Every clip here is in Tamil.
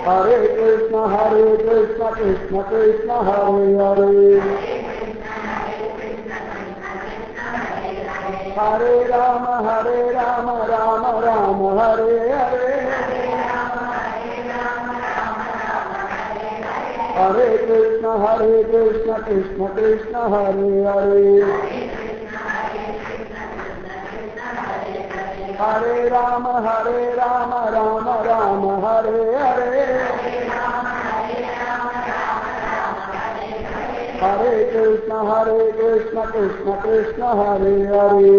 Hare Krishna, Hare Krishna, Krishna Krishna, Hare Hare. Hare Rama, Hare Rama, Rama Rama, Hare Hare. Hare Krishna, Hare Krishna, Krishna Krishna, Hare Hare. Hare Rama, Hare Rama, Rama Rama, Hare Hare. Hare Krishna, Hare Krishna, Krishna Krishna, Hare Hare.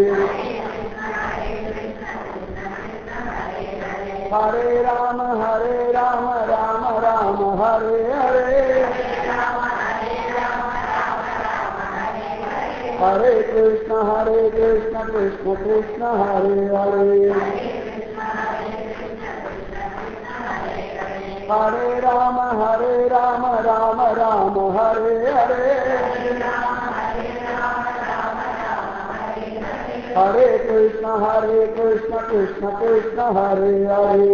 Hare Rama, Hare Rama, Rama Rama, Hare Hare. Hare Krishna, Hare Krishna, Krishna Krishna, Hare Hare. Hare Rama, Hare Rama, Rama Rama, Hare Hare. Hare Krishna, Hare Krishna, Krishna Krishna, Hare Hare.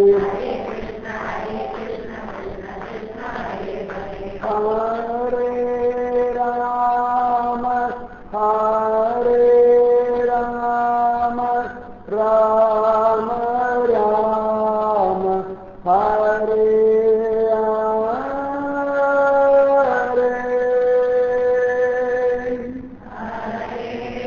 Hare Rama, Hare Rama, Rama Rama, Hare Hare.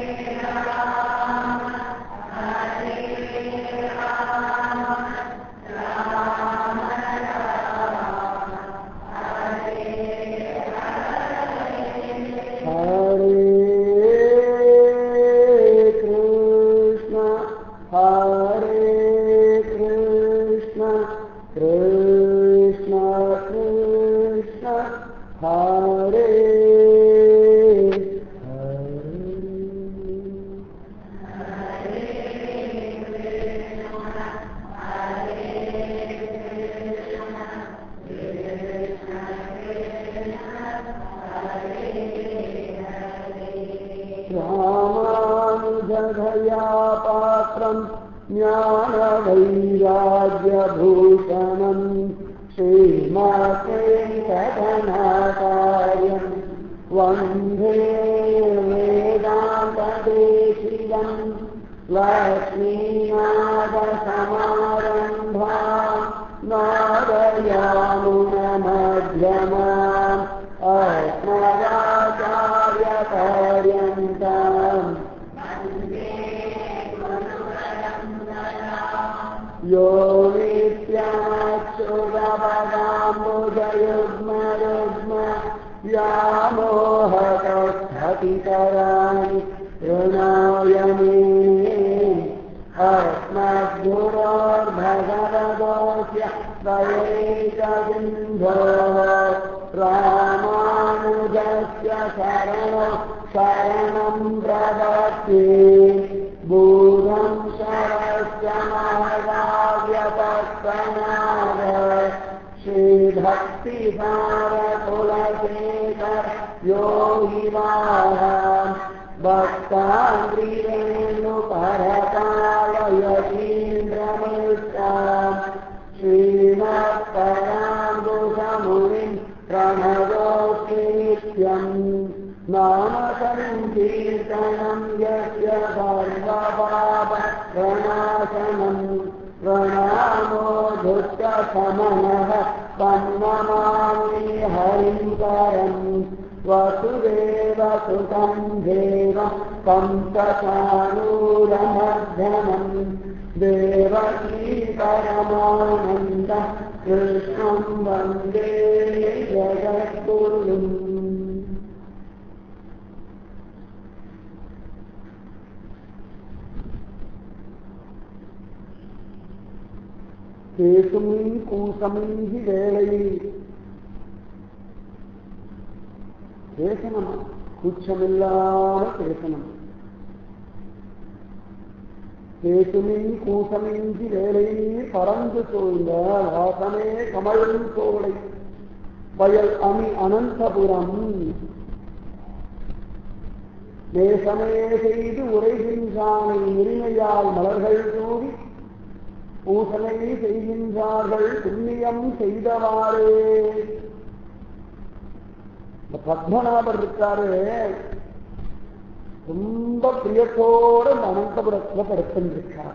Hare Krishna, Hare Krishna, Krishna Krishna, Hare Hare. रामानुजधया पात्रम् ज्ञानवैराग्यभूषणम् श्रीमातेङ्कटनाकार्यम् वन्दे वेदान्तदेशिकम् लक्ष्मीनाथसमारम्भा नारयामुनमध्यमाम् अस्मदाचार्यपर्यन्ताम् यो नित्याक्षुरपदाम्बुजयुग्मयुग्म व्यामोहकस्थतितराणि ऋणायमे अस्मद्गुरोर्भगवतोऽस्य दयैकसिन्धो रामानुजस्य शरणो शरणं प्रदत्ते भूतं शरस्य महागाव्यपत्तनाद श्रीभक्तिसारकुलशेखर योगिवाः भक्ताङ्ग्रिरेणुपरकालयतीन्द्रमिष्टाम् श्रीमत्पराम्बुसमुनिम् प्रणतोऽस्मि नित्यम् नाम सङ्कीर्तनम् यस्य सर्वपापप्रणाशनम् प्रणामो धुत्तसमनः तन्नमामि हरिङ्करम् वसुदेव सुतं देव कंसचाणूरमर्धनम् देवकी परमानन्द कृष्णं वन्दे जगद्गुरुम् கேசுமின் கூசமின்றி வேளையில் பேசணும் கூச்சமில்லாம பேசணும் பேசுமின் கூசமின்றி வேலையில் பறந்து சூழ்ந்த வாசமே கமழும் சோலை வயல் அணி அனந்தபுரம் நேசமே செய்து உரைகின்றானை உரிமையால் மலர்கள் தூவி பூசனை செய்கின்றார்கள் புண்ணியம் செய்தவாறே இந்த பத்மநாபர் இருக்காரு ரொம்ப பிரியத்தோட இந்த அனந்தபுரத்துல படுத்திருக்கார்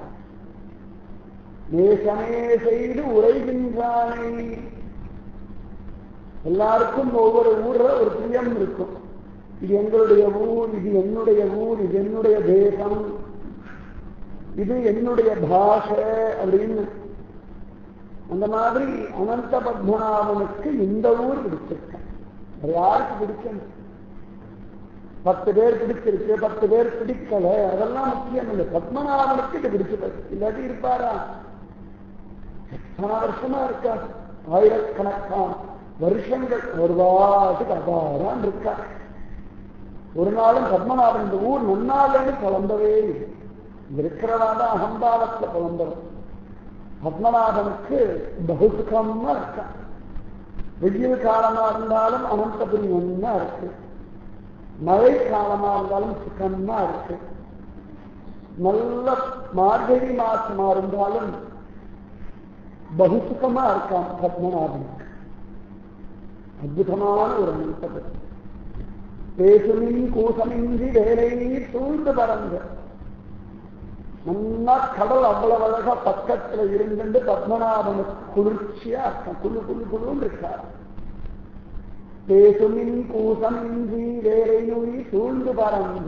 நேசமே செய்து உரைகின்றானே எல்லாருக்கும் ஒவ்வொரு ஊர்ல ஒரு பிரியம் இருக்கும் இது எங்களுடைய ஊர் இது என்னுடைய ஊர் இது என்னுடைய தேசம் இது என்னுடைய பாஷை அப்படின்னு அந்த மாதிரி அனந்த பத்மநாபனுக்கு இந்த ஊர் பிடிச்சிருக்கேன் வேற யாருக்கு பிடிக்கணும் பத்து பேர் பிடிச்சிருக்கு பத்து பேர் பிடிக்கல அதெல்லாம் முக்கியம் இல்லை பத்மநாபனுக்கு இது பிடிச்சது இல்லாட்டி இருப்பாரா எத்தனை வருஷமா இருக்கா ஆயிரக்கணக்கான வருஷங்கள் ஒரு வாட்டுக்கு அபாரம் இருக்கா ஒரு நாளும் பத்மநாபன் இந்த ஊர் முன்னாலேன்னு குழம்பவே இல்லை இங்க இருக்கிறவா தான் அகம்பாவத்துல குழம்புறோம் பத்மநாபனுக்கு பகுசுகமா இருக்கா வெயில் காலமா இருந்தாலும் அனந்தபுரி ஒன்னா இருக்கு மழை காலமா இருந்தாலும் சுகமா இருக்கு நல்ல மார்கழி மாசமா இருந்தாலும் பகுசுகமா இருக்கான் பத்மநாபனுக்கு அற்புதமான ஒரு அனந்தபுரி பேசுமின் கூசமின்றி வேலை சூழ்ந்து பறந்த நல்லா கடல் அவ்வளவு அழகா பக்கத்துல இருந்துட்டு பத்மநாபனுக்கு குளிர்ச்சியா இருக்கும் குழு குழு குழுன்னு இருக்கார் பேசுமின் கூசமின்றி வேலையுறி சூழ்ந்து பறந்த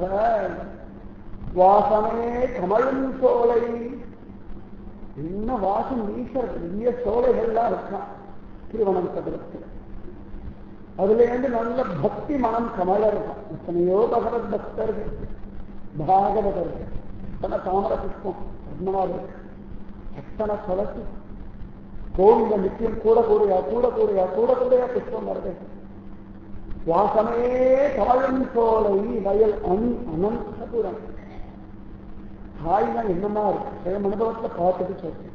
வாசமே கமழும் சோலை என்ன வாசம் வீசுறது பெரிய சோலைகள்லாம் இருக்கான் திருவனந்தபுரத்தில் அதுல இருந்து நல்ல பக்தி மனம் கமல இருக்கும் எத்தனையோ பகவத் பக்தர்கள் பாகவதர்கள் எத்தனை தாமர புஷ்பம் பத்மநாபர் எத்தனை துளசி கோவில நித்தியம் கூட கூடையா கூட கூடையா கூட கூடையா புஷ்பம் வருது வாசமே கமழும் சோலை வயல் அணி அனந்தபுரம் காய்தான் என்னமா இருக்கு சில அனுபவத்தை பார்த்துட்டு சொல்றேன்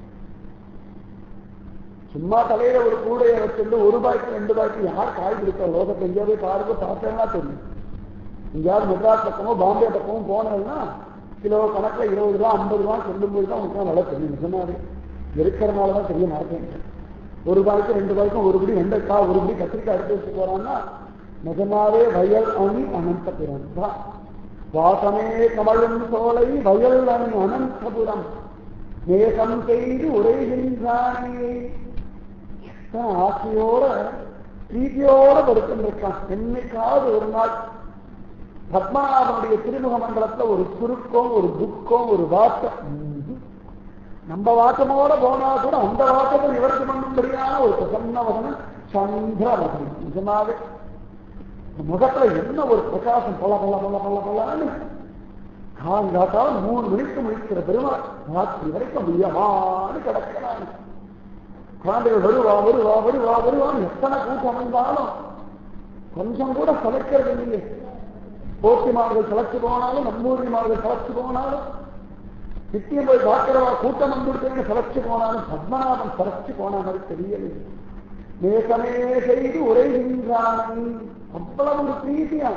சும்மா தலையில ஒரு கூடையை வச்சிருந்து ஒரு ரூபாய்க்கு ரெண்டு ரூபாய்க்கு யார் காய் கொடுத்தா லோகத்தை எங்கேயோ போய் பாருங்க பார்த்தேன்னா தெரியும் எங்கேயாவது மெட்ராஸ் பக்கமோ பாம்பே பக்கமோ போனதுன்னா கிலோ கணக்குல இருபது ரூபா ஐம்பது ரூபா சொல்லும்போது தான் உங்களுக்கு நல்லா தெரியும் நிஜமாவே இருக்கிறனால தான் தெரிய மாட்டேன் ஒரு ரூபாய்க்கு ரெண்டு ரூபாய்க்கும் ஒரு படி வெண்டைக்காய் ஒரு படி கத்திரிக்காய் எடுத்து வச்சு போறான்னா நிஜமாவே வயல் அணி அனந்தபுரம் தான் வாசமே கமழும் சோலை வயல் அணி அனந்தபுரம் நேசம் செய்து உரைகின்றானே எத்தனை ஆசையோட பிரீதியோட படுத்திருக்கான் என்னைக்காவது ஒரு நாள் பத்மநாபனுடைய திருமுக மண்டலத்துல ஒரு சுருக்கம் ஒரு துக்கம் ஒரு வாட்டம் ம்ஹும். நம்ம வாட்டமோட போனா கூட அந்த வாட்டத்தை நிவர்த்தி பண்ணும்படியான ஒரு பிரசன்ன வசனம் சந்திர வசனம் நிஜமாவே இந்த முகத்துல என்ன ஒரு பிரகாசம் பல பல பல பல பலன்னு காங்காட்டால் மூணு மணிக்கு முடிக்கிற பெருமாள் ராத்திரி வரைக்கும் முடியமான்னு கிடக்கிறான் குழந்தைகள் வருவா வருவா வருவா வருவான்னு எத்தனை கூட்டம் வந்தாலும் கொஞ்சம் கூட சளைக்கிறது இல்லையே போட்டிமார்கள் சளைச்சு போனாலும் நம்மூரிமார்கள் சளைச்சு போனாலும் நித்தியம் போய் பார்க்கிறவா கூட்டம் வந்துருக்கேன்னு சளைச்சு போனாலும் பத்மநாபன் சளைச்சு போன மாதிரி தெரியவில்லை நேசமே செய்து உரைகின்றானை அவ்வளவு ஒரு பிரீதியா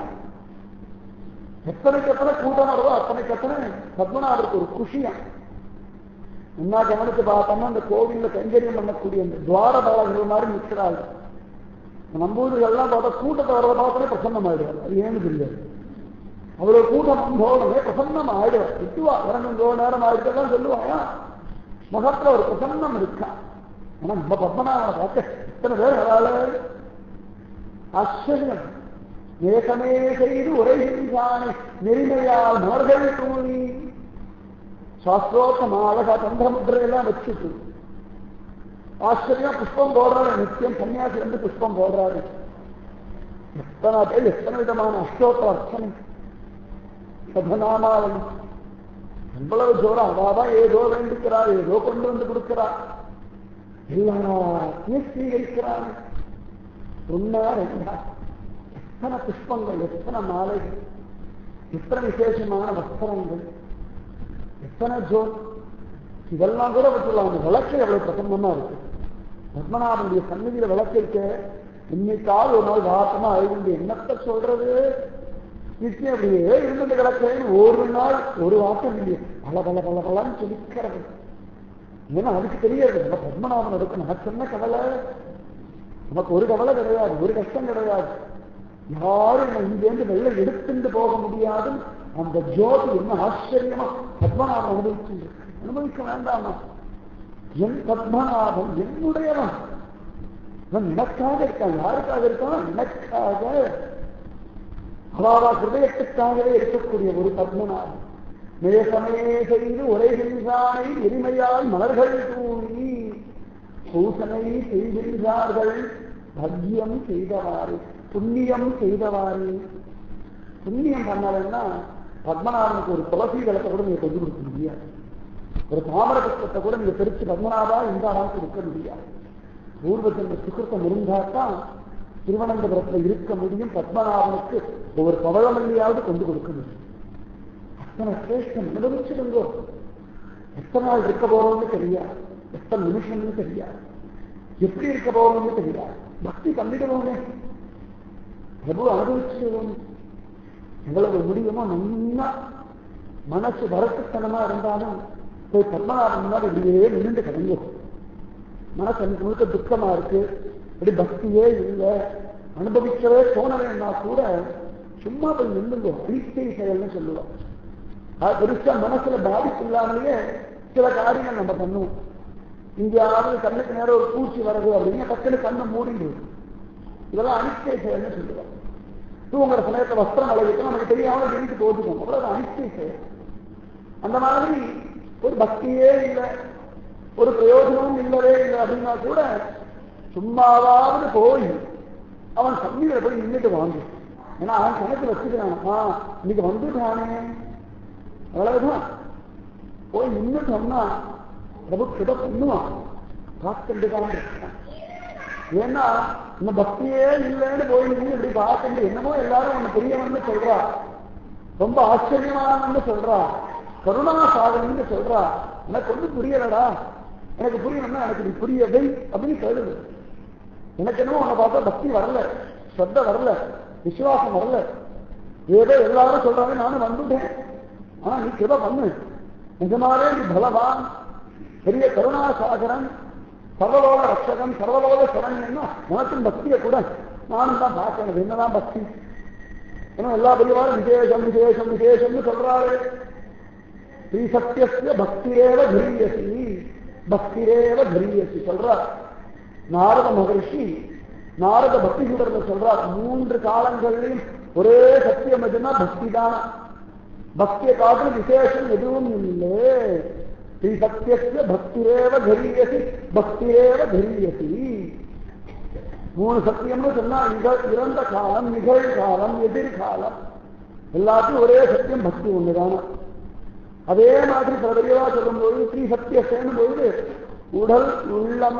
எத்தனைக்கு எத்தனை கூட்டம் வருதோ அத்தனைக்கு எத்தனை பத்மநாபருக்கு ஒரு குஷியா என்ன கவனிச்சு பார்த்தோம்னா அந்த கோவில்ல கைங்கரியம் பண்ணக்கூடிய அந்த துவாரபாலகர்கள் மாதிரி நிற்கிறாள் நம்பூர்கள்லாம் பார்த்தா கூட்டத்தை வரத பார்த்தோன்னே பிரசன்னம் ஆயிடுவார் அது ஏன்னு தெரியாது அவ்வளவு கூட்டம் வந்தோடனே பிரசன்னம் ஆயிடுவார் திட்டுவா இறங்குங்கோ நேரம் ஆயிடுதான் சொல்லுவாங்க முகத்துல ஒரு பிரசன்னம் இருக்கா ஆனா நம்ம பத்மநாபனை பார்க்க இத்தனை பேர் வராது ஆச்சரியம் ஏகமே செய்து உரைகின்றானே நெறிமையால் மலர்கள் தூணி சாஸ்திரோத்தமா அழகா தந்திரமுத்திரையெல்லாம் வச்சுட்டு ஆச்சரியம் புஷ்பம் போடுறாரு நித்தியம் சன்னியாசி வந்து புஷ்பம் போடுறாரு எத்தனை பேர் எத்தனை விதமான அஷ்டோத்திர அர்ச்சனை சதநாமாவளி எவ்வளவு ஜோரம் அவாதான் ஏதோ வேண்டிக்கிறா ஏதோ கொண்டு வந்து கொடுக்கிறா எல்லாத்தையும் ஸ்வீகரிக்கிறாங்க ஒன்னா ரெண்டா எத்தனை புஷ்பங்கள் எத்தனை மாலைகள் எத்தனை விசேஷமான வஸ்திரங்கள் எத்தனை ஜோர் இதெல்லாம் கூட விட்டுலாம் அந்த விளக்கு எவ்வளவு பிரசன்னமா இருக்கு பத்மநாபனுடைய சந்நிதியில விளக்கு இருக்க இன்னைக்காவது ஒரு நாள் வாசமா அழுது என்னத்தை சொல்றது நிச்சயம் அப்படியே இருந்துட்டு கிடக்கிறேன்னு ஒரு நாள் ஒரு வாசம் இல்லையே பல பல பல பலன்னு சொல்லிக்கிறது ஏன்னா அதுக்கு தெரியாது நம்ம பத்மநாபன் இருக்கு நமக்கு என்ன கவலை நமக்கு ஒரு கவலை கிடையாது ஒரு கஷ்டம் கிடையாது யாரும் என்னை இங்கேருந்து வெளில எடுத்துட்டு போக முடியாது அந்த ஜோதி என்ன ஆச்சரியமா பத்மநாபன் அனுபவிச்சு அனுபவிக்க வேண்டாமா என் பத்மநாபன் என்னுடையவன் அவன் எனக்காக இருக்கான் யாருக்காக இருக்கான் எனக்காக அவாவா ஹிருதயத்துக்காகவே இருக்கக்கூடிய ஒரு பத்மநாபன் நேசமே செய்து உரைகின்றானை எளிமையால் மலர்கள் தூவி பூசனை செய்கின்றார்கள் பக்யம் செய்தவாறு புண்ணியம் செய்தவாறு புண்ணியம் பண்ணலைன்னா பத்மநாபனுக்கு ஒரு துளசி விளக்க கூட நீங்க கொண்டு கொடுக்க முடியாது ஒரு தாமர புஷ்பத்தை கூட நீங்க பிரிச்சு பத்மநாபா இந்த அளவுக்கு இருக்க முடியாது பூர்வ ஜென்ம சுக்கிருத்தம் இருந்தால்தான் திருவனந்தபுரத்துல இருக்க முடியும் பத்மநாபனுக்கு ஒவ்வொரு பவழமல்லியாவது கொண்டு கொடுக்க முடியும் அத்தனை சிரேஷ்டம் அனுபவிச்சிருங்கோ எத்தனை நாள் இருக்க போறோம்னு தெரியாது எத்தனை நிமிஷம்னு தெரியாது எப்படி இருக்க போறோம்னு தெரியாது பக்தி பண்ணிடுவோமே பிரபு அனுபவிச்சிடுவோம் எவ்வளவு முடியுமோ நல்லா மனசு வரட்டுத்தனமா இருந்தாலும் போய் பத்மநாபன் முன்னாடி இப்படியே நின்று கிடங்கும் மனசு எனக்கு முழுக்க துக்கமா இருக்கு இப்படி பக்தியே இல்லை அனுபவிக்கவே தோணலைன்னா கூட சும்மா போய் நின்றுங்க அனிச்சை செயல்னு சொல்லுவோம் அது பெருசா மனசுல பாதிப்பு இல்லாமலேயே சில காரியங்கள் நம்ம பண்ணுவோம் இங்கேயாவது கண்ணுக்கு நேரம் ஒரு பூச்சி வருது அப்படின்னா டக்குனு கண்ணை மூடிடுவோம் இதெல்லாம் அனிச்சை செயல்னு சொல்லுவோம் தூங்குற சமயத்தை வஸ்திரம் அழகிட்டு நமக்கு தெரியாம வீட்டு போட்டுக்கோம் அவ்வளவு அனிச்சை செயல் அந்த மாதிரி ஒரு பக்தியே இல்லை ஒரு பிரயோஜனமும் இல்லவே இல்லை அப்படின்னா கூட சும்மாவாவது போய் அவன் சந்நிதியில போய் நின்றுட்டு வாங்க ஏன்னா அவன் கணக்கு வச்சுக்கிறான் ஆ இன்னைக்கு வந்துட்டானே அவ்வளவுதான் போய் நின்றுட்டோம்னா பிரபு கிட்ட பண்ணுவான் காத்துட்டு தான் இருக்கான் ஏன்னா இந்த பக்தியே இல்லைன்னு போய் நின்று இப்படி பார்த்துட்டு என்னமோ எல்லாரும் ஒண்ணு பெரியவன்னு சொல்றா ரொம்ப ஆச்சரியமானவன்னு சொல்றா கருணா சாதனைன்னு சொல்றா எனக்கு ஒன்றும் புரியலடா எனக்கு புரியணும்னா எனக்கு நீ புரியவை அப்படின்னு கேளுது எனக்கு என்னமோ உன்னை பார்த்தா பக்தி வரல ஸ்ரத்த வரல விசுவாசம் வரல ஏதோ எல்லாரும் சொல்றாங்க நானும் வந்துட்டேன் ஆனா நீ கிருப பண்ணு நிஜமாவே நீ பலவான் பெரிய கருணாசாகரன் சர்வலோக ரட்சகன் சர்வலோக சரண்யன்னா உனக்கும் பக்தியை கூட நானும் தான் பார்க்கணும் என்னதான் பக்தி ஏன்னா எல்லா பெரியவாரும் விசேஷம் விசேஷம் விசேஷம்னு சொல்றாரு ஸ்ரீ சத்தியசிய பக்திரேவ தரியசி பக்திரேவ தரியசி சொல்றார் நாரத மகர்ஷி நாரத பக்தி சுடர்ல சொல்றார் மூன்று காலங்களிலும் ஒரே சத்தியம் எதுனா பக்தி தான் பக்தியை காட்டு விசேஷம் எதுவும் இல்லை ஸ்ரீ சத்தியசிய பக்திரேவ தரியசி பக்திரேவ தரியசி மூணு சத்தியம்னு சொன்னா நிகழ் இறந்த காலம் நிகழ்காலம் எதிர்காலம் எல்லாத்தையும் ஒரே சத்தியம் பக்தி ஒண்ணுதான அதே மாதிரி சில பெரியவா சொல்லும்போது ஸ்ரீ சத்திய சேனும் பொழுது உடல் உள்ளம்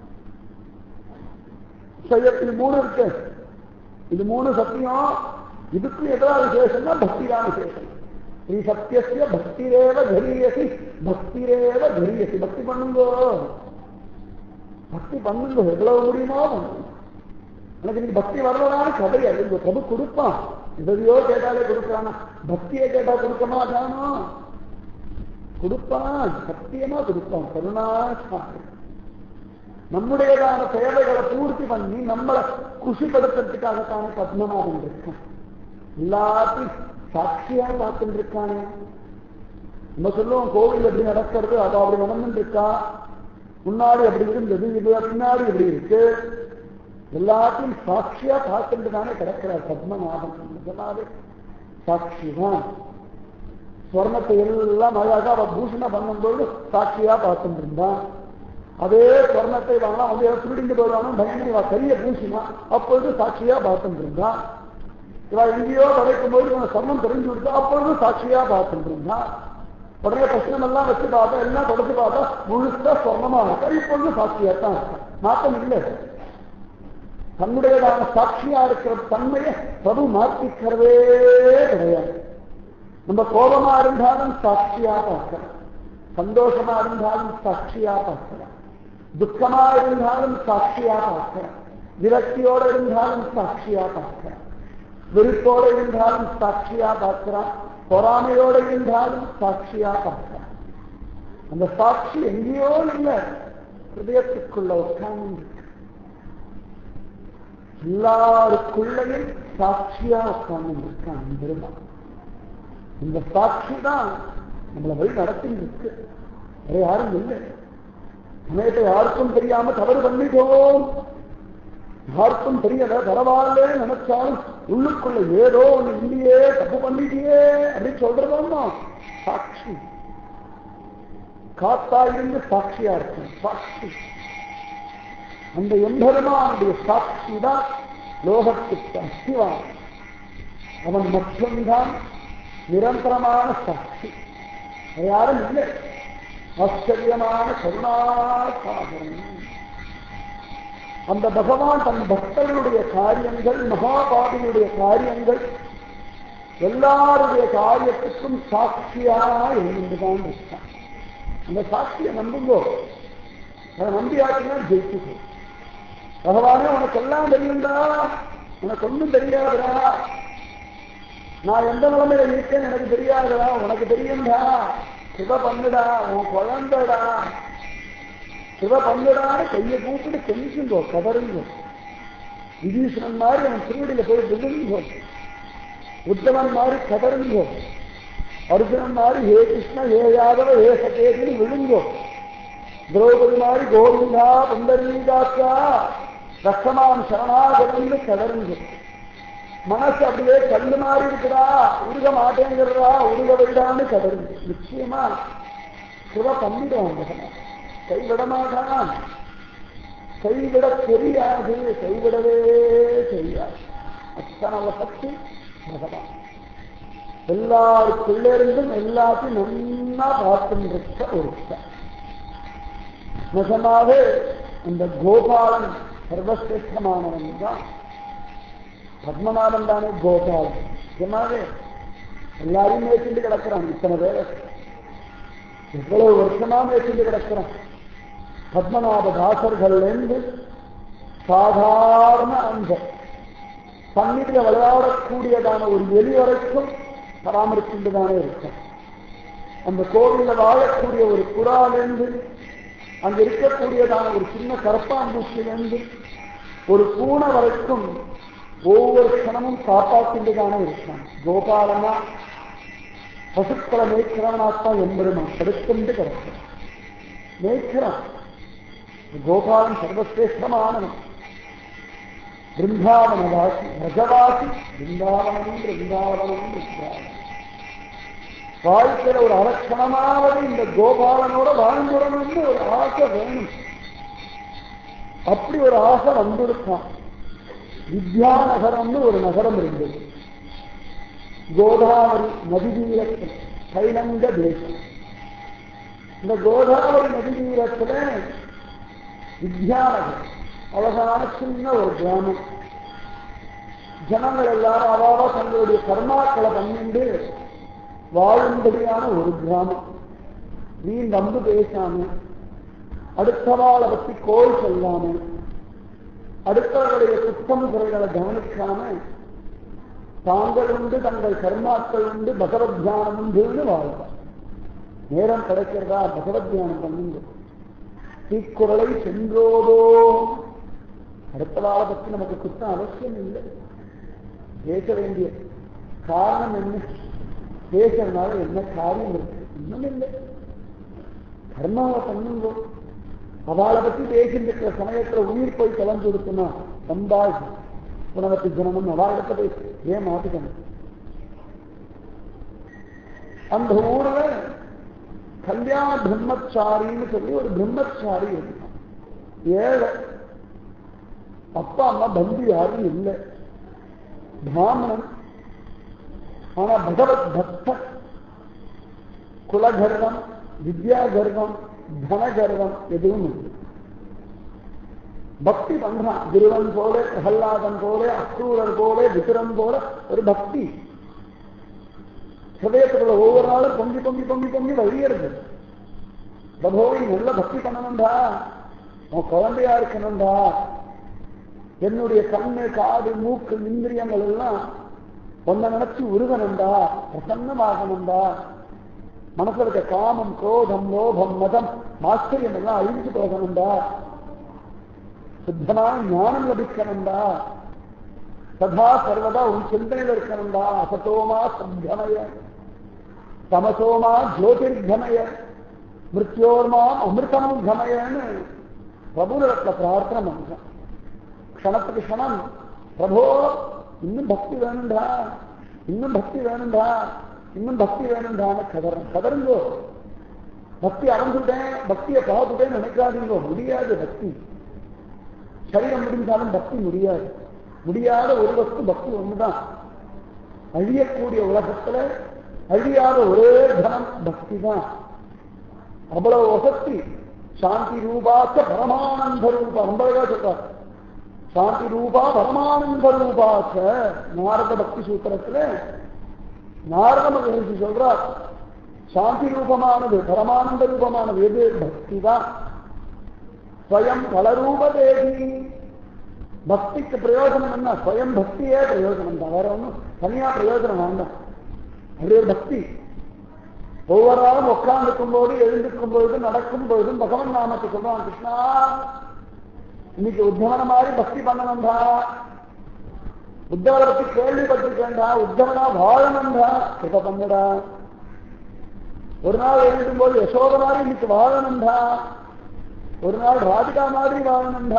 செயல் இது மூணு இருக்கு இது மூணு சத்தியம் இதுக்கு எதிராக விசேஷம்னா பக்திதான் விசேஷம் ஸ்ரீ சத்தியசிய பக்திரேவ கரியசி பக்திரேவ கரியசி பக்தி பண்ணுங்கோ பக்தி பண்ணுங்க எவ்வளவு முடியுமோ பண்ணுங்க எனக்கு நீ பக்தி வரலான்னு கதை அது பிரபு கொடுப்பான் எதையோ கேட்டாலே கொடுக்குறானா பக்தியை கேட்டா கொடுக்க மாட்டானோ கொடுப்பான் சத்தியமா கொடுப்பான் கருணாசாமி நம்முடையதான தேவைகளை பூர்த்தி பண்ணி நம்மளை குஷிப்படுத்துறதுக்காகத்தானே பத்மநாபன் இருக்கான் எல்லாத்தையும் சாட்சியா பார்த்துட்டு இருக்கானே நம்ம சொல்லுவோம் கோவில் எப்படி நடக்கிறது அது அப்படி நடந்துட்டு இருக்கா முன்னாடி அப்படி இருந்தது இது பின்னாடி இப்படி இருக்கு எல்லாத்தையும் சாட்சியா பார்த்துட்டு தானே கிடக்கிறார் பத்மநாபன் நிஜமாவே சாட்சி தான் ஸ்வர்ணத்தை எல்லாம் அழகா அவ பூஷணம் பண்ணும்போது சாட்சியா பார்த்துட்டு இருந்தான் அதே ஸ்வர்ணத்தை வாங்கலாம் வந்து திருடிந்து போடுவாங்க பயங்கர இவ கரிய பூசினா அப்பொழுது சாட்சியா பார்த்துட்டு இருந்தான் இவ எங்கேயோ வரைக்கும் போது இவன் சொர்ணம் தெரிஞ்சு கொடுத்தா அப்பொழுது சாட்சியா பார்த்துட்டு இருந்தான் உடனே பிரச்சனை எல்லாம் வச்சு பார்த்தா எல்லாம் தொடர்ந்து பார்த்தா முழுக்க சொர்ணமா இருக்கா இப்பொழுது சாட்சியா தான் இருக்கா மாற்றம் இல்லை தன்னுடையதான சாட்சியா இருக்கிற தன்மையை பிரபு மாற்றிக்கிறதே கிடையாது நம்ம கோபமா இருந்தாலும் சாட்சியா பார்க்கலாம் சந்தோஷமா இருந்தாலும் சாட்சியா பார்க்கலாம் துக்கமா இருந்தாலும் சாட்சியா பார்க்கலாம் விரக்தியோட இருந்தாலும் சாட்சியா பார்க்கலாம் வெறுப்போட இருந்தாலும் சாட்சியா பார்க்கிறான் பொறாமையோட இருந்தாலும் சாட்சியா பார்க்கிறான் அந்த சாட்சி எங்கேயோ இல்லை ஹிருதயத்துக்குள்ள உட்கார்ந்து எல்லாருக்குள்ளையும் சாட்சியா உட்கார்ந்து இருக்கான் பெருமான் இந்த சாட்சி தான் நம்மளை வழி நடத்திட்டு இருக்கு வேற யாரும் இல்லை சமயத்தை யாருக்கும் தெரியாம தவறு பண்ணிட்டோம் யாருக்கும் தெரியல பரவாயில்ல நினைச்சாலும் உள்ளுக்குள்ள ஏதோ ஒண்ணு இல்லையே தப்பு பண்ணிட்டியே அப்படின்னு சொல்றதோம்மா சாட்சி காத்தா இருந்து சாட்சியா இருக்கும் சாட்சி அந்த எம்பெருமானுடைய சாட்சி தான் லோகத்துக்கு அஸ்திவான் அவன் மட்டும்தான் நிரந்தரமான சாட்சி வேற யாரும் இல்லை ஆச்சரியமான கருணாசாகரம் அந்த பகவான் தன் பக்தர்களுடைய காரியங்கள் மகாபாபியுடைய காரியங்கள் எல்லாருடைய காரியத்துக்கும் சாட்சியா இருந்துதான் இருக்கான் அந்த சாட்சியை நம்புங்கோ அதை நம்பியாச்சுன்னா ஜெயிச்சுக்கோ பகவானே உனக்கு எல்லாம் தெரியுண்டா உனக்கு ஒன்றும் தெரியாதுடா நான் எந்த நிலைமையில இருக்கேன்னு எனக்கு தெரியாதுடா உனக்கு தெரியும்டா சிவ பண்ணுடா உன் குழந்தைடா சிவ பண்ணுடான்னு கையை கூப்பிட்டு கெஞ்சுங்கோ கதறுங்கோ விபீஷணன் மாதிரி அவன் திருவடியில போய் விழுங்கோ உத்தமன் மாதிரி கதறுங்கோ அர்ஜுனன் மாதிரி ஹே கிருஷ்ண ஹே யாதவ ஹே சகேதின்னு விழுங்கோ திரௌபதி மாதிரி கோவிந்தா புண்டரீகாக்கா ரசமான் சரணாகரன்னு கதறுங்கோ மனசு அப்படியே கல்லு மாதிரி இருக்குடா உருக மாட்டேங்கிறதா உருக விடான்னு கதறுங்க நிச்சயமா சிவ பண்ணிடுவான் பகவான் கைவிட மாட்டான் கைவிட தெரியாது கைவிடவே தெரியாது அத்தனை வசத்து பகவான் எல்லாருக்குள்ளிருந்தும் எல்லாத்தையும் நன்னா பார்த்துருக்க ஒரு நிஜமாவே இந்த கோபாலன் சர்வசிரேஷ்டமானவன் தான் பத்மநாபன் தானே கோபாலன் நிஜமாவே எல்லாரையும் மேய்ச்சிட்டு கிடக்கிறான் இத்தனை பேர் எவ்வளவு வருஷமா மேய்ச்சிட்டு கிடக்கிறான் பத்மநாப தாசர்கள்லேருந்து சாதாரண அந்த தண்ணீர்ல விளையாடக்கூடியதான ஒரு எலி வரைக்கும் பராமரிச்சுட்டு தானே இருக்கும் அந்த கோவில்ல வாழக்கூடிய ஒரு புறாலேருந்து அங்க இருக்கக்கூடியதான ஒரு சின்ன கரப்பாம்பூச்சிலிருந்து ஒரு பூனை வரைக்கும் ஒவ்வொரு க்ஷணமும் காப்பாற்றிட்டு தானே இருக்கான் கோபாலனா பசுக்களை மேய்க்கிறவனாத்தான் எம்பெருமான் தடுத்துண்டு கிடக்கும் மேய்க்கிறான் கோபாலன் சர்வசிரேஷ்டமானவன் பிருந்தாவனவாசி ரஜவாசி பிருந்தாவனம் பிருந்தாவனம் பிருந்தாவனம் வாழ்க்கையில ஒரு அலட்சணமாவது இந்த கோபாலனோட வாழ்ந்துடணும்னு ஒரு ஆசை வேணும் அப்படி ஒரு ஆசை வந்திருக்கான் வித்யாநகரம்னு ஒரு நகரம் இருந்தது கோதாவரி நதி தீரத்தில் கைலங்க தேசம் இந்த கோதாவரி நதி தீரத்துல வித்யாநகர் அழகான சின்ன ஒரு கிராமம் ஜனங்கள் எல்லாரும் அவாவா தங்களுடைய கர்மாக்களை பண்ணிண்டு வாழும்படியான ஒரு கிராமம் நீ நம்பு பேசாம அடுத்தவாளை பத்தி கோல் சொல்லாம அடுத்தவர்களுடைய குற்றம் குறைகளை கவனிக்காம தாங்கள் உண்டு தங்கள் கர்மாக்கள் உண்டு பகவத் தியானம் உண்டுன்னு வாழ்வார் நேரம் கிடைக்கிறதா பகவத் தியானம் பண்ணுங்க தீக்குறளை சென்றோதோ அடுத்தவாளை பத்தி நமக்கு குற்றம் அவசியம் இல்லை பேச வேண்டிய காரணம் என்ன பேசுறதுனால என்ன காரியம் இருக்கு இன்னும் இல்லை கர்மாவை பண்ணுங்க அவளை பத்தி பேசிட்டு இருக்கிற சமயத்துல உயிர் போய் கலந்து கொடுத்தனா சம்பாஜ் உணவத்து ஜனமும் அவளிடத்த போய் ஏன் மாத்திக்கணும் அந்த ஊர்ல கல்யாண பிரம்மச்சாரின்னு சொல்லி ஒரு பிரம்மச்சாரி இருந்தான் ஏழை அப்பா அம்மா பந்து யாரும் இல்லை பிராமணன் ஆனா பகவத் பக்தன் குலகர்வம் வித்யா கர்வம் தன கர்வம் எதுவும் இல்லை பக்தி பண்றான் குருவன் போல பிரகல்லாதன் போல அக்ரூரர் போல விக்ரம் போல ஒரு பக்தி ஹதயத்துக்குள்ள ஒவ்வொரு நாளும் பொங்கி பொங்கி பொங்கி பொங்கி வழியறது பிரபோவை நல்ல பக்தி பண்ணணும்டா உன் குழந்தையா இருக்கணும்டா என்னுடைய கண்ணு காது மூக்கு இந்திரியங்கள் எல்லாம் ஒன்ன நினைச்சு உருகணும்டா பிரசன்னமாகணும்டா மனசுல இருக்க காமம் குரோதம் லோபம் மதம் மாஸ்டரியம் எல்லாம் அழிஞ்சு போகணும்டா சுத்தமான ஞானம் லபிக்கணும்டா சதா சர்வதா உன் சிந்தனையில் இருக்கணும்டா அசதோமா சங்கமய தமசோமா ஜோதிர்கமய மிருத்யோர்மா அமிர்தம் கமயன்னு பிரபுனிடத்துல பிரார்த்தனை பண்றேன் க்ஷணத்துக்கு க்ஷணம் பிரபோ இன்னும் பக்தி வேணும்டா இன்னும் பக்தி வேணும்டா இன்னும் பக்தி வேணும்டான்னு கதறேன் கதருங்கோ பக்தி அடைஞ்சுட்டேன் பக்தியை பார்த்துட்டேன்னு நினைக்காதீங்கோ முடியாது பக்தி சரீரம் முடிஞ்சாலும் பக்தி முடியாது முடியாத ஒரு வஸ்து பக்தி ஒண்ணுதான் அழியக்கூடிய உலகத்துல அழியாத ஒரே தனம் பக்தி தான் அவ்வளவு வசத்தி சாந்தி ரூபாச்ச பரமானந்த ரூபா ரொம்ப அழகா சொல்றார் சாந்தி ரூபா பரமானந்த ரூபாச்ச நாரத பக்தி சூத்திரத்துல நாரத மகிழ்ச்சி சொல்றார் சாந்தி ரூபமானது பரமானந்த ரூபமானது எது பக்தி தான் ஸ்வயம் பலரூப தேவி பக்திக்கு பிரயோஜனம் என்ன ஸ்வயம் பக்தியே பிரயோஜனம் தான் வேற ஒன்றும் தனியா பிரயோஜனம் வேண்டாம் அது ஒரு பக்தி ஒவ்வொரு நாளும் உட்கார்ந்துக்கும் போது எழுந்திருக்கும் பொழுது நடக்கும் பொழுதும் பகவன் நாமத்தை சொல்றான் கிருஷ்ணா இன்னைக்கு உத்தவன மாதிரி பக்தி பண்ணணும்டா உத்தவரை பத்தி கேள்விப்பட்டிருக்கேன்டா உத்தவனா வாழணும்டா கிருப்ப பண்ணுடா ஒரு நாள் எழுதும் போது யசோத மாதிரி இன்னைக்கு வாழணும்டா ஒரு நாள் ராதிகா மாதிரி வாழணும்டா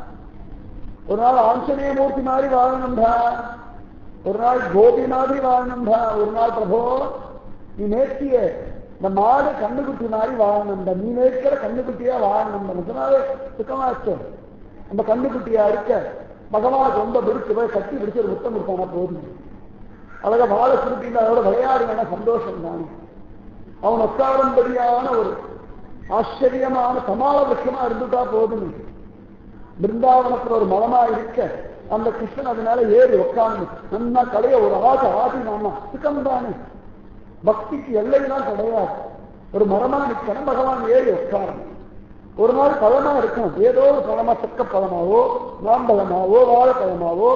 ஒரு நாள் ஆஞ்சநேய மூர்த்தி மாதிரி வாழணும்டா ஒரு நாள் கோபி மாதிரி வாழணும்டா ஒரு நாள் பிரபோ நீ நேர்த்திய இந்த மாடு கண்ணுக்குட்டி மாதிரி வாழணும்டா நீ நேர்க்கிற கண்ணுக்குட்டியா வாழணும்டா நிஜமாவே சுத்தமாச்சு அந்த கண்ணுக்குட்டியா இருக்க பகவானுக்கு ரொம்ப பிடிச்சு போய் கட்டி பிடிச்சு ஒரு முத்தம் கொடுத்தானா போதும் அழகா வாழை சுருட்டிங்க அதோட விளையாடுங்கன்னா சந்தோஷம் தானே அவன் உட்காரும்படியான ஒரு ஆச்சரியமான சமாள விஷயமா இருந்துட்டா போதும் பிருந்தாவனத்துல ஒரு மலமா இருக்க அந்த கிருஷ்ணன் அதனால ஏறி உட்கார்ந்து நன்னா கலைய ஒரு ஆசை ஆதி நாம சுகம் தானே பக்திக்கு எல்லையெல்லாம் கிடையாது ஒரு மரமா நிற்கணும் பகவான் ஏறி உட்காரணும் ஒரு நாள் பழமா இருக்கும் ஏதோ ஒரு பழமா செக்க பழமாவோ மாம்பழமாவோ வாழைப்பழமாவோ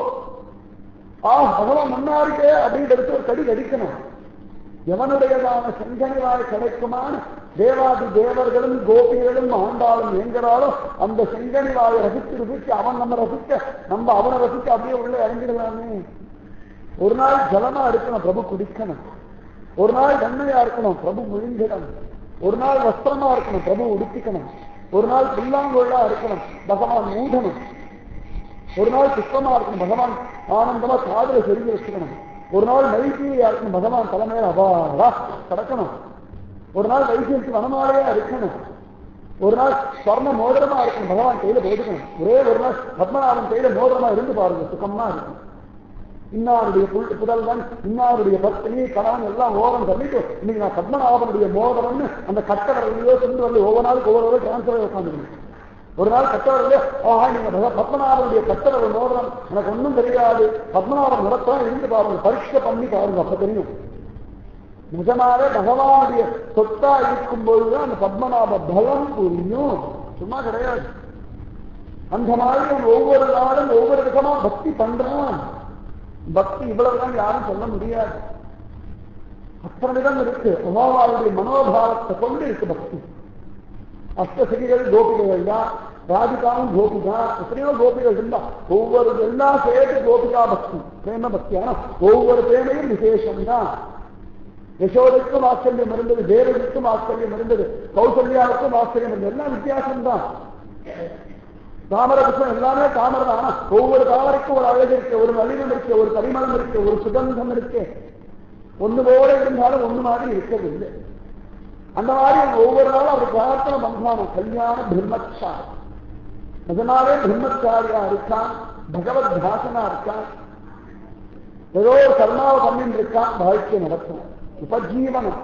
ஆ பகவான் முன்னாடிக்கே அப்படின்றது ஒரு கடி கடிக்கணும் எவனுடையதான செங்கனிவாய் கிடைக்குமான தேவாதி தேவர்களும் கோபிகளும் ஆண்டாளும் எங்கிறாலும் அந்த செங்கனிவாயை ரசித்து ரசித்து அவன் நம்ம ரசிக்க நம்ம அவனை ரசிக்க அப்படியே உள்ள இறங்கிடலாமே ஒரு நாள் ஜலமா இருக்கணும் பிரபு குடிக்கணும் ஒரு நாள் வெண்மையா இருக்கணும் பிரபு முழுங்கிடணும் ஒரு நாள் வஸ்திரமா இருக்கணும் பிரபு உடுத்திக்கணும் ஒரு நாள் புல்லாங்குழலா இருக்கணும் பகவான் மூடணும் ஒரு நாள் புஷ்பமா இருக்கணும் பகவான் ஆனந்தமா காதல செருகி வச்சுக்கணும் ஒரு நாள் நைட்டியா இருக்கணும் பகவான் தலைமையில அபாரா கிடக்கணும் ஒரு நாள் வைத்தியத்துக்கு வனமாலையா இருக்கணும் ஒரு நாள் ஸ்வர்ண மோதிரமா இருக்கணும் பகவான் கையில போட்டுக்கணும் ஒரே ஒரு நாள் பத்மநாபன் கையில மோதிரமா இருந்து பாருங்க சுகமா இருக்கும் இன்னாருடைய புல் புதல்வன் இன்னாருடைய பத்தினி கணவன் எல்லாம் ஓரம் தள்ளிட்டு இன்னைக்கு நான் பத்மநாபனுடைய மோதிரம்னு அந்த கட்டவரையிலோ சென்று வந்து ஒவ்வொரு நாளுக்கு ஒவ்வொரு நாள் டிரான்ஸ்பர் உட்காந்துக்கணும் ஒரு நாள் கட்டவர்களே ஆஹா நீங்க பக- பத்மநாபனுடைய கட்டவர் மோதிரம் எனக்கு ஒண்ணும் தெரியாது பத்மநாபன் நடத்தான் இருந்து பாருங்க பரீட்சை பண்ணி பாருங்க அப்ப தெரியும் நிஜமாவே பகவானுடைய சொத்தா இருக்கும் பொழுதுதான் அந்த பத்மநாப பலம் புரியும் சும்மா கிடையாது அந்த மாதிரி அவன் ஒவ்வொரு நாளும் ஒவ்வொரு விதமா பக்தி பண்றான் பக்தி இவ்வளவுதான் யாரும் சொல்ல முடியாது அத்தனை விதம் இருக்கு உமாவாளுடைய மனோபாவத்தை கொண்டு இருக்கு பக்தி அஷ்டசகிகள் கோபிகைகள் தான் ராதிகாவும் கோபிகா எத்தனையோ கோபிகள் இருந்தா ஒவ்வொரு எல்லாம் சேர்த்து கோபிகா பக்தி பிரேம பக்தி ஆனா ஒவ்வொரு பிரேமையும் விசேஷம்தான் யசோதைக்கும் ஆச்சரியம் இருந்தது தேவதிக்கும் ஆச்சரியம் இருந்தது கௌசல்யாவுக்கும் ஆச்சரியம் இருந்தது எல்லாம் வித்தியாசம்தான் தாமரை புஷ்பம் எல்லாமே தாமரை தான் ஆனா ஒவ்வொரு தாமரைக்கும் ஒரு அழகு இருக்கு ஒரு நளினம் இருக்கு ஒரு பரிமளம் இருக்கு ஒரு சுகந்தம் இருக்கு ஒண்ணு போல இருந்தாலும் ஒண்ணு மாதிரி இருக்கவில்லை அந்த மாதிரி அவன் ஒவ்வொரு நாளும் அவர் பிரார்த்தனை பண்றான் கல்யாண பிரம்மச்சாரி நிஜமாவே பிரம்மச்சாரியா இருக்கான் பகவத் தாசனா இருக்கான் ஏதோ ஒரு கர்மாவை பண்ணிட்டு இருக்கான் வாழ்க்கை நடத்தும் உபஜீவனம்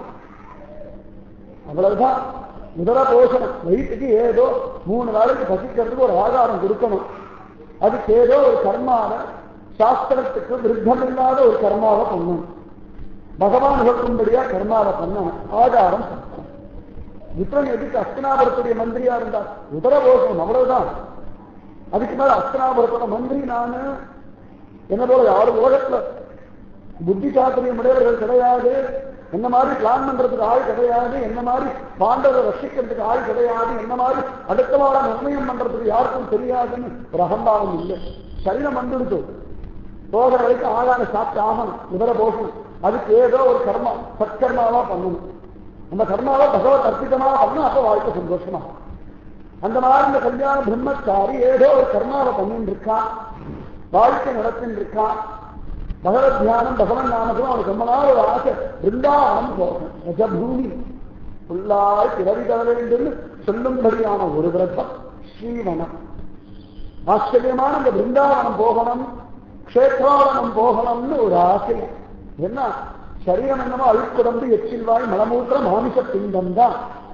அவ்வளவுதான் உதர போஷணம் வயிற்றுக்கு ஏதோ மூணு நாளைக்கு பசிக்கிறதுக்கு ஒரு ஆகாரம் கொடுக்கணும் அதுக்கு ஏதோ ஒரு கர்மாவை சாஸ்திரத்துக்கு விருத்தம் இல்லாத ஒரு கர்மாவை பண்ணணும் பகவான் சொல்லும்படியா கர்மாவை பண்ணணும் ஆதாரம் சத்தம் விப்ரன் எதுக்கு அஸ்தனாபுரத்துடைய மந்திரியா இருந்தார் உதர போஷணம் அவ்வளவுதான் அதுக்கு மேல அஸ்தனாபுரத்தோட மந்திரி நானு என்ன போல யாரு உலகத்துல புத்தி சாத்திரியம் உடையவர்கள் கிடையாது என்ன மாதிரி பிளான் பண்றதுக்கு ஆள் கிடையாது என்ன மாதிரி பாண்டவரை ரசிக்கிறதுக்கு ஆள் கிடையாது என்ன மாதிரி அடுத்த வாரம் நிர்ணயம் பண்றதுக்கு யாருக்கும் தெரியாதுன்னு ஒரு அகம்பாவம் இல்லை சரீரம் வந்துடுச்சு போகிற வரைக்கும் ஆளான சாப்பிட்டு ஆகணும் இவரை போகணும் அதுக்கு ஏதோ ஒரு கர்மா சத்கர்மாவா பண்ணணும் அந்த கர்மாவை பகவத் அர்ப்பிதமா பண்ணணும் அப்ப வாழ்க்கை சந்தோஷமா இருக்கும். அந்த மாதிரி இந்த கல்யாண பிரம்மச்சாரி ஏதோ ஒரு கர்மாவை பண்ணிட்டு இருக்கான் வாழ்க்கை நடத்தின்னு இருக்கான் பகவத் தியானம் பகவன் நாமகம் அவனுக்கு ரொம்ப நாள் ஒரு ஆசை பிருந்தாவனம் போகணும் ரஜபூமி புல்லாய் பிறவி தர வேண்டும் சொல்லும்படியான ஒரு விரதம் ஸ்ரீவனம் ஆச்சரியமான இந்த பிருந்தாவனம் போகணும் க்ஷேத்ராவனம் போகணும்னு ஒரு ஆசை என்ன சரீரம் என்னமோ அழுக்குடம்பு எச்சில்வாய் மலமூத்திர மாமிச பிண்டம் தான்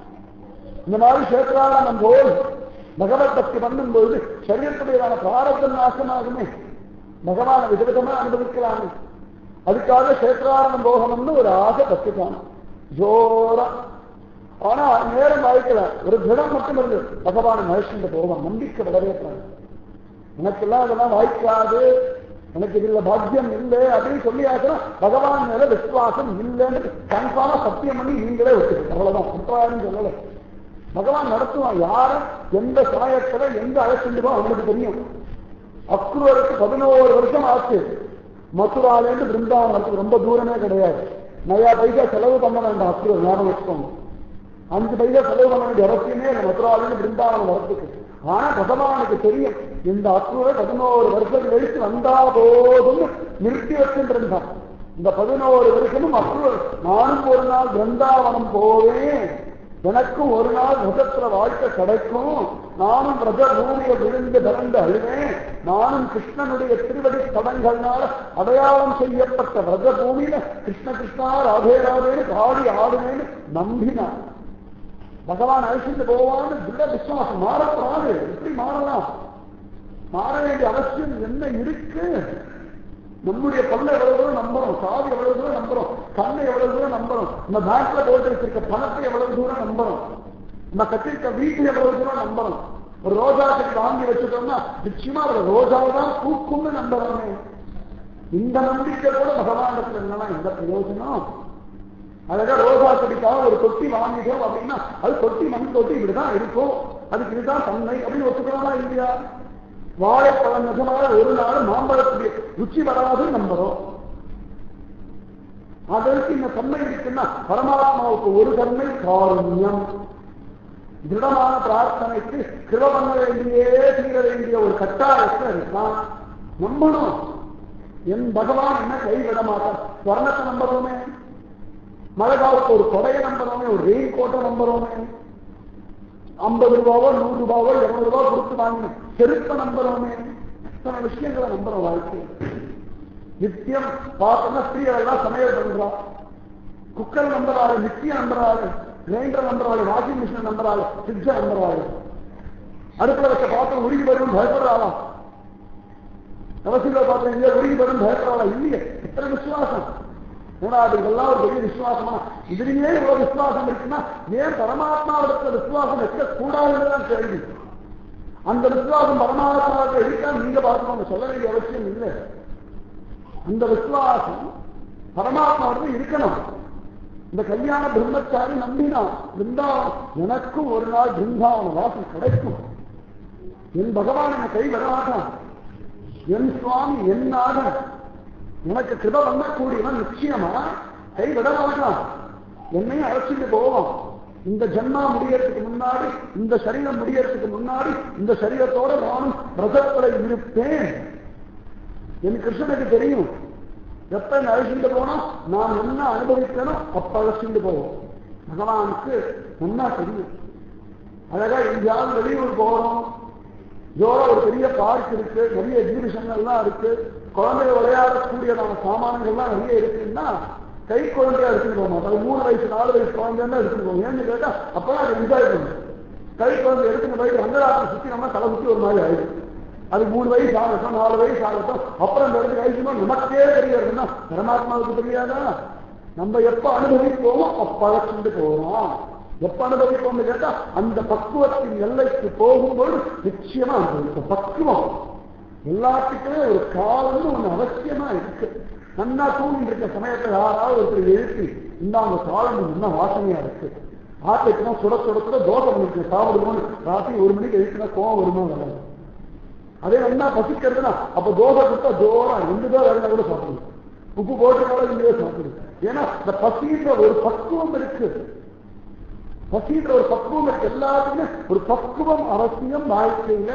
இந்த மாதிரி சேத்திராவனம் போல் பகவத் பக்தி பண்ணும்போது சரீரத்துடையதான பிராரத்த நாசமாகுமே பகவான விதவிதமா அனுபவிக்கலாமே அதுக்காக சேத்திராவனம் போகணும்னு ஒரு ஆசை பக்திக்கான ஜோரா ஆனா நேரம் வாய்க்கல ஒரு திடம் மட்டும் இருந்து பகவான் மனுஷன் போவான் நம்பிக்கை வரவேற்றாங்க எனக்கெல்லாம் அதெல்லாம் வாய்க்காது எனக்கு இதுல பாக்கியம் இல்லை அப்படின்னு சொல்லி ஆச்சுன்னா பகவான் மேல விசுவாசம் இல்லைன்னு கன்ஃபார்மா சத்தியம் பண்ணி நீங்களே வச்சுக்கிட்டு அவ்வளவுதான் அபிப்பிராயம் சொல்லல பகவான் நடத்துவான் யாரை எந்த சமயத்துல எங்க அழைச்சிட்டுமோ அவனுக்கு தெரியும் அக்ரூருக்கு பதினோரு வருஷம் ஆச்சு மதுராலேருந்து பிருந்தாவனத்துக்கு ரொம்ப தூரமே கிடையாது நயா பைசா செலவு பண்ண வேண்டாம் அக்ரூர் ஞாபகம் வச்சுக்கோங்க அஞ்சு பைசா செலவு பண்ண வேண்டிய அவசியமே இல்லை மதுராலேருந்து பிருந்தாவனம் வரத்துக்கு ஆனா பகவானுக்கு தெரியும் இந்த அக்ரூரை பதினோரு வருஷம் கழித்து வந்தா போதும்னு நிறுத்தி வச்சுட்டு இருந்தான் இந்த பதினோரு வருஷமும் அக்ரூர் நானும் ஒரு நாள் பிருந்தாவனம் போவேன் எனக்கும் ஒரு நாள் ரஜத்துல வாழ்க்கை கிடைக்கும் நானும் ரஜ பூமியை விழுந்து பிறந்து அழுவேன் நானும் கிருஷ்ணனுடைய திருவடி தடங்கள்னால அடையாளம் செய்யப்பட்ட ரஜ பூமியில கிருஷ்ண கிருஷ்ணா ராதே ராதேன்னு பாடி ஆடுவேன்னு நம்பினான் பகவான் அழைச்சிட்டு போவான்னு திட விசுவாசம் மாறப்படாது எப்படி மாறலாம் மாற வேண்டிய அவசியம் என்ன இருக்கு நம்முடைய பல்ல எவ்வளவு தூரம் நம்புறோம் சாதி எவ்வளவு தூரம் நம்புறோம் கண்ணை எவ்வளவு தூரம் நம்புறோம் நம்ம பேங்க்ல போட்டு வச்சிருக்க பணத்தை எவ்வளவு தூரம் நம்புறோம் நம்ம கட்டிருக்க வீட்டு எவ்வளவு தூரம் நம்புறோம் ஒரு ரோஜா செடி வாங்கி வச்சுட்டோம்னா நிச்சயமா ஒரு ரோஜாவை தான் பூக்கும்னு நம்புறோமே இந்த நம்பிக்கை கூட பகவானத்துல என்னன்னா எந்த பிரயோஜனம் அழகா ரோஜா செடிக்காக ஒரு தொட்டி வாங்கிட்டோம் அப்படின்னா அது தொட்டி மண் தொட்டி இப்படிதான் இருக்கும் அதுக்கு இதுதான் தன்மை அப்படின்னு ஒத்துக்கலாமா இல்லையா வாழைப்பழம் நிஜமாக ஒரு நாள் மாம்பழத்துடைய ருச்சி வராது நம்புறோம் அதற்கு இந்த தன்மை இருக்குன்னா பரமாத்மாவுக்கு ஒரு தன்மை காருண்யம் திருடமான பிரார்த்தனைக்கு கிருப பண்ண வேண்டியே தீர வேண்டிய ஒரு கட்டாயத்தை இருக்கான் நம்பணும் என் பகவான் என்ன கைவிட மாட்டான் ஸ்வர்ணத்தை நம்புறோமே மழை காலத்து ஒரு கொடையை நம்புறோமே ஒரு ரெயின் கோட்டை நம்புறோமே ஐம்பது ரூபாவோ நூறு ரூபாவோ இருநூறு ரூபாய் கொடுத்து வாங்கினோம் செருப்ப நம்புறோமே இத்தனை விஷயங்களை நம்புறோம் வாழ்க்கை நித்தியம் பார்த்தோம்னா ஸ்திரீகள் எல்லாம் சமையல் பண்றா குக்கர் நம்புறாரு நித்தியம் நம்புறாரு கிரைண்டர் நம்புறாரு வாஷிங் மிஷின் நம்புறாரு ஃப்ரிட்ஜ நம்புறாரு அடுப்புல வச்ச பாத்திரம் உருகி வரும் பயப்படுறாளா அவசியம் பாத்திரம் எங்க உருகி வரும் பயப்படுறாளா இல்லையே இத்தனை விசுவாசம் ஏன்னா அது இதெல்லாம் ஒரு பெரிய விசுவாசமா இதுலயே இவ்வளவு விசுவாசம் இருக்குன்னா ஏன் பரமாத்மாவிடத்துல விசுவாசம் வைக்க கூடாதுன்னு தான் கேள்வி அந்த விசுவாசம் பரமாத்மாவுக்கு இருக்கா நீங்க பார்க்கணும் சொல்ல வேண்டிய அவசியம் இல்லை அந்த விசுவாசம் பரமாத்மாவுக்கு இருக்கணும் இந்த கல்யாண பிரம்மச்சாரி நம்பினான் பிருந்தாவனம் எனக்கும் ஒரு நாள் பிருந்தாவன வாசம் கிடைக்கும் என் பகவான் என்னை கை வரமாட்டான் என் சுவாமி என் நாதன் உனக்கு கிருப பண்ணக்கூடியவன் நிச்சயமா கை விட மாட்டான் என்னையும் அழைச்சிட்டு போவோம் இந்த ஜென்மா முடியறதுக்கு முன்னாடி இந்த சரீரம் முடியறதுக்கு முன்னாடி இந்த சரீரத்தோட நானும் ரசத்துல இருப்பேன் என் கிருஷ்ணனுக்கு தெரியும் எப்ப என்ன அழைச்சிட்டு போனோம் நான் என்ன அனுபவிக்கணும் அப்ப அழைச்சிட்டு போவோம் பகவானுக்கு நல்லா தெரியும் அழகா எங்கேயாவது வெளியூர் போறோம் ஜோரா ஒரு பெரிய பார்க் இருக்கு நிறைய எக்ஸிபிஷன்கள்லாம் இருக்கு குழந்தைகள் விளையாடக்கூடியதான சாமான்கள்லாம் நிறைய இருக்குன்னா கை குழந்தையா எடுத்துட்டு போக மாட்டோம் அது மூணு வயசு நாலு வயசு குழந்தைன்னா எடுத்துட்டு போவோம் ஏன்னு கேட்டா அப்பதான் அதை என்ஜாய் பண்ணும் கை குழந்தை எடுத்துட்டு போய் ரங்கராஜன் சுத்தி நம்ம தலை சுத்தி ஒரு மாதிரி ஆயிடும் அது மூணு வயசு ஆகட்டும் நாலு வயசு ஆகட்டும் அப்புறம் இந்த இடத்துக்கு ஆயிடுச்சுன்னா நமக்கே தெரியாதுன்னா பரமாத்மாவுக்கு தெரியாதா நம்ம எப்ப அனுபவிப்போமோ அப்ப அழைச்சிட்டு போறோம் எப்ப அனுபவிப்போம்னு கேட்டா அந்த பக்குவத்தின் எல்லைக்கு போகும்போது நிச்சயமா அனுபவிக்கும் பக்குவம் எல்லாத்துக்குமே ஒரு காலம்னு ஒண்ணு அவசியமா இருக்கு நன்னா தூங்கிட்டு இருக்க சமயத்துல யாராவது ஒருத்தர் எழுப்பி இந்தாங்க காலம் இன்னும் வாசனையா இருக்கு ஆட்டைக்குனா சுட சுட சுட தோசை பண்ணிருக்கு சாப்பிடுவோம் ராத்திரி ஒரு மணிக்கு எழுப்பினா கோவம் வருமோ வராது அதே நல்லா பசிக்கிறதுனா அப்ப தோசை கொடுத்தா ஜோரா ரெண்டு தான் வேலை கூட சாப்பிடுங்க உப்பு போட்டு கூட இல்லையோ சாப்பிடுங்க ஏன்னா இந்த பசின்ற ஒரு பக்குவம் இருக்கு பசின்ற ஒரு பக்குவம் இருக்கு எல்லாத்துக்குமே ஒரு பக்குவம் அவசியம் வாழ்க்கையில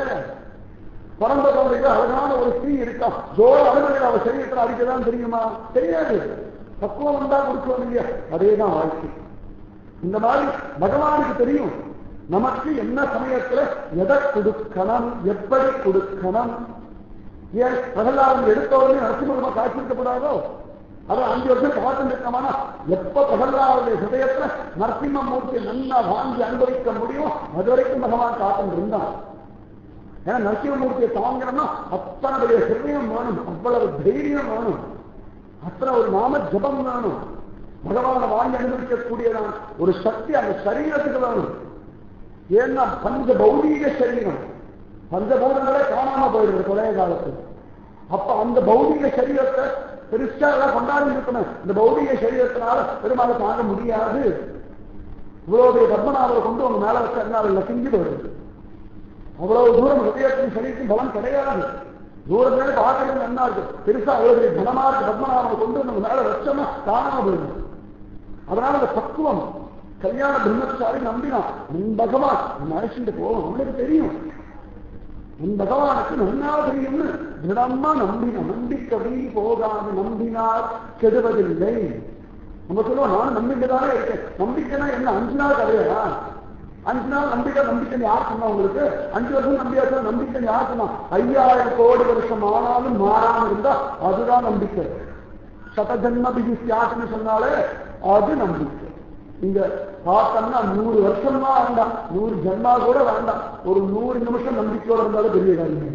பிறந்த குழந்தைக்கு அழகான ஒரு ஸ்ரீ இருக்கா ஜோர அழுகையில் அவ சரீரத்தில் அடிக்கதான் தெரியுமா தெரியாது பக்குவம் வந்தா கொடுக்கணும் இல்லையா அதேதான் வாழ்க்கை இந்த மாதிரி பகவானுக்கு தெரியும் நமக்கு என்ன சமயத்துல எதை கொடுக்கணும் எப்படி கொடுக்கணும் ஏன் பிரகலாதன் எடுத்த உடனே நரசிம்ம காட்சிக்கப்படாதோ அது அஞ்சு வருஷம் காத்து இருக்கமானா எப்ப பிரகலாவுடைய ஹிருதயத்துல நரசிம்ம மூர்த்தியை நல்லா வாங்கி அனுபவிக்க முடியும் அது வரைக்கும் பகவான் காத்துட்டு இருந்தான் ஏன்னா நரசிம்மூர்த்தியை தாங்கணும்னா அத்தனுடைய ஹிருதயம் வேணும் அவ்வளவு தைரியம் வேணும் அத்தனை ஒரு நாம ஜபம் வேணும் பகவானை வாங்கி அனுபவிக்கக்கூடியதான் ஒரு சக்தி அந்த சரீரத்துக்கு வேணும் ஏன்னா பஞ்ச பௌதீக சரீரம் பஞ்சபூதங்களே காணாம போயிடுது பழைய காலத்துல அப்ப அந்த பௌதீக சரீரத்தை பெருசா எல்லாம் கொண்டாடி இருக்கணும் இந்த பௌதீக சரீரத்தினால பெருமாளை தாங்க முடியாது இவ்வளவு பெரிய பத்மநாபரை கொண்டு உங்க மேல வச்சா நசிஞ்சு போயிடுது அவ்வளவு தூரம் ஹிருதயத்தின் சரீரத்தின் பலம் கிடையாது தூரத்துல பார்க்கறது என்ன இருக்கு பெருசா அவ்வளவு பெரிய கனமா இருக்கு பத்மநாபனை கொண்டு நம்ம மேல வச்சோம்னா காணாம போயிடும் அதனால அந்த பக்குவம் கல்யாண பிரம்மச்சாரி நம்பினான் உன் பகவான் உன் அழைச்சிட்டு போவோம் அவனுக்கு தெரியும் உன் பகவானுக்கு நன்னா தெரியும்னு திடமா நம்பின நம்பிக்கை போகாது நம்பினார் கெடுவதில்லை நம்ம சொல்லுவோம் நான் நம்பிக்கைதானே இருக்கேன் நம்பிக்கைனா என்ன அஞ்சு நாள் கதையா அஞ்சு நாள் நம்பிக்கை நம்பிக்கை யார் சொன்னா உங்களுக்கு அஞ்சு வருஷம் நம்பிக்கை நம்பிக்கை யார் சொன்னா ஐயாயிரம் கோடி வருஷம் ஆனாலும் மாறாம இருந்தா அதுதான் நம்பிக்கை சதஜன்ம பிதி சியாட்டுன்னு சொன்னாலே அது நம்பிக்கை இங்க பார்த்தோம்னா நூறு வருஷமா வேண்டாம் நூறு ஜன்மா கூட வேண்டாம் ஒரு நூறு நிமிஷம் நம்பிக்கையோட இருந்தாலும் பெரிய காரியம்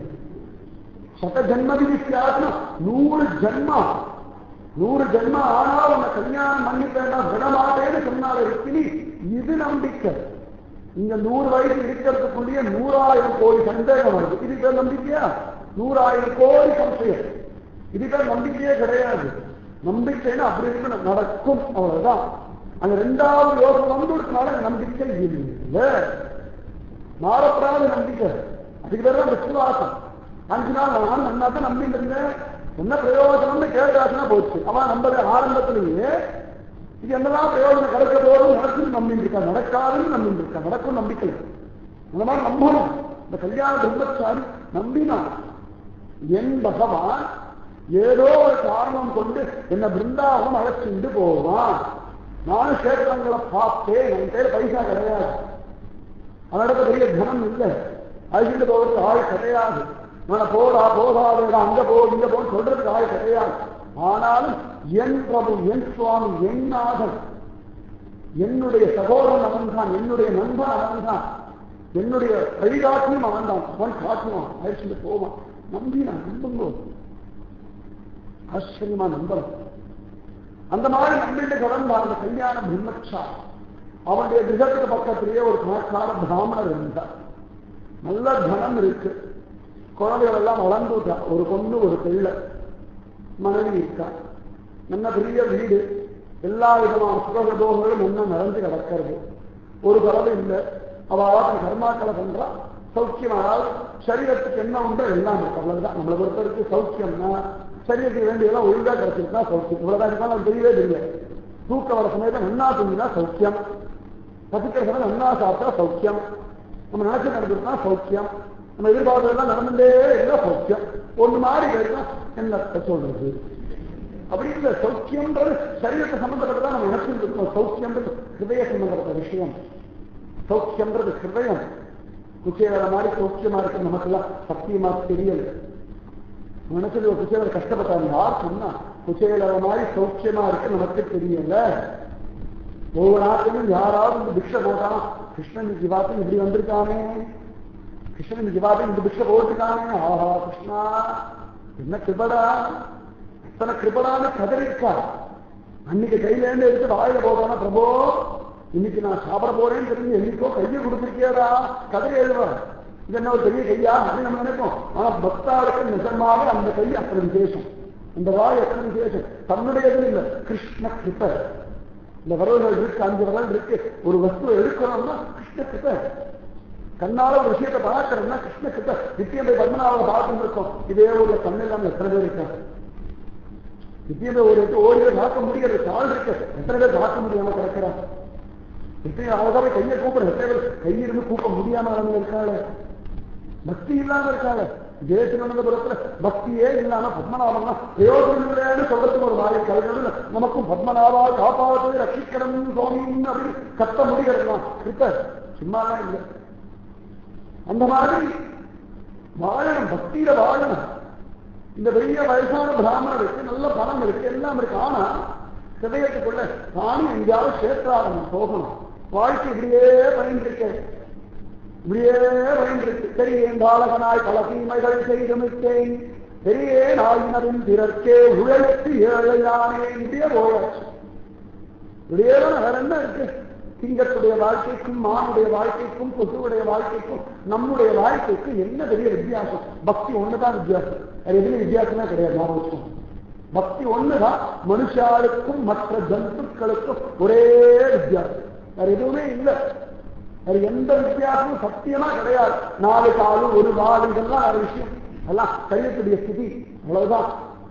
சத ஜன்ம விதி சியாட்டுனா நூறு ஜன்மா நூறு ஜென்மா ஆனால் உன்னை கல்யாணம் பண்ணிட்டேன்னா விடமாட்டேன்னு சொன்னால இருக்கிறி இது நம்பிக்கை இங்க நூறு வயசு இருக்கிறதுக்குள்ளேயே நூறாயிரம் கோடி சந்தேகம் வருது இது பேர் நம்பிக்கையா நூறாயிரம் கோடி சம்சயம் இது பேர் நம்பிக்கையே கிடையாது நம்பிக்கைன்னா அப்படி இருக்கு நடக்கும் அவ்வளவுதான் அங்க ரெண்டாவது யோகம் வந்ததுனால நம்பிக்கை இல்லை மாறப்படாத நம்பிக்கை அதுக்கு பேர் தான் விசுவாசம் அஞ்சு நாள் நான் நன்னா தான் நம்பிட்டு இருந்தேன் என்ன பிரயோஜனம்னு கேட்டாச்சுன்னா போச்சு அவன் நம்பது ஆரம்பத்திலேயே இது என்னதான் பிரயோஜனம் கிடைக்க போதும் நடக்கும் நம்பிட்டு இருக்கா நடக்காதுன்னு நம்பிட்டு இருக்கா நடக்கும் நம்பிக்கை அந்த மாதிரி நம்பணும் இந்த கல்யாண பிரம்மச்சாரி நம்பினான் என் பகவான் ஏதோ ஒரு காரணம் கொண்டு என்ன பிருந்தாவனம் அழைச்சிட்டு போவான் நானும் சேத்திரங்களை பார்த்தேன் என் கையில பைசா கிடையாது அவனிடத்த பெரிய தனம் இல்லை அழைச்சிட்டு போகிறதுக்கு ஆள் கிடையாது நான் போடா போகாதடா அங்க போ இங்க போ சொல்றதுக்கு ஆள் கிடையாது ஆனாலும் என் பிரபு என் சுவாமி என் நாதன் என்னுடைய சகோதரன் அவன் தான் என்னுடைய நண்பன் அவன் தான் என்னுடைய வழிகாட்டியும் அவன் தான் அவன் காட்டுவான் அழைச்சிட்டு போவான் நம்பி நான் நம்புங்கோ ஆச்சரியமா நம்பலாம் அந்த மாதிரி நம்பிட்டு கடந்த அந்த கல்யாண பிரம்மச்சா அவனுடைய கிரகத்துக்கு பக்கத்திலேயே ஒரு பணக்கார பிராமணர் இருந்தார் நல்ல தனம் இருக்கு குழந்தைகள் எல்லாம் வளர்ந்துட்டா ஒரு பொண்ணு ஒரு பிள்ளை மனைவி இருக்கா நல்ல பெரிய வீடு எல்லா விதமான சுகதோகங்களும் என்ன நடந்து கிடக்கிறது ஒரு குறவு இல்லை அவள் கர்மாக்களை பண்றா சௌக்கியம் அதாவது சரீரத்துக்கு என்ன உண்டோ எல்லாம் இருக்கு அவ்வளவுதான் நம்மளை பொறுத்தவரைக்கும் சௌக்கியம்னா சரீரத்துக்கு வேண்டியதெல்லாம் ஒழுங்கா கிடைச்சிருக்கா சௌக்கியம் இவ்வளவுதான் இருந்தாலும் அது தெரியவே தெரியாது தூக்க வர சமயத்தை நன்னா தூங்கினா சௌக்கியம் பசிக்கிற சமயம் நன்னா சாப்பிட்டா சௌக்கியம் நம்ம நினைச்சு நடந்துருக்கா சௌக்கியம் நம்ம எதிர்பார்த்ததெல்லாம் நடந்துட்டே இருந்தா சௌக்கியம் ஒண்ணு மாறி கேட்டா என்ன சொல்றது அப்படி இல்ல சௌக்கியம்ன்றது சரீரத்தை சம்பந்தப்பட்டதான் நம்ம நினைச்சுட்டு இருக்கோம் சௌக்கியம்ன்றது ஹிருதய சம்பந்தப்பட்ட விஷயம் சௌக்கியம்ன்றது ஹிருதயம் குச்சேவர மாதிரி சௌக்கியமா இருக்கு நமக்கெல்லாம் சத்தியமா தெரியல நினைச்சது ஒரு குச்சேவர் கஷ்டப்பட்டாங்க யார் சொன்னா குச்சேவர மாதிரி சௌக்கியமா இருக்கு நமக்கு தெரியல ஒவ்வொரு நாட்டிலும் யாராவது இந்த பிக்ஷை போட்டான் கிருஷ்ணன் ஜிவாத்தம் இப்படி வந்திருக்கானே கிருஷ்ணன் ஜிவாத்தம் இந்த பிக்ஷை போட்டுருக்கானே ஆஹா கிருஷ்ணா என்ன கிருபடா இத்தனை கிருபடான கதறிக்கா அன்னைக்கு கையில இருந்து எடுத்து வாயில போட்டானா பிரபோ இன்னைக்கு நான் சாப்பிட போறேன்னு தெரிஞ்சு என்னைக்கோ கையை கொடுத்துருக்கியாரா கதறி எழுதுவார் இது என்ன ஒரு பெரிய கையா அப்படின்னு நம்ம நினைப்போம் ஆனா பக்தாவுக்கு நிஜமாக அந்த கை அப்படி விசேஷம் இந்த வாய் எத்தனை விசேஷம் தன்னுடையது இல்லை கிருஷ்ண கிருப இந்த விரல்கள் இருக்கு அஞ்சு விரல் இருக்கு ஒரு வஸ்துவை எடுக்கணும்னா கிருஷ்ண கிருப கண்ணால ஒரு விஷயத்தை பார்க்கறோம்னா கிருஷ்ண கிருப நித்தியம் போய் பத்மநாப பார்த்துட்டு இருக்கோம் இதே ஊர்ல கண்ணு இல்லாம எத்தனை பேர் இருக்காங்க நித்தியம் போய் ஒரு இடத்து ஓடி பார்க்க முடியாது கால் இருக்கு எத்தனை பேர் பார்க்க முடியாம கிடக்கிறான் எத்தனை அழகாவே கையை கூப்பிட எத்தனை பேர் கையிருந்து கூப்பிட முடியாம அவங்க இருக்காங்க பக்தி இல்லாம இருக்காங்க ஜெயசினந்தபுரத்துல பக்தியே இல்லாம பத்மநாபம்னா பிரயோஜனம் இல்லைன்னு சொல்றதுக்கு ஒரு வாயை கலைஞர் நமக்கும் பத்மநாபா காப்பாவது ரட்சிக்கணும் சுவாமின்னு அப்படின்னு கத்த முடிகிறதுலாம் கிருப்ப சும்மாதான் இல்லை அந்த மாதிரி வாழணும் பக்தியில வாழணும் இந்த பெரிய வயசான பிராமணர் இருக்கு நல்ல பணம் இருக்கு எல்லாம் இருக்கு ஆனா ஹிருதயத்துக்குள்ள தானும் எங்கேயாவது சேத்ராகணும் போகணும் வாழ்க்கை இப்படியே பயந்துருக்க இப்படியே பயந்துருக்கு பெரியேன் பாலகனாய் பல தீமைகள் செய்து மிட்டேன் பெரியேன் ஆயினரும் பிறர்க்கே உழைத்து ஏழையானே இப்படியே போயாச்சு இப்படியே வேற என்ன இருக்கு சிங்கத்துடைய வாழ்க்கைக்கும் மானுடைய வாழ்க்கைக்கும் கொசுவுடைய வாழ்க்கைக்கும் நம்முடைய வாழ்க்கைக்கும் என்ன பெரிய வித்தியாசம் பக்தி ஒண்ணுதான் வித்தியாசம் அது எதுவும் வித்தியாசமே கிடையாது நான் வச்சுக்கோங்க பக்தி ஒண்ணுதான் மனுஷாளுக்கும் மற்ற ஜந்துக்களுக்கும் ஒரே வித்தியாசம் வேற எதுவுமே இல்லை வேற எந்த வித்தியாசமும் சத்தியமா கிடையாது நாலு காலு ஒரு வால் இதெல்லாம் வேற விஷயம் எல்லாம் சரீரத்துடைய ஸ்திதி அவ்வளவுதான்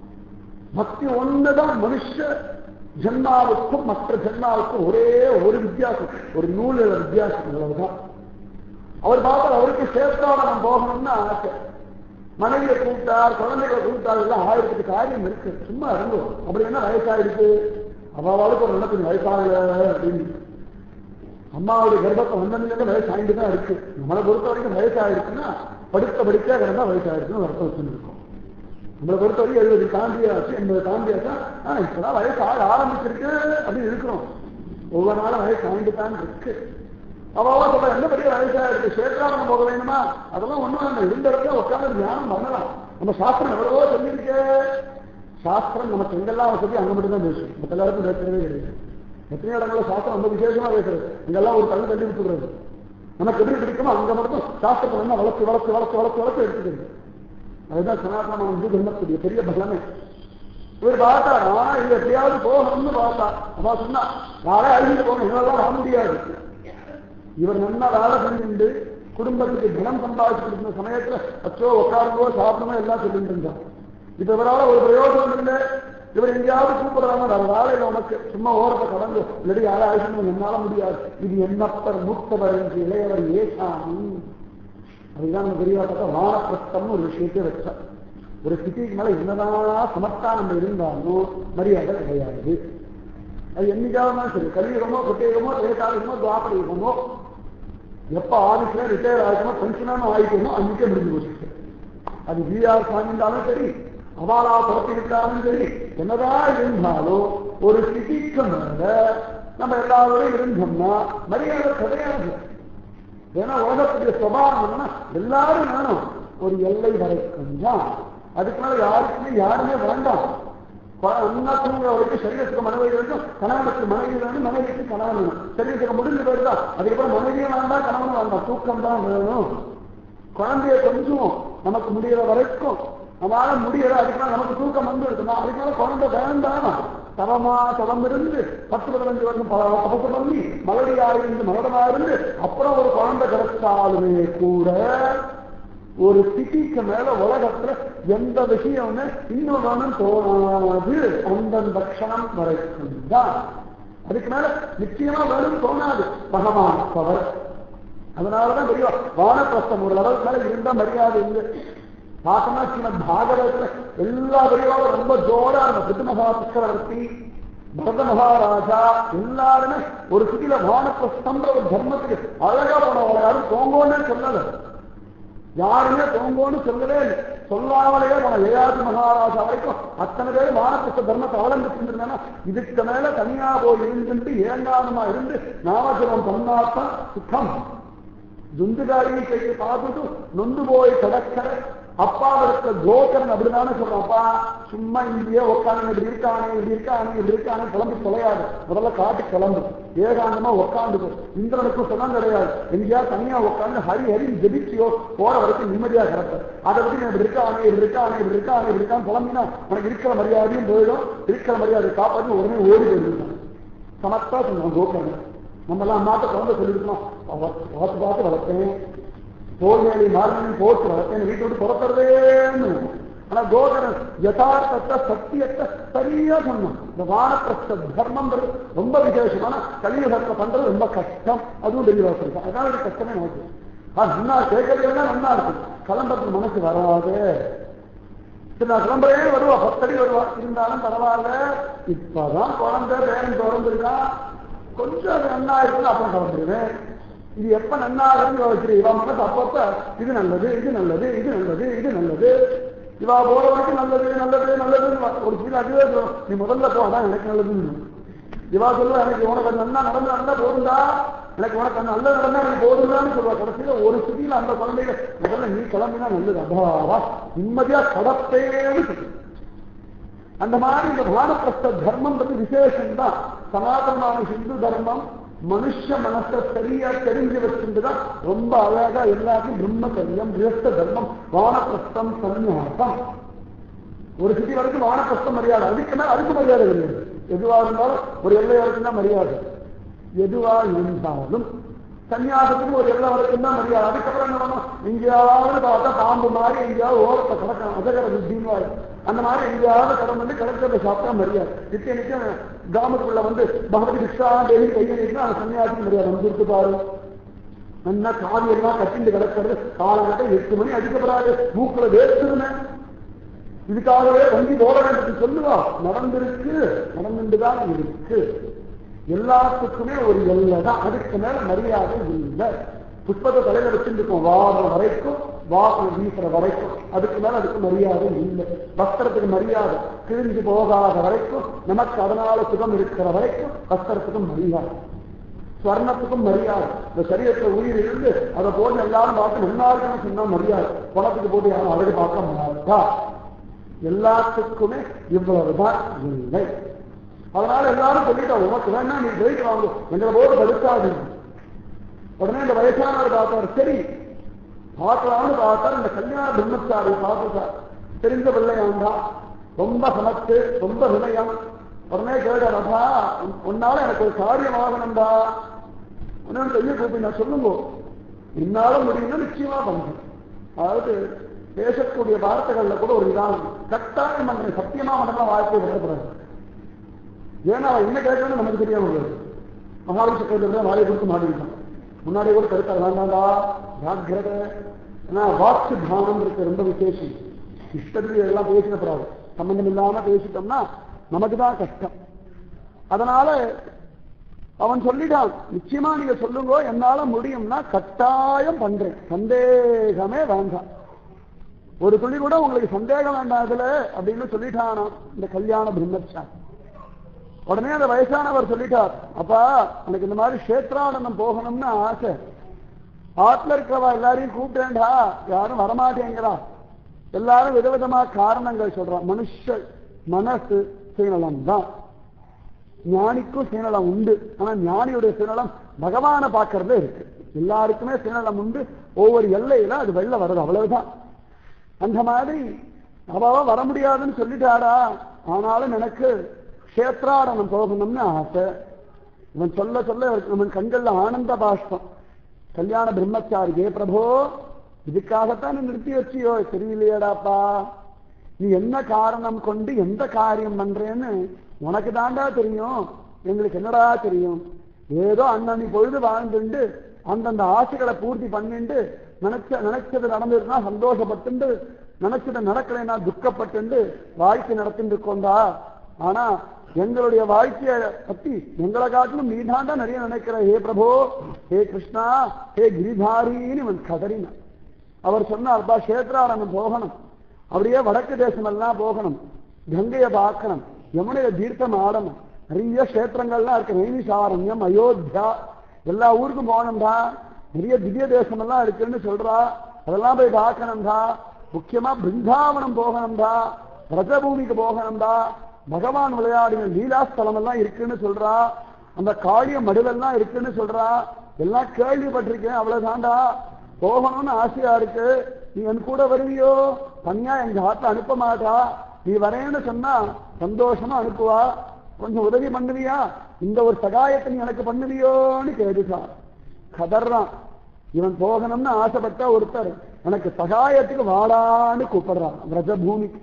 பக்தி ஒண்ணுதான் மனுஷ ஜென்மாவுக்கும் மற்ற ஜென்மாவுக்கும் ஒரே ஒரு வித்தியாசம் ஒரு நூலில் வித்தியாசம் அவ்வளவுதான் அவர் பார்த்தா அவருக்கு சேத்தாவனம் போகணும்னு ஆசை மனைவியை கூப்பிட்டார் குழந்தைகளை கூப்பிட்டார் எல்லாம் ஆயிரத்துக்கு காரியம் இருக்கு சும்மா இருந்தோம் அப்படி என்ன வயசாயிருக்கு அவாவாளுக்கு ஒரு நல்ல வயசாகல அப்படின்னு அம்மாவுடைய கர்ப்பத்தை வந்தவங்க வயசாயிட்டு தான் இருக்கு நம்மளை பொறுத்த வரைக்கும் வயசாயிருக்குன்னா படுத்த படிக்க கிடந்தா வயசாயிருக்குன்னு வருத்தம் வச்சுருக்கோம் நம்மளை பொறுத்த வரைக்கும் எழுபது தாண்டியாச்சு எண்பது தாண்டியாச்சா ஆனா இப்பதான் வயசு ஆக ஆரம்பிச்சிருக்கு அப்படின்னு இருக்கிறோம் ஒவ்வொரு நாளும் வயசு ஆண்டு தான் இருக்கு அவாவா சொல்ற என்ன பெரிய வயசா இருக்கு சேத்ராமணம் போக வேணுமா அதெல்லாம் ஒண்ணும் இல்லை இருந்த இடத்துல உட்காந்து தியானம் பண்ணலாம் நம்ம சாஸ்திரம் எவ்வளவோ சொல்லியிருக்கே சாஸ்திரம் நமக்கு எங்கெல்லாம் வசதி அங்க மட்டும் தான் பேசும் மற்ற எல்லாருக்கும் பேசுறதே கிடையாது எத்தனையோ இடங்களில் சாஸ்திரம் ரொம்ப விசேஷமா பேசுறது இங்கெல்லாம் ஒரு தள்ளி தள்ளி விட்டுக்கிறது நமக்கு எப்படி பிடிக்குமோ அங்க மட்டும் சாஸ்திரத்தை என்ன வளர்த்து வளர்த்து வளர்த்து வளர்த்து வளர்த்து எடுத்துக்கிறது அதுதான் சனாதன இந்து தர்மத்துடைய பெரிய பலமே இவர் பார்த்தா நான் இது எப்படியாவது போகணும்னு பார்த்தா அவன் சொன்னா நாளே அழிஞ்சு போகணும் இவரெல்லாம் வர முடியாது இவர் நல்லா வேலை செஞ்சுட்டு குடும்பத்துக்கு தினம் சம்பாதிச்சுட்டு இருந்த சமயத்துல அச்சோ உட்காருங்கோ சாப்பிடுமோ எல்லாம் சொல்லிட்டு இருந்தார் இப்ப இவரால ஒரு பிரயோஜனம் இல்லை இவர் எங்கேயாவது கூப்பிடுறாங்க வேற வேலையில உனக்கு சும்மா ஓரத்தை கடந்து இல்லாட்டி யாரும் ஆயிடுச்சு என்னால முடியாது இது என்னப்பர் மூத்தவர் என்று இளையவர் ஏசாமி அதுதான் நம்ம பெரியவா பார்த்தா வானப்பிரஸ்தம்னு ஒரு விஷயத்தை வச்சார் ஒரு சிட்டிக்கு மேல என்னதான் சமத்தா நம்ம இருந்தாலும் மரியாதை கிடையாது அது என்னைக்காவது சரி கலியுகமோ குட்டியுகமோ தேசாயுகமோ துவாபரயுகமோ எப்ப ஆபீஸ்ல ரிட்டையர் ஆகிக்கணும் பென்ஷனான ஆகிக்கணும் அன்னைக்கே முடிஞ்சு போச்சு அது ஜிஆர் சாமிந்தாலும் சரி அவாலா துரத்தி விட்டாலும் சரி என்னதான் இருந்தாலும் ஒரு சிட்டிக்கு மேல நம்ம எல்லாரோடும் இருந்தோம்னா மரியாதை கிடையாது ஏன்னா உலகத்துடைய சுபாவம் என்னன்னா எல்லாரும் வேணும் ஒரு எல்லை வரைக்கும் தான் அதுக்கு மேல யாருக்குமே யாருமே வேண்டாம் அண்ணா தூங்குற வரைக்கும் சரீரத்துக்கு மனைவி வேண்டும் கணவனுக்கு மனைவி வேணும் மனைவிக்கு கணவன் வேணும் சரீரத்துக்கு முடிஞ்சு போயிருந்தா அதுக்கப்புறம் மனைவியும் வேண்டாம் கணவனும் வேண்டாம் தூக்கம் தான் வேணும் குழந்தைய கொஞ்சம் நமக்கு முடிகிற வரைக்கும் நம்மளால முடியல அதுக்கு நமக்கு தூக்கம் வந்து இருக்குமா அதுக்காக குழந்தை வேண்டாம் தவமா தவம் இருந்து பத்து பதினஞ்சு வருஷம் தபசு பண்ணி மலடியா இருந்து மலடமா இருந்து அப்புறம் ஒரு குழந்தை கிடைச்சாலுமே கூட ஒரு சிட்டிக்கு மேல உலகத்துல எந்த விஷயம்னு இன்னும் வேணும் தோணாது அந்த க்ஷணம் வரைக்கும் தான் அதுக்கு மேல நிச்சயமா வேணும் தோணாது பகவான் பவர் அதனாலதான் பெரிய வானப்பிரஸ்தம் ஒரு லெவல் மேல இருந்தா மரியாதை இல்லை பார்த்தோம்னா ஸ்ரீமத் பாகவதத்துல எல்லா பெரியவாவும் ரொம்ப ஜோரா அந்த பித்து மகா சக்கரவர்த்தி பரத மகாராஜா எல்லாருமே ஒரு சிட்டியில வானப்பிரஸ்தம்ன்ற ஒரு தர்மத்துக்கு அழகா போனவங்க யாரும் தோங்கோன்னு சொல்லல யாருமே தோங்கோன்னு சொல்லவே இல்லை சொல்லாமலேயே போன ஏயாதி மகாராஜா வரைக்கும் அத்தனை பேர் வானப்பிரஸ்த தர்மத்தை அவலம்பிச்சிருந்தாங்கன்னா இதுக்கு மேல தனியா போய் இருந்துட்டு ஏங்கானமா இருந்து நாமஜலம் பண்ணாத்தான் சுத்தம் துந்துகாரியை கைக்கு பார்த்துட்டு நொந்து போய் கடற்கரை அப்பாவை இருக்க கோகரன் அப்படிதானே சொல்றான் அப்பா சும்மா இங்கேயே உட்காந்து இப்படி இருக்கானே இப்படி இருக்கானே இப்படி இருக்கானே கிளம்பி தொலையாது முதல்ல காட்டு கிளம்பு ஏகாந்தமா உட்காந்து இந்திரனுக்கும் சுகம் கிடையாது எங்கேயா தனியா உட்காந்து ஹரி ஹரி ஜெபிச்சியோ போற வரைக்கும் நிம்மதியா கிடப்ப அதை பத்தி நீ இப்படி இருக்கானே இப்படி இருக்கானே இப்படி இருக்கானே இப்படி இருக்கான்னு கிளம்பினா உனக்கு இருக்கிற மரியாதையும் போயிடும் இருக்கிற மரியாதை காப்பாற்றி உடனே ஓடி போயிடுவான் சமத்தா சொன்னான் கோகரன் நம்ம எல்லாம் அம்மாட்ட குழந்தை சொல்லிருக்கோம் பார்த்து பார்த்து வளர்த்தேன் தோல்வேலி மார்கழி போட்டு வளர்த்தேன் வீட்டை விட்டு புறப்படுறதேன்னு ஆனா கோகரன் யதார்த்தத்தை சத்தியத்தை சரியா சொன்னான் இந்த வானப்பிரஸ்த தர்மம் ரொம்ப விசேஷமான கலியுகத்தை பண்றது ரொம்ப கஷ்டம் அதுவும் டெலிவரி சொல்லிட்டான் அதனால இது கஷ்டமே நமக்கு ஆ நன்னா கேட்கறதுலாம் நன்னா இருக்கு கிளம்புறதுக்கு மனசு வராது சரி நான் கிளம்புறே வருவா பத்தடி வருவா இருந்தாலும் பரவாயில்ல இப்பதான் குழந்தை வேகம் திறந்துருக்கா கொஞ்சம் அது நன்னா இருக்குன்னு அப்புறம் கிளம்பிடுவேன் இது எப்ப நன்னா இருக்குன்னு யோசிக்கிறேன் இவன் மனசு அப்பப்ப இது நல்லது இது நல்லது இது நல்லது இது நல்லது இவா போற வரைக்கும் நல்லது நல்லது நல்லதுன்னு ஒரு சீல அதுவே சொல்லும். நீ முதல்ல போ அதான் எனக்கு நல்லதுன்னு இவா சொல்லுவா எனக்கு உனக்கு அது நன்னா நடந்து நடந்தா போதுண்டா எனக்கு உனக்கு அந்த நல்லது நடந்தா எனக்கு போதுண்டான்னு சொல்லுவா கடைசியில ஒரு ஸ்திதியில அந்த குழந்தைங்க முதல்ல நீ கிளம்பினா நல்லது அபாவா நிம்மதியா கடப்பேன்னு சொல்லு அந்த மாதிரி இந்த வானப்பிரஸ்த தர்மம் பத்தி விசேஷம் தான் சனாதனமான ஹிந்து தர்மம் மனுஷ மனசை சரியா தெரிஞ்சு வச்சிருந்துதான் ரொம்ப அழகா எல்லாத்தையும் பிரம்மச்சரியம் கிரஸ்த தர்மம் வானப்பிரஸ்தம் சன்னியாசம் ஒரு சிட்டி வரைக்கும் வானப்பிரஸ்தம் மரியாதை அதுக்கு மேல அதுக்கு மரியாதை கிடையாது எதுவா இருந்தாலும் ஒரு எல்லை வரைக்கும் தான் மரியாதை எதுவா இருந்தாலும் சன்னியாசத்துக்கு ஒரு எல்லை வரைக்கும் தான் மரியாதை அதுக்கப்புறம் என்ன பண்ணணும் எங்கேயாவது பார்த்தா பாம்பு மாதிரி எங்கேயாவது ஓரத்தை கிடக்கணும் அஜகர புத்தின்னு அந்த மாதிரி எங்கேயாவது கடன் வந்து கிடைக்கிறத சாப்பிட்டா மரியாதை நித்திய நித்தியம் கிராமத்துக்குள்ள வந்து பகவதி கிருஷ்ணா தேவி கையை நீட்டினா அந்த சன்னியாசிக்கு மரியாதை வந்து கொடுத்து பாரு நல்லா காவி எல்லாம் கட்டிண்டு கிடக்கிறது காலகட்டம் எட்டு மணி அடிக்கப்படாது மூக்குல வேர்த்துருமே இதுக்காகவே வங்கி போட வேண்டும் சொல்லுவா நடந்திருக்கு நடந்துட்டுதான் இருக்கு எல்லாத்துக்குமே ஒரு எல்லை தான் அதுக்கு மேல மரியாதை இல்லை புஷ்பத்தை தலையில வச்சிருக்கோம் வார வரைக்கும் வாசல் வீசுற வரைக்கும் அதுக்கு மேல அதுக்கு மரியாதை இல்லை வஸ்திரத்துக்கு மரியாதை கிழிஞ்சு போகாத வரைக்கும் நமக்கு அதனால சுகம் இருக்கிற வரைக்கும் வஸ்திரத்துக்கும் மரியாதை ஸ்வர்ணத்துக்கும் மரியாதை இந்த சரீரத்துல உயிர் இருந்து அதை போட்டு எல்லாரும் பார்த்து நல்லா இருக்குன்னு சொன்னா மரியாதை பணத்துக்கு போட்டு யாரும் அழகு பார்க்க மாட்டா எல்லாத்துக்குமே இவ்வளவுதான் இல்லை அதனால எல்லாரும் சொல்லிட்டா உனக்கு வேணா நீ போயிட்டு வாங்க எங்களை போட்டு தடுக்காதீங்க உடனே இந்த வயசானவர் பார்த்தார் சரி பார்க்கலாம்னு பார்த்தார் இந்த கல்யாண பிரம்மச்சாரி பார்த்துட்டார் தெரிஞ்ச பிள்ளையாண்டா ரொம்ப சமத்து ரொம்ப வினயம் உடனே கேட்டாரப்பா உன்னால எனக்கு ஒரு காரியம் ஆகணும்டா உடனே கையை கூப்பி நான் சொல்லுங்க என்னால முடியும்னா நிச்சயமா பண்றேன் அதாவது பேசக்கூடிய வார்த்தைகள்ல கூட ஒரு இதான் கட்டாயம் பண்றேன் சத்தியமா மட்டும் வாழ்க்கை விடக்கூடாது ஏன்னா அவன் என்ன கேட்கணும்னு நமக்கு தெரியாம உள்ளது மகாவீர் சக்கரவர்த்தி வாயை கொடுத்து மாட்டிக்கிட்டான் முன்னாடி கூட கருத்தா வேண்டாண்டா ஜாக்கிரத ஏன்னா வாக்கு தானம் இருக்கு ரொம்ப விசேஷம் இஷ்டத்துக்கு எல்லாம் பேசிடப்படாது சம்பந்தம் இல்லாம பேசிட்டோம்னா நமக்கு தான் கஷ்டம் அதனால அவன் சொல்லிட்டான் நிச்சயமா நீங்க சொல்லுங்க என்னால முடியும்னா கட்டாயம் பண்றேன் சந்தேகமே வேண்டாம் ஒரு துளி கூட உங்களுக்கு சந்தேகம் வேண்டாம் இதுல அப்படின்னு சொல்லிட்டானா இந்த கல்யாண பிரம்மச்சாரி உடனே அந்த வயசானவர் சொல்லிட்டார் அப்பா எனக்கு இந்த மாதிரி கஷேத்ராடனம் போகணும்னு ஆசை ஆத்துல இருக்கிறவா எல்லாரையும் கூப்பிட்டேன்டா யாரும் வரமாட்டேங்கிறா எல்லாரும் விதவிதமா காரணங்கள் சொல்றான் மனுஷ மனசு சுயநலம் தான் ஞானிக்கும் சுயநலம் உண்டு ஆனா ஞானியுடைய சுயநலம் பகவானை பார்க்கறதுல இருக்கு எல்லாருக்குமே சுயநலம் உண்டு ஒவ்வொரு எல்லையில அது வெளில வருது அவ்வளவுதான் அந்த மாதிரி அவ வர முடியாதுன்னு சொல்லிட்டாரா ஆனாலும் எனக்கு கஷேத்ராடனம் போகணும்னு ஆசை இவன் சொல்ல சொல்ல இவன் கண்கள்ல ஆனந்த பாஷ்பம் கல்யாண பிரம்மச்சாரி ஏ பிரபோ இதுக்காகத்தான் நீ நிறுத்தி வச்சியோ தெரியலையேடாப்பா நீ என்ன காரணம் கொண்டு எந்த காரியம் பண்றேன்னு உனக்கு தாண்டா தெரியும் எங்களுக்கு என்னடா தெரியும் ஏதோ அன்னன்னி பொழுது வாழ்ந்துண்டு அந்தந்த ஆசைகளை பூர்த்தி பண்ணிண்டு நினைச்ச நினைச்சது நடந்ததுன்னா சந்தோஷப்பட்டு நினைச்சது நடக்கலைன்னா துக்கப்பட்டு வாழ்க்கை நடத்திட்டு இருக்கோண்டா ஆனா எங்களுடைய வாழ்க்கைய பத்தி எங்களை காட்டிலும் நீ தாண்டா நிறைய நினைக்கிற ஹே பிரபோ ஹே கிருஷ்ணா ஹே கிரிதாரின்னு இவன் கதறினான் அவர் சொன்னார்ப்பா கஷேத்ராடனம் போகணும் அப்படியே வடக்கு தேசம் எல்லாம் போகணும் கங்கையை பார்க்கணும் யமுனைய தீர்த்தம் ஆடணும் நிறைய கஷேத்திரங்கள்லாம் இருக்கு நைமிசாரண்யம் அயோத்தியா எல்லா ஊருக்கும் போகணும்டா நிறைய திவ்ய தேசம் எல்லாம் இருக்குன்னு சொல்றா அதெல்லாம் போய் பார்க்கணும்டா முக்கியமா பிருந்தாவனம் போகணும்டா ரஜபூமிக்கு போகணும்டா பகவான் விளையாடின லீலாஸ்தலம் எல்லாம் இருக்குன்னு சொல்றா அந்த காளிய மடுவெல்லாம் இருக்குன்னு சொல்றா எல்லாம் கேள்விப்பட்டிருக்கேன் அவ்வளவுதான்டா போகணும்னு ஆசையா இருக்கு நீ என் கூட வருவியோ தனியா எங்க ஆத்த அனுப்ப மாட்டா நீ வரேன்னு சொன்னா சந்தோஷமா அனுப்புவா கொஞ்சம் உதவி பண்ணுவியா இந்த ஒரு சகாயத்தை நீ எனக்கு பண்ணுவியோன்னு கேட்டுச்சான் கதறான் இவன் போகணும்னு ஆசைப்பட்ட ஒருத்தர் எனக்கு சகாயத்துக்கு வாடான்னு கூப்பிடுறான் விரஜபூமிக்கு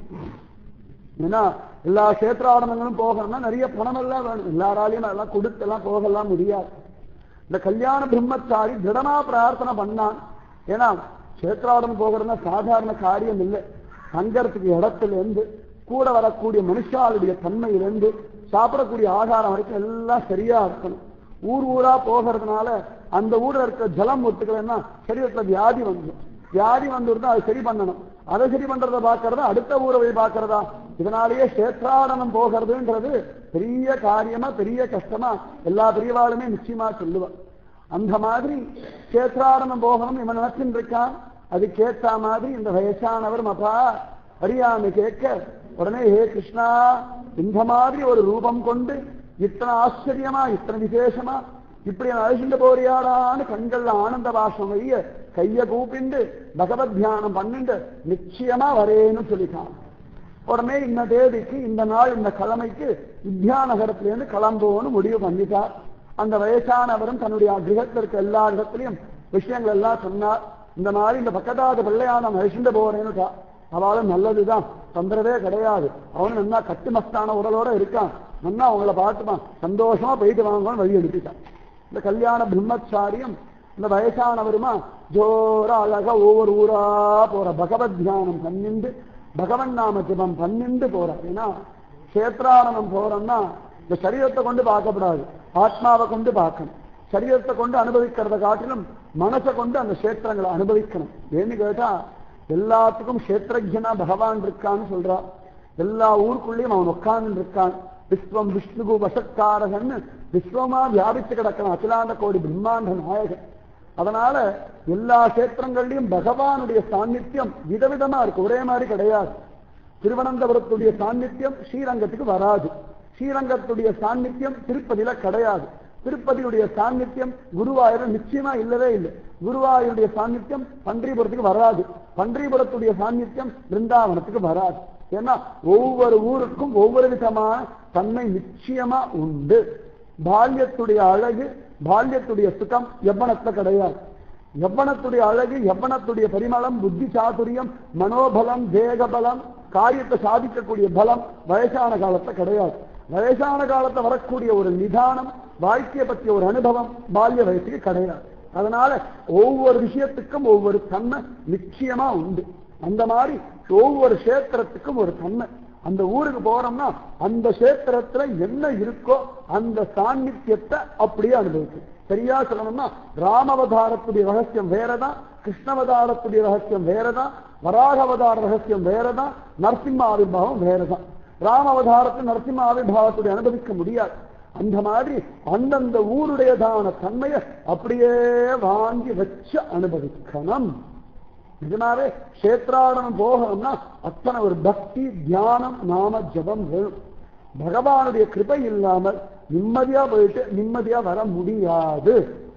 ஏன்னா எல்லா கஷேத்திராடனங்களும் போகணும்னா நிறைய பணம் எல்லாம் வேணும் எல்லாராலையும் அதெல்லாம் கொடுத்து எல்லாம் போகலாம் முடியாது இந்த கல்யாண பிரம்மச்சாரி திடமா பிரார்த்தனை பண்ணான் ஏன்னா கஷேத்ராடனம் போகிறதுனா சாதாரண காரியம் இல்லை தங்கறதுக்கு இடத்துல இருந்து கூட வரக்கூடிய மனுஷாளுடைய தன்மையிலிருந்து சாப்பிடக்கூடிய ஆகாரம் வரைக்கும் எல்லாம் சரியா இருக்கணும் ஊர் ஊரா போகிறதுனால அந்த ஊர்ல இருக்க ஜலம் ஒத்துக்கலைன்னா சரீரத்துல வியாதி வந்துடும் வியாதி வந்துருந்தா அதை சரி பண்ணணும் அதை சரி பண்றத பாக்குறதா அடுத்த ஊரை போய் பாக்குறதா இதனாலேயே கஷேத்ராடனம் போகிறதுன்றது பெரிய காரியமா பெரிய கஷ்டமா எல்லா பெரியவாளுமே நிச்சயமா சொல்லுவா அந்த மாதிரி கஷேத்ராடனம் போகணும் இவன் நினைச்சுட்டு இருக்கான் அது கேட்ட மாதிரி இந்த வயசானவர் மப்பா அறியாம கேட்க உடனே ஹே கிருஷ்ணா இந்த மாதிரி ஒரு ரூபம் கொண்டு இத்தனை ஆச்சரியமா இத்தனை விசேஷமா இப்படி அழைச்சிட்டு போறியாடான்னு கண்கள்ல ஆனந்த பாஷம் வைய கைய கூப்பிண்டு பகவத் தியானம் பண்ணிண்டு நிச்சயமா வரேன்னு சொல்லிட்டான் உடனே இந்த தேதிக்கு இந்த நாள் இந்த கிழமைக்கு வித்யாநகரத்திலேருந்து கிளம்புவோன்னு முடிவு பண்ணிட்டார் அந்த வயசானவரும் தன்னுடைய கிரகத்தில் இருக்க எல்லா இடத்துலயும் விஷயங்கள் எல்லாம் சொன்னார் இந்த மாதிரி இந்த பக்கத்தாத பிள்ளையான அழிச்சுட்டு போறேன்னு அவளும் நல்லதுதான் தொந்தரவே கிடையாது அவனும் நல்லா கட்டுமஸ்தான உடலோட இருக்கான் நல்லா அவங்கள பார்த்துப்பான் சந்தோஷமா போயிட்டு வாங்கன்னு வழி அனுப்பிட்டான் இந்த கல்யாண பிரம்மச்சாரியம் இந்த வயசானவருமா ஜோரா அழகா ஒவ்வொரு ஊரா போற பகவத் தியானம் பண்ணிண்டு பகவன் நாம ஜபம் பண்ணிண்டு போற ஏன்னா கஷேத்ராரணம் போறோம்னா இந்த சரீரத்தை கொண்டு பார்க்கப்படாது ஆத்மாவை கொண்டு பார்க்கணும் சரீரத்தை கொண்டு அனுபவிக்கிறத காட்டிலும் மனசை கொண்டு அந்த கஷேத்திரங்களை அனுபவிக்கணும் ஏன்னு கேட்டா எல்லாத்துக்கும் கஷேத்திரஜனா பகவான் இருக்கான்னு சொல்றா எல்லா ஊருக்குள்ளேயும் அவன் உட்கார்ந்து இருக்கான் விஸ்வம் விஷ்ணுகு வசக்காரகன்னு விஸ்வமா வியாபித்து கிடக்கிறான் அகிலாண்ட கோடி பிரம்மாண்ட நாயகன் அதனால எல்லா கஷேத்திரங்கள்லயும் பகவானுடைய சாநித்தியம் விதவிதமா இருக்கு ஒரே மாதிரி கிடையாது திருவனந்தபுரத்துடைய சாநித்தியம் ஸ்ரீரங்கத்துக்கு வராது ஸ்ரீரங்கத்துடைய சாநித்தியம் திருப்பதியில கிடையாது திருப்பதியுடைய சாநித்தியம் குருவாயூர் நிச்சயமா இல்லவே இல்லை குருவாயூருடைய சாநித்தியம் பன்றிபுரத்துக்கு வராது பன்றிபுரத்துடைய சாநித்தியம் பிருந்தாவனத்துக்கு வராது ஏன்னா ஒவ்வொரு ஊருக்கும் ஒவ்வொரு விதமான தன்மை நிச்சயமா உண்டு பால்யத்துடைய அழகு பால்யத்துடைய சுகம் எவ்வனத்துல கிடையாது எவ்வனத்துடைய அழகு எவ்வனத்துடைய பரிமளம் புத்தி சாதுரியம் மனோபலம் தேகபலம் காரியத்தை சாதிக்கக்கூடிய பலம் வயசான காலத்துல கிடையாது வயசான காலத்துல வரக்கூடிய ஒரு நிதானம் வாழ்க்கையை பற்றிய ஒரு அனுபவம் பால்ய வயசுக்கு கிடையாது அதனால ஒவ்வொரு விஷயத்துக்கும் ஒவ்வொரு தன்மை நிச்சயமா உண்டு அந்த மாதிரி ஒவ்வொரு கஷேத்திரத்துக்கும் ஒரு தன்மை அந்த ஊருக்கு போறோம்னா அந்த கஷேத்திரத்துல என்ன இருக்கோ அந்த சாநித்தியத்தை அப்படியே அனுபவிக்கும் சரியா சொல்லணும்னா ராமவதாரத்துடைய ரகசியம் வேறதான் கிருஷ்ணவதாரத்துடைய ரகசியம் வேறதான் வராகவதார ரகசியம் வேறதான் நரசிம்ம ஆவிர்வாவம் வேறதான் ராமவதாரத்தில் நரசிம்ம ஆவிர்வாவத்துடைய அனுபவிக்க முடியாது அந்த மாதிரி அந்தந்த ஊருடையதான தன்மையை அப்படியே வாங்கி வச்சு அனுபவிக்கணும் நிஜமாவே கஷேத்ராடனம் போகணும்னா அத்தனை ஒரு பக்தி தியானம் நாம ஜபம் வேணும் பகவானுடைய கிருபை இல்லாமல் நிம்மதியா போயிட்டு நிம்மதியா வர முடியாது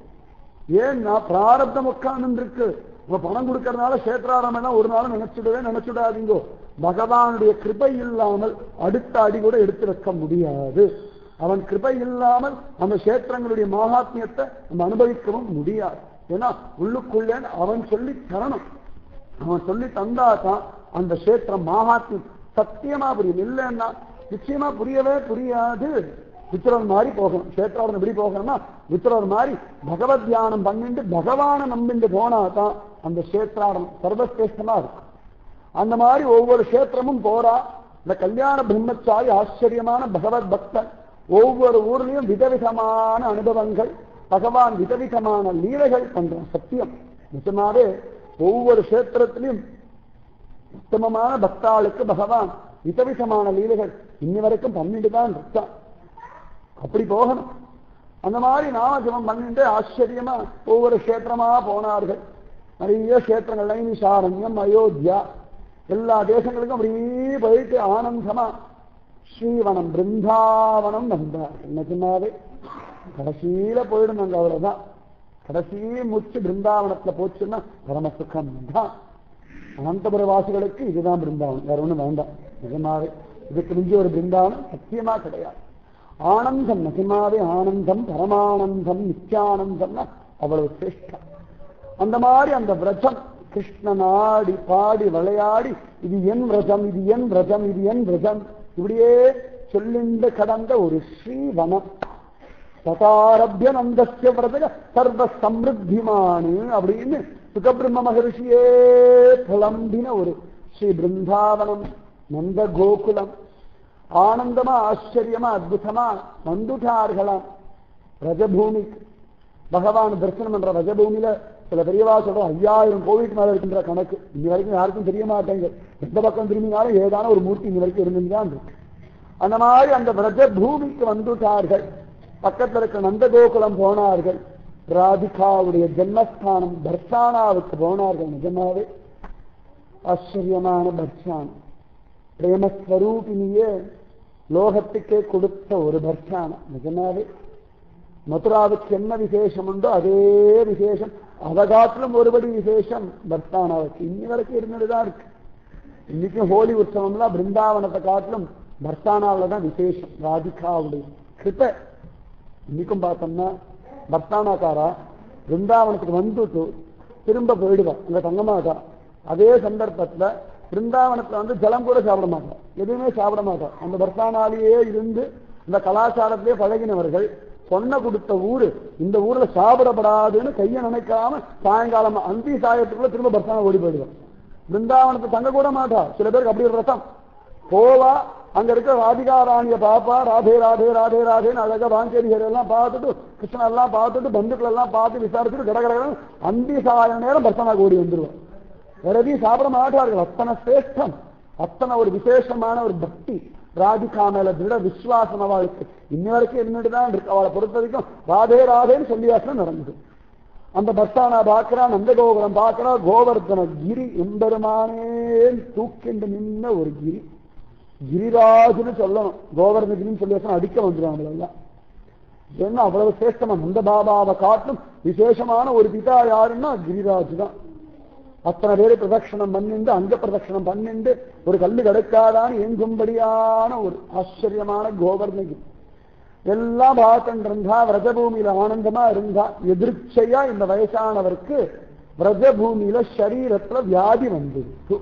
ஏன்னா பிராரப்தம் உட்கார்ந்து இருக்கு உங்க பணம் கொடுக்கறதுனால கஷேத்ராடனம் ஒரு நாளும் நினைச்சுடவே நினைச்சுடாதீங்கோ பகவானுடைய கிருபை இல்லாமல் அடுத்த அடி கூட எடுத்து வைக்க முடியாது அவன் கிருபை இல்லாமல் அந்த கஷேத்திரங்களுடைய மகாத்மியத்தை நம்ம அனுபவிக்கவும் முடியாது ஏன்னா உள்ளுக்குள்ளே அவன் சொல்லி தரணும் அவன் சொல்லி தந்தா தான் அந்த கஷேத்திரம் மகாத்மியம் சத்தியமா புரியும் இல்லைன்னா நிச்சயமா புரியவே புரியாது வித்திரவர் மாதிரி போகணும் கஷேத்திராடன் எப்படி போகணும்னா வித்திரவர் மாதிரி பகவத் தியானம் பண்ணிட்டு பகவானை நம்பிட்டு போனா தான் அந்த கஷேத்திராடம் சர்வசிரேஷ்டமா இருக்கும் அந்த மாதிரி ஒவ்வொரு கஷேத்திரமும் போறா இந்த கல்யாண பிரம்மச்சாரி ஆச்சரியமான பகவத் பக்தன் ஒவ்வொரு ஊர்லயும் விதவிதமான அனுபவங்கள் பகவான் விதவிதமான லீலைகள் பண்றான் சத்தியம் நிஜமாவே ஒவ்வொரு கஷேத்திரத்திலையும் உத்தமமான பக்தாளுக்கு பகவான் விதவிதமான லீலைகள் இன்னி வரைக்கும் பண்ணிட்டு தான் இருக்கான் அப்படி போகணும் அந்த மாதிரி நாமஜபம் பண்ணிட்டு ஆச்சரியமா ஒவ்வொரு கஷேத்திரமா போனார்கள் நிறைய கஷேத்திரங்கள் நைமிஷாரண்யம் அயோத்தியா எல்லா தேசங்களுக்கும் அப்படியே போயிட்டு ஆனந்தமா ஸ்ரீவனம் பிருந்தாவனம் வந்தார் நிஜமாவே கடைசியில போயிடும் அங்க அவ்வளவுதான் கடைசி மூச்சு பிருந்தாவனத்துல போச்சுன்னா பரம சுகம் தான் அனந்தபுர வாசிகளுக்கு இதுதான் பிருந்தாவனம் வேற ஒண்ணும் வேண்டாம் நிஜமாவே இதுக்கு மிஞ்சி ஒரு பிருந்தாவனம் சத்தியமா கிடையாது ஆனந்தம் நிஜமாவே ஆனந்தம் பரமானந்தம் நித்யானந்தம்னா அவ்வளவு சிரேஷ்டம் அந்த மாதிரி அந்த விரஜம் கிருஷ்ணன் ஆடி பாடி விளையாடி இது என் விரஜம் இது என் விரஜம் இது என் விரஜம் இப்படியே சொல்லிண்டு கடந்த ஒரு ஸ்ரீவனம் ததாரபிய நந்தஸ்ய விரதக சர்வ சம்ருத்திமானு அப்படின்னு சுகபிரம்ம மகரிஷியே புலம்பின ஒரு ஸ்ரீ பிருந்தாவனம் நந்த கோகுலம் ஆனந்தமா ஆச்சரியமா அற்புதமா வந்துட்டார்களாம் ரஜபூமிக்கு பகவான் தரிசனம் பண்ற ரஜபூமியில சில பெரியவா சொல்ற ஐயாயிரம் கோவிலுக்கு மேல இருக்கின்ற கணக்கு இன்னி வரைக்கும் யாருக்கும் தெரிய மாட்டேங்க எந்த பக்கம் திரும்பினாலும் ஏதான ஒரு மூர்த்தி இன்னி வரைக்கும் இருந்துதான் இருக்கு அந்த மாதிரி அந்த விரஜ பூமிக்கு வந்துட்டார்கள் பக்கத்துல இருக்க நந்தகோகுலம் போனார்கள் ராதிகாவுடைய ஜென்மஸ்தானம் பர்சானாவுக்கு போனார்கள் நிஜமாவே ஆச்சரியமான பர்சானம் பிரேமஸ்வரூபினியே லோகத்துக்கே கொடுத்த ஒரு பர்சானம் நிஜமாவே மதுராவுக்கு என்ன விசேஷம் உண்டோ அதே விசேஷம் அதை காட்டிலும் ஒருபடி விசேஷம் பர்த்தானாவுக்கு இன்னி வரைக்கும் இருந்துட்டுதான் இருக்கு இன்னைக்கும் ஹோலி உற்சவம்லாம் பிருந்தாவனத்தை காட்டிலும் பர்த்தானாவில் தான் விசேஷம் ராதிகாவுடைய கிருப்பை இன்னைக்கும் பார்த்தோம்னா பர்த்தானாக்காரா பிருந்தாவனத்துக்கு வந்துட்டு திரும்ப போயிடுவா இங்க தங்க மாட்டா அதே சந்தர்ப்பத்துல பிருந்தாவனத்துல வந்து ஜலம் கூட சாப்பிட மாட்டா எதுவுமே சாப்பிட மாட்டா அந்த பர்த்தானாலேயே இருந்து இந்த கலாச்சாரத்திலே பழகினவர்கள் பொண்ணை கொடுத்த ஊரு இந்த ஊர்ல சாப்பிடப்படாதுன்னு கையை நினைக்காம சாயங்காலம் அந்தி சாயத்துக்குள்ள திரும்ப பர்த்தான ஓடி போயிடுவான் பிருந்தாவனத்தை தங்க கூட மாட்டா சில பேருக்கு அப்படி ஒரு ரசம் போவா அங்க இருக்க ராதிகா ராணிய பாப்பா ராதே ராதே ராதே ராதேன்னு அழகா பாஞ்சேரிகள் எல்லாம் பார்த்துட்டு கிருஷ்ணன் எல்லாம் பார்த்துட்டு பந்துக்கள் எல்லாம் பார்த்து விசாரிச்சுட்டு கடகடகடன் அந்தி சாய நேரம் பர்சனா ஓடி வந்துருவான் வேற எதையும் சாப்பிட மாட்டார்கள் அத்தனை சிரேஷ்டம் அத்தனை ஒரு விசேஷமான ஒரு பக்தி ராதிகா மேல திருட விசுவாசம் அவளுக்கு இன்னி வரைக்கும் இருந்துட்டு தான் இருக்கு அவளை பொறுத்த வரைக்கும் ராதே ராதேன்னு சொல்லியாசனம் நடந்தது அந்த பஸ்தானா பாக்குறா நந்தகோபுரம் பாக்குறா கோவர்தன கிரி எம்பெருமானே தூக்கிண்டு நின்ன ஒரு கிரி கிரிராஜுன்னு சொல்லணும் கோவர்தன கிரின்னு சொல்லி அடிக்க வந்துடும் அவங்களெல்லாம் என்ன அவ்வளவு சிரேஷ்டமா நந்த பாபாவை காட்டும் விசேஷமான ஒரு பிதா யாருன்னா கிரிராஜ் தான் அத்தனை பேரு பிரதட்சணம் பண்ணிண்டு அங்க பிரதட்சணம் பண்ணிண்டு ஒரு கல்லு கிடைக்காதான்னு எங்கும்படியான ஒரு ஆச்சரியமான கோவர்ணகி எல்லாம் பார்த்துட்டு இருந்தா விரஜபூமியில ஆனந்தமா இருந்தா எதிர்ச்சையா இந்த வயசானவருக்கு விரஜபூமியில சரீரத்துல வியாதி வந்துருக்கு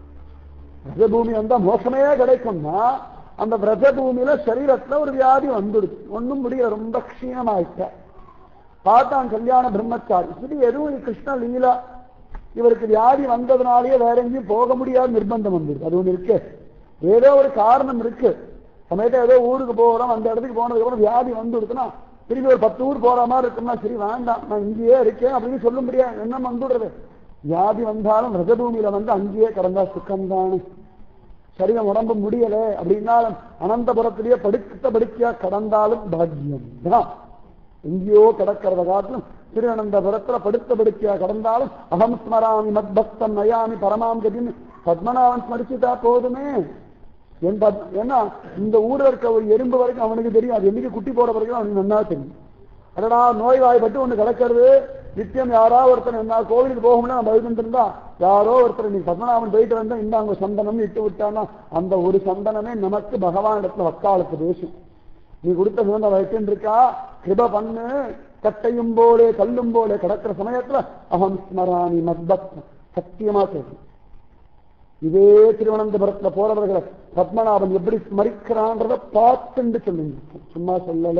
விரஜபூமி வந்தா மோசமே கிடைக்கும்னா அந்த விரஜபூமியில சரீரத்துல ஒரு வியாதி வந்துடுச்சு ஒண்ணும் முடியல ரொம்ப க்ஷீணமாயிட்ட பார்த்தான் கல்யாண பிரம்மச்சாரி சரி எதுவும் கிருஷ்ண லீலா இவருக்கு வியாதி வந்ததுனாலேயே வேற எங்கேயும் போக முடியாத நிர்பந்தம் வந்துருக்கு அது ஒண்ணு இருக்கு ஏதோ ஒரு காரணம் இருக்கு சமயத்தை ஏதோ ஊருக்கு போறோம் அந்த இடத்துக்கு போனதுக்கு அப்புறம் வியாதி வந்து இருக்குன்னா திரும்பி ஒரு பத்து ஊர் போற மாதிரி இருக்குன்னா சரி வேண்டாம் நான் இங்கேயே இருக்கேன் அப்படின்னு சொல்ல முடியாது என்ன வந்துடுறது வியாதி வந்தாலும் ரஜபூமியில வந்து அங்கேயே கடந்தா சுக்கம்தானே சரீரம் உடம்பு முடியல அப்படின்னாலும் அனந்தபுரத்திலேயே படுத்த படுக்கையா கடந்தாலும் பாக்கியம் தான் எங்கேயோ கிடக்கிறத காட்டிலும் திருவனந்தபுரத்துல படுத்த படுக்கையா கடந்தாலும் அகம் ஸ்மராமி மத் பக்தம் நயாமி பரமாம் கதின்னு பத்மநாபன் ஸ்மரிச்சுட்டா போதுமே என் பத் ஏன்னா இந்த ஊர்ல இருக்க ஒரு எறும்பு வரைக்கும் அவனுக்கு தெரியும் அது என்னைக்கு குட்டி போட வரைக்கும் அவனுக்கு நல்லா தெரியும் அடடா நோய் வாய்ப்பட்டு ஒண்ணு கிடக்கிறது நித்தியம் யாரோ ஒருத்தர் என்ன கோவிலுக்கு போகும்னா நம்ம எழுதிட்டு இருந்தா யாரோ ஒருத்தர் நீ பத்மநாபன் போயிட்டு வந்தா இந்த அங்க சந்தனம் இட்டு விட்டானா அந்த ஒரு சந்தனமே நமக்கு பகவானிடத்துல வக்காலத்து பேசும் நீ கொடுத்த சுதந்திரம் வச்சுட்டு இருக்கா கிருப பண்ணு கட்டையும் போலே கல்லும் போலே கிடக்கிற சமயத்துல அகம் ஸ்மராணி மத்பக் சத்தியமா சொல்றேன் இதே திருவனந்தபுரத்துல போறவர்களை பத்மநாபன் எப்படி ஸ்மரிக்கிறான்றத பார்த்துண்டு சொல்லுங்க சும்மா சொல்லல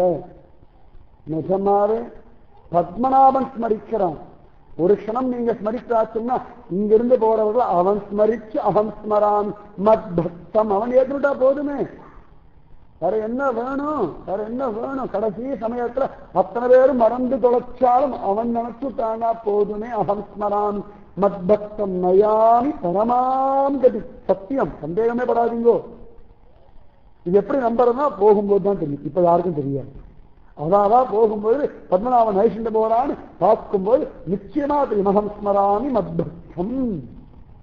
நிஜமாவே பத்மநாபன் ஸ்மரிக்கிறான் ஒரு க்ஷணம் நீங்க ஸ்மரித்தாச்சுன்னா இங்கிருந்து போறவர்கள் அவன் ஸ்மரிச்சு அவன் ஸ்மரான் மத் பக்தம் அவன் ஏற்றுட்டா போதுமே வேற என்ன வேணும் வேற என்ன வேணும் கடைசி சமயத்துல அத்தனை பேரும் மறந்து தொலைச்சாலும் அவன் நினைச்சுட்டானா போதுமே அகம் ஸ்மரான் மத்பக்தம் நயாமி பரமாம் கதி சத்தியம் சந்தேகமே படாதீங்கோ இது எப்படி நம்புறதுன்னா போகும்போது தான் தெரியும் இப்ப யாருக்கும் தெரியாது அதான் போகும்போது பத்மநாபன் நைஷண்ட போறான்னு பார்க்கும்போது நிச்சயமா தெரியும் அகம் ஸ்மராமி மத்பக்தம்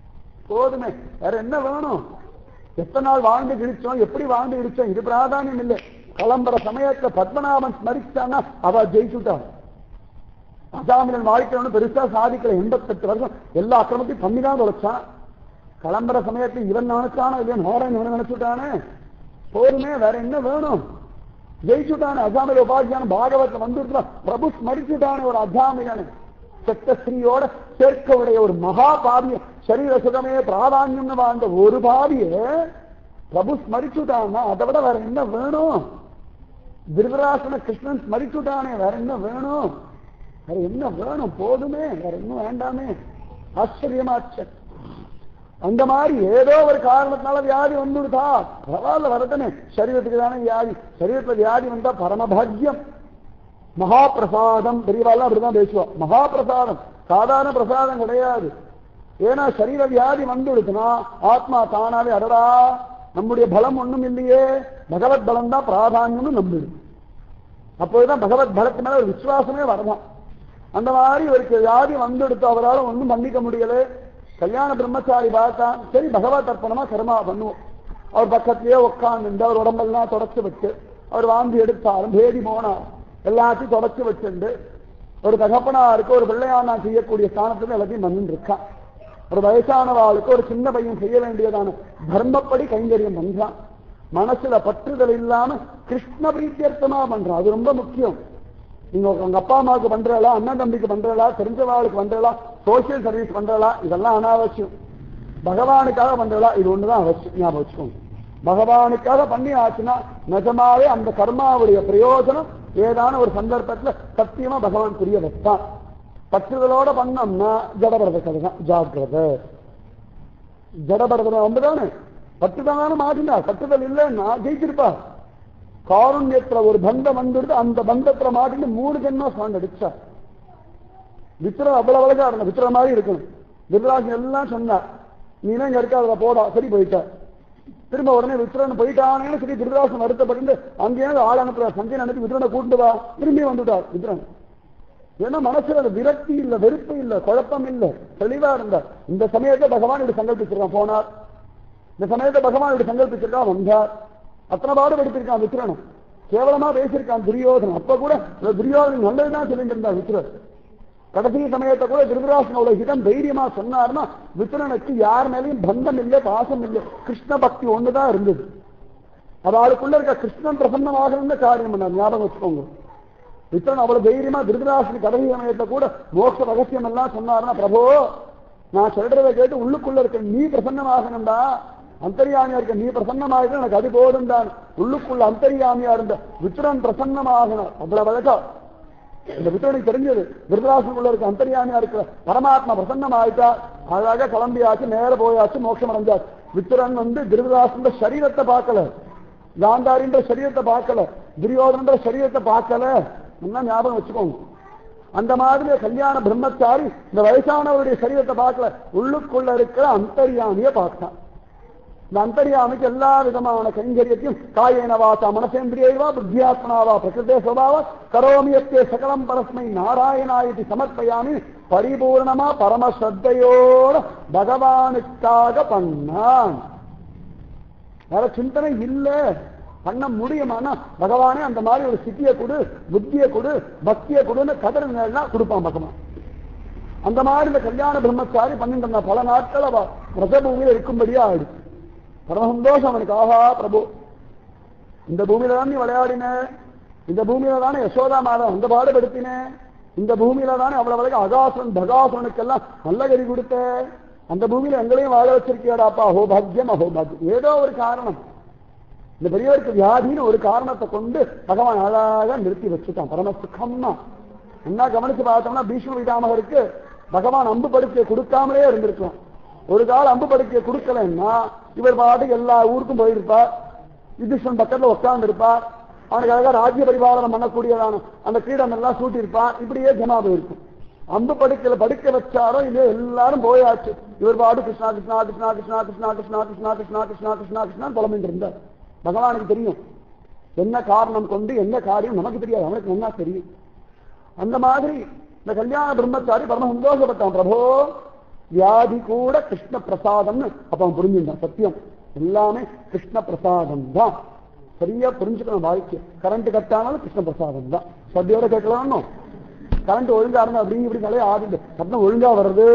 போதுமே வேற என்ன வேணும் எத்தனை நாள் வாழ்ந்து கிழிச்சோம் எப்படி வாழ்ந்து கிழிச்சோம் இது பிராதானியம் இல்லை கிளம்புற சமயத்துல பத்மநாபன் ஸ்மரிச்சான்னா அவ ஜெயிச்சுட்டான் அசாமிலன் வாழ்க்கை ஒன்றும் பெருசா சாதிக்கல எண்பத்தெட்டு வருஷம் எல்லா அக்கிரமத்தையும் பண்ணி தான் தொலைச்சான் கிளம்புற சமயத்துல இவன் நினைச்சானோ இல்லையா நோரன் இவன் நினைச்சுட்டானே போதுமே வேற என்ன வேணும் ஜெயிச்சுட்டானே அசாமில உபாத்தியான பாகவத்துல வந்துருக்கான் பிரபு ஸ்மரிச்சுட்டானே ஒரு அசாமியனு செத்த ஸ்ரீயோட சேர்க்க உடைய ஒரு மகா பாவிய சரீர சுகமே பிராதான்யம்னு வாழ்ந்த ஒரு பாவிய பிரபு ஸ்மரிச்சுட்டான்னா அதை விட வேற என்ன வேணும் திருவராசன கிருஷ்ணன் ஸ்மரிச்சுட்டானே வேற என்ன வேணும் வேற என்ன வேணும் போதுமே வேற இன்னும் வேண்டாமே ஆச்சரியமாச்ச அந்த மாதிரி ஏதோ ஒரு காரணத்தினால வியாதி வந்துடுதா பரவாயில்ல வரட்டனே சரீரத்துக்கு தானே வியாதி சரீரத்துல வியாதி வந்தா பரமபாகியம் மகாபிரசாதம் பெரியவாள் அப்படிதான் பேசுவோம் மகாபிரசாதம் சாதாரண பிரசாதம் கிடையாது ஏன்னா சரீர வியாதி வந்துடுச்சுன்னா ஆத்மா தானாவே அடடா நம்முடைய பலம் ஒண்ணும் இல்லையே பகவத் பலம் தான் பிராதான்யம்னு நம்பிடு அப்போதுதான் பகவத் பலத்து மேல ஒரு விசுவாசமே வரலாம் அந்த மாதிரி இவருக்கு வியாதி வந்துடுத்து அவரால் ஒன்றும் பண்ணிக்க முடியல கல்யாண பிரம்மச்சாரி பார்த்தா சரி பகவத் அர்ப்பணமா கர்மா பண்ணுவோம் அவர் பக்கத்திலேயே உட்கார்ந்து அவர் உடம்பெல்லாம் தொடச்சு விட்டு அவர் வாந்தி எடுத்தாலும் பேதி போனார் எல்லாத்தையும் தொடச்சு வச்சுண்டு ஒரு தகப்பனாருக்கு ஒரு பிள்ளையானா செய்யக்கூடிய ஸ்தானத்துல எல்லாத்தையும் பண்ணிட்டு இருக்கான் ஒரு வயசானவாளுக்கு ஒரு சின்ன பையன் செய்ய வேண்டியதான தர்மப்படி கைங்கரியம் பண்றான் மனசுல பற்றுதல் இல்லாம கிருஷ்ண பிரீத்தியர்த்தமா பண்றான் அது ரொம்ப முக்கியம் நீங்க உங்க அப்பா அம்மாவுக்கு பண்றலா அண்ணன் தம்பிக்கு பண்றலா தெரிஞ்சவாளுக்கு பண்றலா சோசியல் சர்வீஸ் பண்றலா இதெல்லாம் அனாவசியம் பகவானுக்காக பண்றலா இது ஒண்ணுதான் அவசியம் ஞாபகம் வச்சுக்கோங்க பகவானுக்காக பண்ணி ஆச்சுன்னா நிஜமாவே அந்த கர்மாவுடைய பிரயோஜனம் ஏதான ஒரு சந்தர்ப்பத்துல சத்தியமா பகவான் புரிய வைப்பான் பற்றுதலோட பண்ணோம்னா ஜடபரத கதை தான் ஜாக்கிரத ஜடபரதம் ஒன்றுதானே பற்றுதலான மாட்டினார் பற்றுதல் இல்லைன்னா ஜெயிச்சிருப்பார் காருண்யத்துல ஒரு பந்தம் வந்துடுது அந்த பந்தத்துல மாட்டிட்டு மூணு ஜென்மா சாண்ட் அடிச்சார் வித்திரம் அவ்வளவு அழகா இருந்த வித்திர மாதிரி இருக்கணும் விருராஜன் எல்லாம் சொன்னார் நீனா இங்க இருக்காத போடா சரி போயிட்ட திரும்ப உடனே வித்திரன் போயிட்டானேன்னு சொல்லி திருராசன் வருத்தப்பட்டு அங்கேயே ஆள் அனுப்புற சஞ்சயன் அனுப்பி வித்திரனை கூட்டு வா திரும்பி வந்துட்டார் வித்திரன் ஏன்னா மனசுல அது விரக்தி இல்ல வெறுப்பு இல்ல குழப்பம் இல்ல தெளிவா இருந்தார் இந்த சமயத்தை பகவான் இப்படி சங்கல்பிச்சிருக்கான் போனார் இந்த சமயத்தை பகவான் இப்படி சங்கல்பிச்சிருக்கான் வந்தார் அத்தனை பாடு படித்திருக்கான் வித்திரனும் கேவலமா பேசியிருக்கான் துரியோதனன் அப்ப கூட இந்த துரியோதனன் நல்லதுதான் சொல்லிட்டு இருந்தார் வித்திரர் கடைசி சமயத்தை கூட திருதராசனோட ஹிதம் தைரியமா சொன்னார்னா வித்திரனுக்கு யார் மேலேயும் பந்தம் இல்லை பாசம் இல்லை கிருஷ்ண பக்தி ஒண்ணுதான் இருந்தது அது ஆளுக்குள்ள இருக்க கிருஷ்ணன் பிரசன்னமாக காரியம் பண்ணார் ஞாபகம் வச்சுக்கோங்க வித்திரன் அவ்வளவு தைரியமா திருதராசனி கடைசி சமயத்தை கூட மோட்ச ரகசியம் எல்லாம் சொன்னார்னா பிரபோ நான் சொல்றதை கேட்டு உள்ளுக்குள்ள இருக்க நீ பிரசன்னமாகணும்டா அந்தரியாமியா இருக்க நீ பிரசன்னமாக எனக்கு அது போதும் தான் உள்ளுக்குள்ள அந்தரியாமியா இருந்த வித்திரன் பிரசன்னமாகணும் அவ்வளவு அழகா இந்த வித்திரனுக்கு தெரிஞ்சது விருதராசனுக்குள்ள இருக்க அந்தரியாமியா இருக்கிற பரமாத்மா பிரசன்னம் ஆயிட்டா அழகாக கிளம்பியாச்சு நேர போயாச்சு மோட்சம் அடைஞ்சாச்சு வித்திரன் வந்து திருதராசன் சரீரத்தை பார்க்கல காந்தாரின்ற சரீரத்தை பார்க்கல துரியோதனன்ற சரீரத்தை பார்க்கல என்ன ஞாபகம் வச்சுக்கோங்க அந்த மாதிரி கல்யாண பிரம்மச்சாரி இந்த வயசானவருடைய சரீரத்தை பார்க்கல உள்ளுக்குள்ள இருக்கிற அந்தரியாமிய பார்த்தான் இந்த அந்தரியாமிக்கு எல்லா விதமான கைங்கரியத்தையும் காயேன வாசா மனசேந்திரியவா புத்தியாத்மனாவா பிரகிருதே சுபாவா கரோமியத்தே சகலம் பரஸ்மை நாராயணாயதி சமர்ப்பயாமி பரிபூர்ணமா பரமஸ்ரத்தையோட பகவானுக்காக பண்ணான் வேற சிந்தனை இல்ல பண்ண முடியுமானா பகவானே அந்த மாதிரி ஒரு சித்தியை கொடு புத்தியை கொடு பக்தியை கொடுன்னு கதறினா கொடுப்பான் பகவான் அந்த மாதிரி இந்த கல்யாண பிரம்மச்சாரி பண்ணிட்டு இருந்தா பல நாட்கள் அவ பிரசபூமியில இருக்கும்படியா ஆயிடுச்சு பரம சந்தோஷம் அவனுக்கு ஆஹா பிரபு இந்த பூமியில தான் நீ விளையாடின இந்த பூமியில தானே யசோதா மாதம் அந்த பாடுபடுத்தின இந்த பூமியில தானே அவ்வளவு வரைக்கும் அகாசுரன் பகாசுரனுக்கெல்லாம் நல்ல கறி கொடுத்த அந்த பூமியில எங்களையும் வாழ வச்சிருக்கியாடாப்பா அஹோ பாக்கியம் அஹோ பாக்கியம் ஏதோ ஒரு காரணம் இந்த பெரியவருக்கு வியாதின்னு ஒரு காரணத்தை கொண்டு பகவான் அழகாக நிறுத்தி வச்சுட்டான் பரம சுகம்னா என்ன கவனிச்சு பார்த்தோம்னா பீஷ்ம விதாமகருக்கு பகவான் அம்பு படுக்கையை கொடுக்காமலே இருந்திருக்கலாம் ஒரு கால அம்பு படுக்கையை கொடுக்கலன்னா இவர் பாட்டுக்கு எல்லா ஊருக்கும் போயிருப்பார் யுதிஷ்டன் பக்கத்துல உட்கார்ந்து இருப்பார் அவனுக்கு அழகா ராஜ்ய பரிபாலனம் பண்ணக்கூடியதான அந்த கிரீடம் எல்லாம் சூட்டியிருப்பான் இப்படியே ஜமா போயிருக்கும் அம்பு படுக்கையில படுக்க வச்சாரோ இல்லையோ எல்லாரும் போயாச்சு இவர் பாடு கிருஷ்ணா கிருஷ்ணா கிருஷ்ணா கிருஷ்ணா கிருஷ்ணா கிருஷ்ணா கிருஷ்ணா கிருஷ்ணா கிருஷ்ணா கிருஷ்ணா கிருஷ்ணா புலம்பிட்டு இருந்தார் பகவானுக்கு தெரியும் என்ன காரணம் கொண்டு என்ன காரியம் நமக்கு தெரியாது அவனுக்கு என்ன தெரியும் அந்த மாதிரி இந்த கல்யாண பிரம்மச்சாரி பரம சந்தோஷப்பட்டான் பிரபோ வியாதி கூட கிருஷ்ண பிரசாதம்னு அப்ப அவன் புரிஞ்சுட்டான் சத்தியம் எல்லாமே கிருஷ்ண பிரசாதம் தான் சரியா புரிஞ்சுக்கணும் வாழ்க்கை கரண்ட் கட் ஆனாலும் கிருஷ்ண பிரசாதம் தான் சத்தியோட கேட்கலாம் கரண்ட் ஒழுங்கா இருந்தா அப்படி இப்படி நிறைய ஆகுது சத்தம் ஒழுங்கா வருது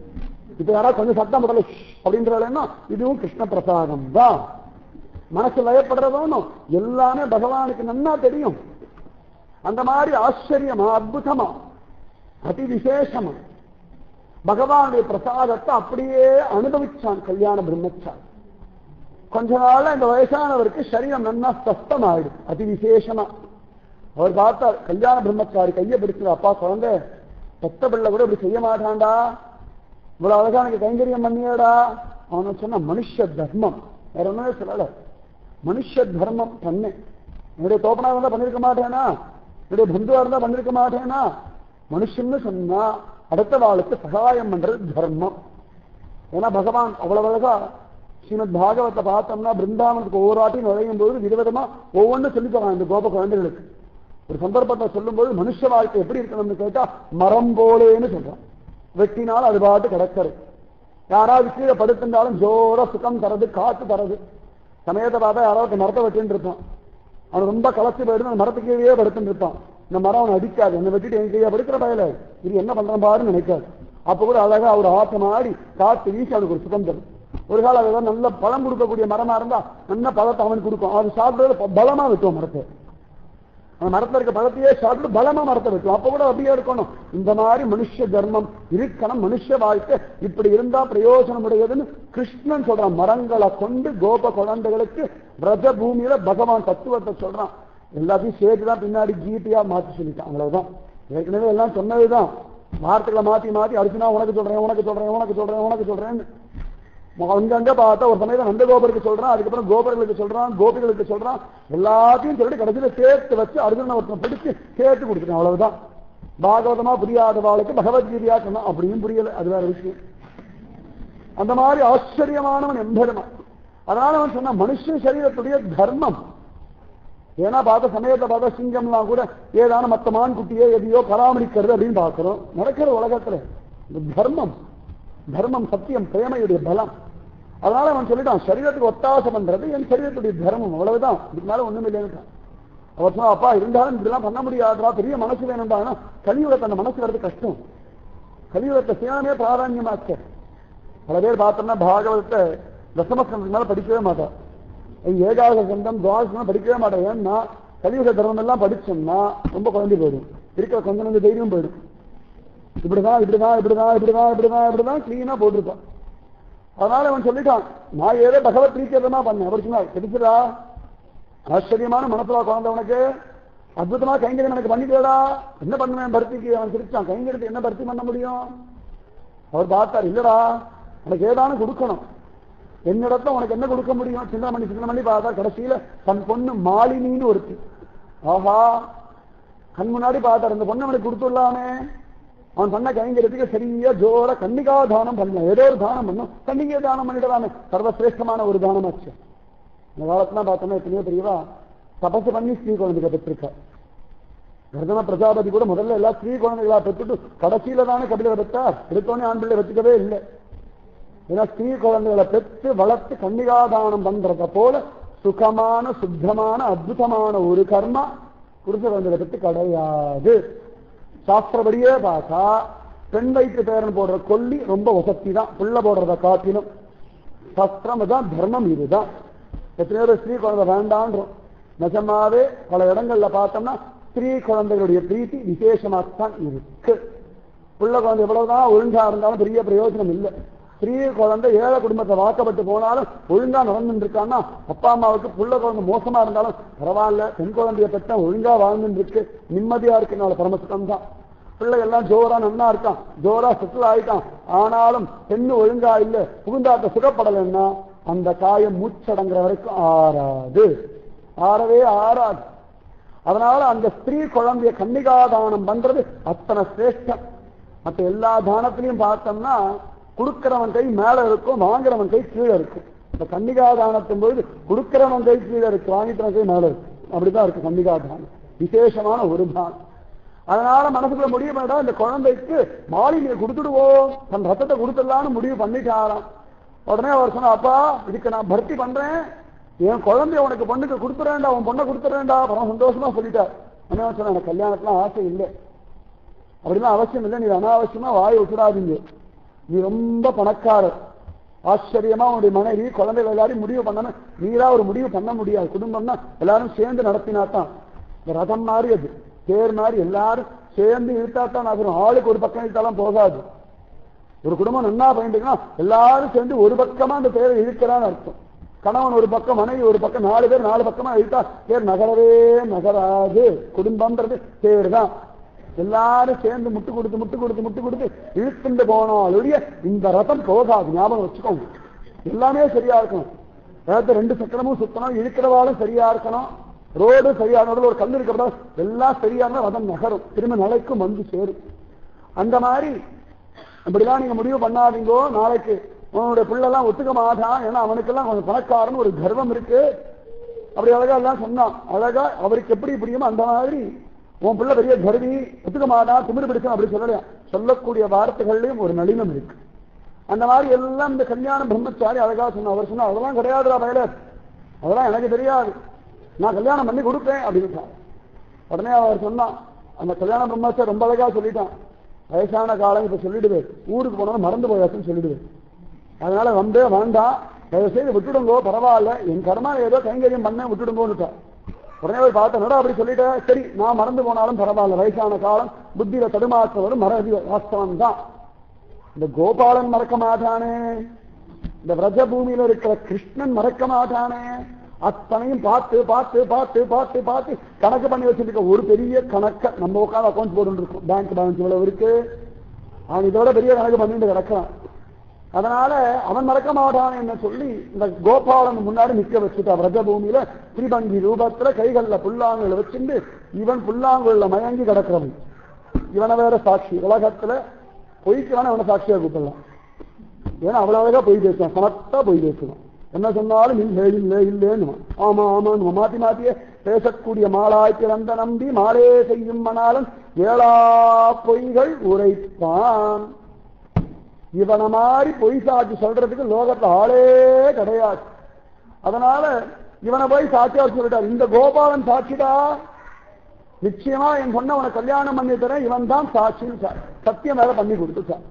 இப்ப யாராவது கொஞ்சம் சத்தம் போடல அப்படின்றதுனா இதுவும் கிருஷ்ண பிரசாதம் தான் மனசு லயப்படுறதும் எல்லாமே பகவானுக்கு நன்னா தெரியும் அந்த மாதிரி ஆச்சரியமா அற்புதமா அதி விசேஷமா பகவானுடைய பிரசாதத்தை அப்படியே அனுபவிச்சான் கல்யாண பிரம்மச்சாரி கொஞ்ச நாள்ல இந்த வயசானவருக்கு சரீரம் நன்னா ஸ்பஷ்டம் ஆயிடும் அதி விசேஷமா அவர் பார்த்தார் கல்யாண பிரம்மச்சாரி கையை பிடிச்சது அப்பா குழந்தை பெத்த பிள்ளை கூட இப்படி செய்ய மாட்டான்டா இவ்வளவு அழகா எனக்கு கைங்கரியம் பண்ணியடா அவனை சொன்ன மனுஷ தர்மம் வேற ஒண்ணுமே சொல்லல மனுஷ தர்மம் பண்ணேன் என்னுடைய தோப்பனா இருந்தா பண்ணிருக்க மாட்டேனா என்னுடைய பந்துவா இருந்தா பண்ணிருக்க மாட்டேனா மனுஷன்னு சொன்னா அடுத்த வாளுக்கு சகாயம் பண்றது தர்மம் ஏன்னா பகவான் அவ்வளவு அழகா ஸ்ரீமத் பாகவத்தை பார்த்தோம்னா பிருந்தாவனத்துக்கு ஒவ்வொரு ஆட்டையும் நுழையும் போது விதவிதமா ஒவ்வொன்றும் சொல்லி தரான் இந்த கோப குழந்தைகளுக்கு ஒரு சந்தர்ப்பத்தை சொல்லும்போது மனுஷ வாழ்க்கை எப்படி இருக்கணும்னு கேட்டா மரம் போலேன்னு சொல்றான் வெட்டினால் அது பாட்டு கிடக்கிறது யாராவது கீழே படுத்திருந்தாலும் ஜோர சுகம் தரது காத்து தரது சமயத்தை பார்த்தா யாராவது மரத்தை வெட்டின்னு இருப்பான் அவன் ரொம்ப கலச்சு போயிட்டு அந்த மரத்துக்கு கீழே படுத்துட்டு இருப்பான் இந்த மரம் அவனை அடிக்காது என்னை வெட்டிட்டு என் கையா படுக்கிற பயல இது என்ன பண்றான் பாருன்னு நினைக்காது அப்ப கூட அழகா ஒரு ஆட்டம் ஆடி காத்து வீசி அவனுக்கு ஒரு சுகம் தரும் ஒரு காலம் அதுதான் நல்ல பழம் கொடுக்கக்கூடிய மரமா இருந்தா நல்ல பழத்தை அவனுக்கு கொடுக்கும் அது சாப்பிடுறது பலமா வெட்டுவோம் மரத்தை அந்த மரத்துல இருக்க பழத்தையே சாப்பிட்டு பலமா மரத்தை வெட்டும் அப்ப கூட அப்படியே இருக்கணும் இந்த மாதிரி மனுஷ தர்மம் இருக்கணும் மனுஷ வாழ்க்கை இப்படி இருந்தா பிரயோஜனம் உடையதுன்னு கிருஷ்ணன் சொல்றான் மரங்களை கொண்டு கோப குழந்தைகளுக்கு பிரஜ பூமியில பகவான் தத்துவத்தை சொல்றான் எல்லாத்தையும் சேர்த்துதான் பின்னாடி ஜீட்டியா மாத்தி சொல்லிட்டான் அவ்வளவுதான் ஏற்கனவே எல்லாம் சொன்னதுதான் வார்த்தைகளை மாத்தி மாத்தி அர்ஜுனா உனக்கு சொல்றேன் உனக்கு சொல்றேன் உனக்கு சொல்றேன் உனக்கு சொல்றேன்னு அங்கங்க பார்த்தா ஒரு சமயத்தில் நந்த கோபருக்கு சொல்றான் அதுக்கப்புறம் கோபர்களுக்கு சொல்றான் கோபிகளுக்கு சொல்றான் எல்லாத்தையும் சொல்லிட்டு கடைசியில சேர்த்து வச்சு அர்ஜுனனை ஒருத்தன் பிடிச்சு சேர்த்து கொடுத்துட்டான் அவ்வளவுதான் பாகவதமா புரியாதவாளுக்கு பகவத்கீதையா சொன்னான் அப்படியும் புரியல அது வேற விஷயம் அந்த மாதிரி ஆச்சரியமானவன் எம்பெருமான் அதனால அவன் சொன்ன மனுஷ சரீரத்துடைய தர்மம் ஏன்னா பார்த்த சமயத்தை பார்த்தா சிங்கம்லாம் கூட ஏதான மத்த மான் குட்டியோ எதையோ பராமரிக்கிறது அப்படின்னு பார்க்கிறோம் நடக்கிற உலகத்துல இந்த தர்மம் தர்மம் சத்தியம் பிரேமையுடைய பலம் அதனால அவன் சொல்லிட்டான் சரீரத்துக்கு ஒத்தாசம் பண்றது என் சரீரத்துடைய தர்மம் அவ்வளவுதான் இதுக்கு மேல ஒண்ணும் இல்லைன்னு அவர் சொன்னா அப்பா இருந்தாலும் இதெல்லாம் பண்ண முடியாதுடா பெரிய மனசு வேணும்டா கலியுகத்தை அந்த மனசு வர்றது கஷ்டம் கலியுகத்தை சேனமே பிராதான்யமாக்க பல பேர் பார்த்தோம்னா பாகவதத்தை தசமஸ்கந்தத்துக்கு மேல படிக்கவே மாட்டான் ஏகாத கண்டம் துவாசனம் படிக்கவே மாட்டேன் ஏன்னா கலியுக தர்மம் எல்லாம் படிச்சோம்னா ரொம்ப குழந்தை போயிடும் இருக்கிற கொஞ்சம் கொஞ்சம் தைரியம் போயிடும் இப்படிதான் இப்படிதான் இப்படிதான் இப்படிதான் இப்படிதான் இப்படிதான் கிளீனா போட்டிருப்பான் அதனால அவன் சொல்லிட்டான் நான் ஏதோ பகவத் பிரீத்தியதான் பண்ணேன் அப்படி சொன்னா கிடைச்சதா ஆச்சரியமான மனசுல குழந்தவனுக்கு அற்புதமா கைங்கரியம் எனக்கு பண்ணிட்டேடா என்ன பண்ணுவேன் பர்த்திக்கு அவன் சிரிச்சான் கைங்கரியத்தை என்ன பர்த்தி பண்ண முடியும் அவர் பார்த்தார் இல்லடா எனக்கு ஏதானு கொடுக்கணும் என்னிடத்துல உனக்கு என்ன கொடுக்க முடியும் சின்னமணி சின்னமணி பார்த்தா கடைசியில தன் பொண்ணு மாலினின்னு ஒருத்தி ஆஹா கண் முன்னாடி பார்த்தார் இந்த பொண்ணு அவனுக்கு கொடுத்துடலாமே அவன் பண்ண கைங்கிறதுக்கு சரியா ஜோர கன்னிகா தானம் பண்ணலாம் ஏதோ ஒரு தானம் பண்ணும் கன்னிகை தானம் பண்ணிடலாமே சர்வசிரேஷ்டமான ஒரு தானம் ஆச்சு இந்த காலத்துல பார்த்தோம்னா எத்தனையோ பெரியவா தபசு பண்ணி ஸ்ரீ குழந்தைகளை பெற்றிருக்கா கர்தன பிரஜாபதி கூட முதல்ல எல்லா ஸ்ரீ குழந்தைகளா பெற்றுட்டு கடைசியில தானே கபில பெற்றார் எடுத்தோடனே ஆண் பிள்ளை வச்சுக்கவே இல்லை ஏன்னா ஸ்ரீ குழந்தைகளை பெற்று வளர்த்து கன்னிகாதானம் பண்றத போல சுகமான சுத்தமான அற்புதமான ஒரு கர்மா புருஷ குழந்தைகளை பெற்று கிடையாது சாஸ்திரப்படியே பார்த்தா பெண் வயிற்று பேரன் போடுற கொல்லி ரொம்ப வசதி தான் புள்ள போடுறத காட்டிலும் சஸ்திரம் தான் தர்மம் இதுதான் எத்தனையோ பேர் ஸ்ரீ குழந்தை வேண்டான்றோம் நிஜமாவே பல இடங்கள்ல பார்த்தோம்னா ஸ்திரீ குழந்தைகளுடைய பிரீத்தி விசேஷமாகத்தான் இருக்கு புள்ள குழந்தை எவ்வளவுதான் ஒழுங்கா இருந்தாலும் பெரிய பிரயோஜனம் இல்லை ஸ்திரீ குழந்தை ஏழை குடும்பத்தை வாக்கப்பட்டு போனாலும் ஒழுங்கா நடந்துட்டு இருக்கான்னா அப்பா அம்மாவுக்கு புள்ள குழந்தை மோசமா இருந்தாலும் பரவாயில்ல பெண் குழந்தைய பெற்ற ஒழுங்கா வாழ்ந்துட்டு இருக்கு நிம்மதியா இருக்குனால பரமசுகம் தான் பிள்ளை எல்லாம் ஜோரா நன்னா இருக்கான் ஜோரா செட்டில் ஆயிட்டான் ஆனாலும் பெண்ணு ஒழுங்கா இல்ல புகுந்தாட்ட சுகப்படலைன்னா அந்த காயம் மூச்சடங்குற வரைக்கும் ஆறாது ஆறவே ஆறாது அதனால அந்த ஸ்திரீ குழந்தைய கன்னிகாதானம் பண்றது அத்தனை சிரேஷ்டம் மற்ற எல்லா தானத்திலையும் பார்த்தோம்னா கொடுக்கிறவன் கை மேல இருக்கும் வாங்குறவன் கை கீழே இருக்கும் இந்த கன்னிகாதானத்தின் பொழுது கொடுக்கிறவன் கை கீழே இருக்கு வாங்கிக்கிறவன் கை மேல இருக்கு அப்படிதான் இருக்கு கன்னிகாதானம் விசேஷமான ஒரு தானம் அதனால மனசுக்குள்ள முடிவு பண்ணிட்டா இந்த குழந்தைக்கு மாலினியை கொடுத்துடுவோம் தன் ரத்தத்தை கொடுத்துடலாம்னு முடிவு பண்ணிட்டாராம் உடனே அவர் சொன்னா அப்பா இதுக்கு நான் பர்த்தி பண்றேன் என் குழந்தைய உனக்கு பொண்ணுக்கு கொடுத்துறேன்டா உன் பொண்ணை கொடுத்துறேன்டா பரம சந்தோஷமா சொல்லிட்டார் என்ன சொன்ன எனக்கு கல்யாணத்துலாம் ஆசை இல்லை அப்படிலாம் அவசியம் இல்லை நீ அனாவசியமா வாய் விட்டுடாதீங்க நீ ரொம்ப பணக்காரர் ஆச்சரியமா உன்னுடைய மனைவி குழந்தைகள் எல்லாரையும் முடிவு பண்ணணும் நீரா ஒரு முடிவு பண்ண முடியாது குடும்பம்னா எல்லாரும் சேர்ந்து நடத்தினா தான் இந்த ரதம் மாதிரி அது தேர் மாதிரி எல்லாரும் சேர்ந்து இழுத்தா தான் நகரும் ஆளுக்கு ஒரு பக்கம் இழுத்தாலும் போகாது ஒரு குடும்பம் நன்னா பண்ணிட்டுன்னா எல்லாரும் சேர்ந்து ஒரு பக்கமா அந்த தேரை இழுக்கிறான்னு அர்த்தம் கணவன் ஒரு பக்கம் மனைவி ஒரு பக்கம் நாலு பேர் நாலு பக்கமா இழுத்தா தேர் நகரவே நகராது குடும்பம்ன்றது தேர் தான் எல்லாரும் சேர்ந்து முட்டு கொடுத்து முட்டு கொடுத்து முட்டு கொடுத்து இழுத்துண்டு போனாலுடைய இந்த ரதம் போகாது ஞாபகம் வச்சுக்கோங்க எல்லாமே சரியா இருக்கணும் ரதத்தை ரெண்டு சக்கரமும் சுத்தணும் இழுக்கிறவாலும் சரியா இருக்கணும் ரோடு சரியா நடுவில் ஒரு கல் இருக்கிறதா எல்லாம் சரியா இருந்தா ரதம் நகரும் திரும்ப நிலைக்கும் வந்து சேரும் அந்த மாதிரி இப்படிலாம் நீங்க முடிவு பண்ணாதீங்கோ நாளைக்கு உன்னுடைய பிள்ளைலாம் ஒத்துக்க மாட்டான் ஏன்னா அவனுக்கெல்லாம் கொஞ்சம் பணக்காரன் ஒரு கர்வம் இருக்கு அப்படி அழகா எல்லாம் சொன்னான் அழகா அவருக்கு எப்படி புரியுமோ அந்த மாதிரி உன் பிள்ளை பெரிய கருவி ஒத்துக்க மாட்டான் திமிரு பிடிச்சா அப்படி சொல்லலையா சொல்லக்கூடிய வார்த்தைகள்லயும் ஒரு நளினம் இருக்கு அந்த மாதிரி எல்லாம் இந்த கல்யாண பிரம்மச்சாரி அழகா சொன்ன அவர் சொன்னா அதெல்லாம் கிடையாதுடா பயல அதெல்லாம் எனக்கு தெரியாது நான் கல்யாணம் பண்ணி கொடுப்பேன் அப்படின்னு உடனே அவர் சொன்னான் அந்த கல்யாண பிரம்மச்சாரி ரொம்ப அழகா சொல்லிட்டான் வயசான காலம் இப்ப சொல்லிடுவேன் ஊருக்கு போனாலும் மறந்து போயாச்சுன்னு சொல்லிடுவேன் அதனால வந்தே வேண்டாம் தயவு செய்து விட்டுடுங்கோ பரவாயில்ல என் கர்மா ஏதோ கைங்கரியம் பண்ண விட்டுடுங்கோன்னுட்டா உடனே போய் பார்த்தேன் என்னடா அப்படி சொல்லிட்டேன் சரி நான் மறந்து போனாலும் பரவாயில்ல வயசான காலம் புத்தியில தடுமாற்றம் வரும் மறதி வாஸ்தவம் தான் இந்த கோபாலன் மறக்க மாட்டானே இந்த விரஜ பூமியில இருக்கிற கிருஷ்ணன் மறக்க மாட்டானே அத்தனையும் பார்த்து பார்த்து பார்த்து பார்த்து பார்த்து கணக்கு பண்ணி வச்சிருக்க ஒரு பெரிய கணக்க நம்ம உட்காந்து அக்கௌண்ட் போட்டு இருக்கோம் பேங்க் பேலன்ஸ் இவ்வளவு இருக்கு அவன் இதோட பெரிய கணக்கு பண்ணிட்டு கிடக்கிறான் அதனால அவன் மறக்க மாட்டான் என்ன சொல்லி இந்த கோபாலன் முன்னாடி நிக்க வச்சுட்டா விரஜ பூமியில திரிபங்கி ரூபத்துல கைகள்ல புல்லாங்குழ வச்சுட்டு இவன் புல்லாங்குழல மயங்கி கிடக்கிறவன் இவனை வேற சாட்சி உலகத்துல பொய்க்கு வேணா அவனை சாட்சியா கூப்பிடலாம் ஏன்னா அவ்வளவு அழகா பொய் பேசுவான் சமத்தா பொய் பேசுவான் என்ன சொன்னாலும் இல்லை இல்லை இல்லைன்னு ஆமா ஆமான்னு மாத்தி மாத்தியே பேசக்கூடிய மாலாய்க்கு வந்த நம்பி மாலே செய்யும் மணாலும் ஏழா பொய்கள் உரைப்பான் இவனை மாதிரி பொய் சாட்சி சொல்றதுக்கு லோகத்துல ஆளே கிடையாது அதனால இவனை போய் சாட்சியா சொல்லிட்டார் இந்த கோபாலன் சாட்சிடா நிச்சயமா என் பொண்ணை உனக்கு கல்யாணம் பண்ணி தரேன் இவன் தான் சாட்சின்னு சா- சத்தியம் வேற பண்ணி கொடுத்துட்டான்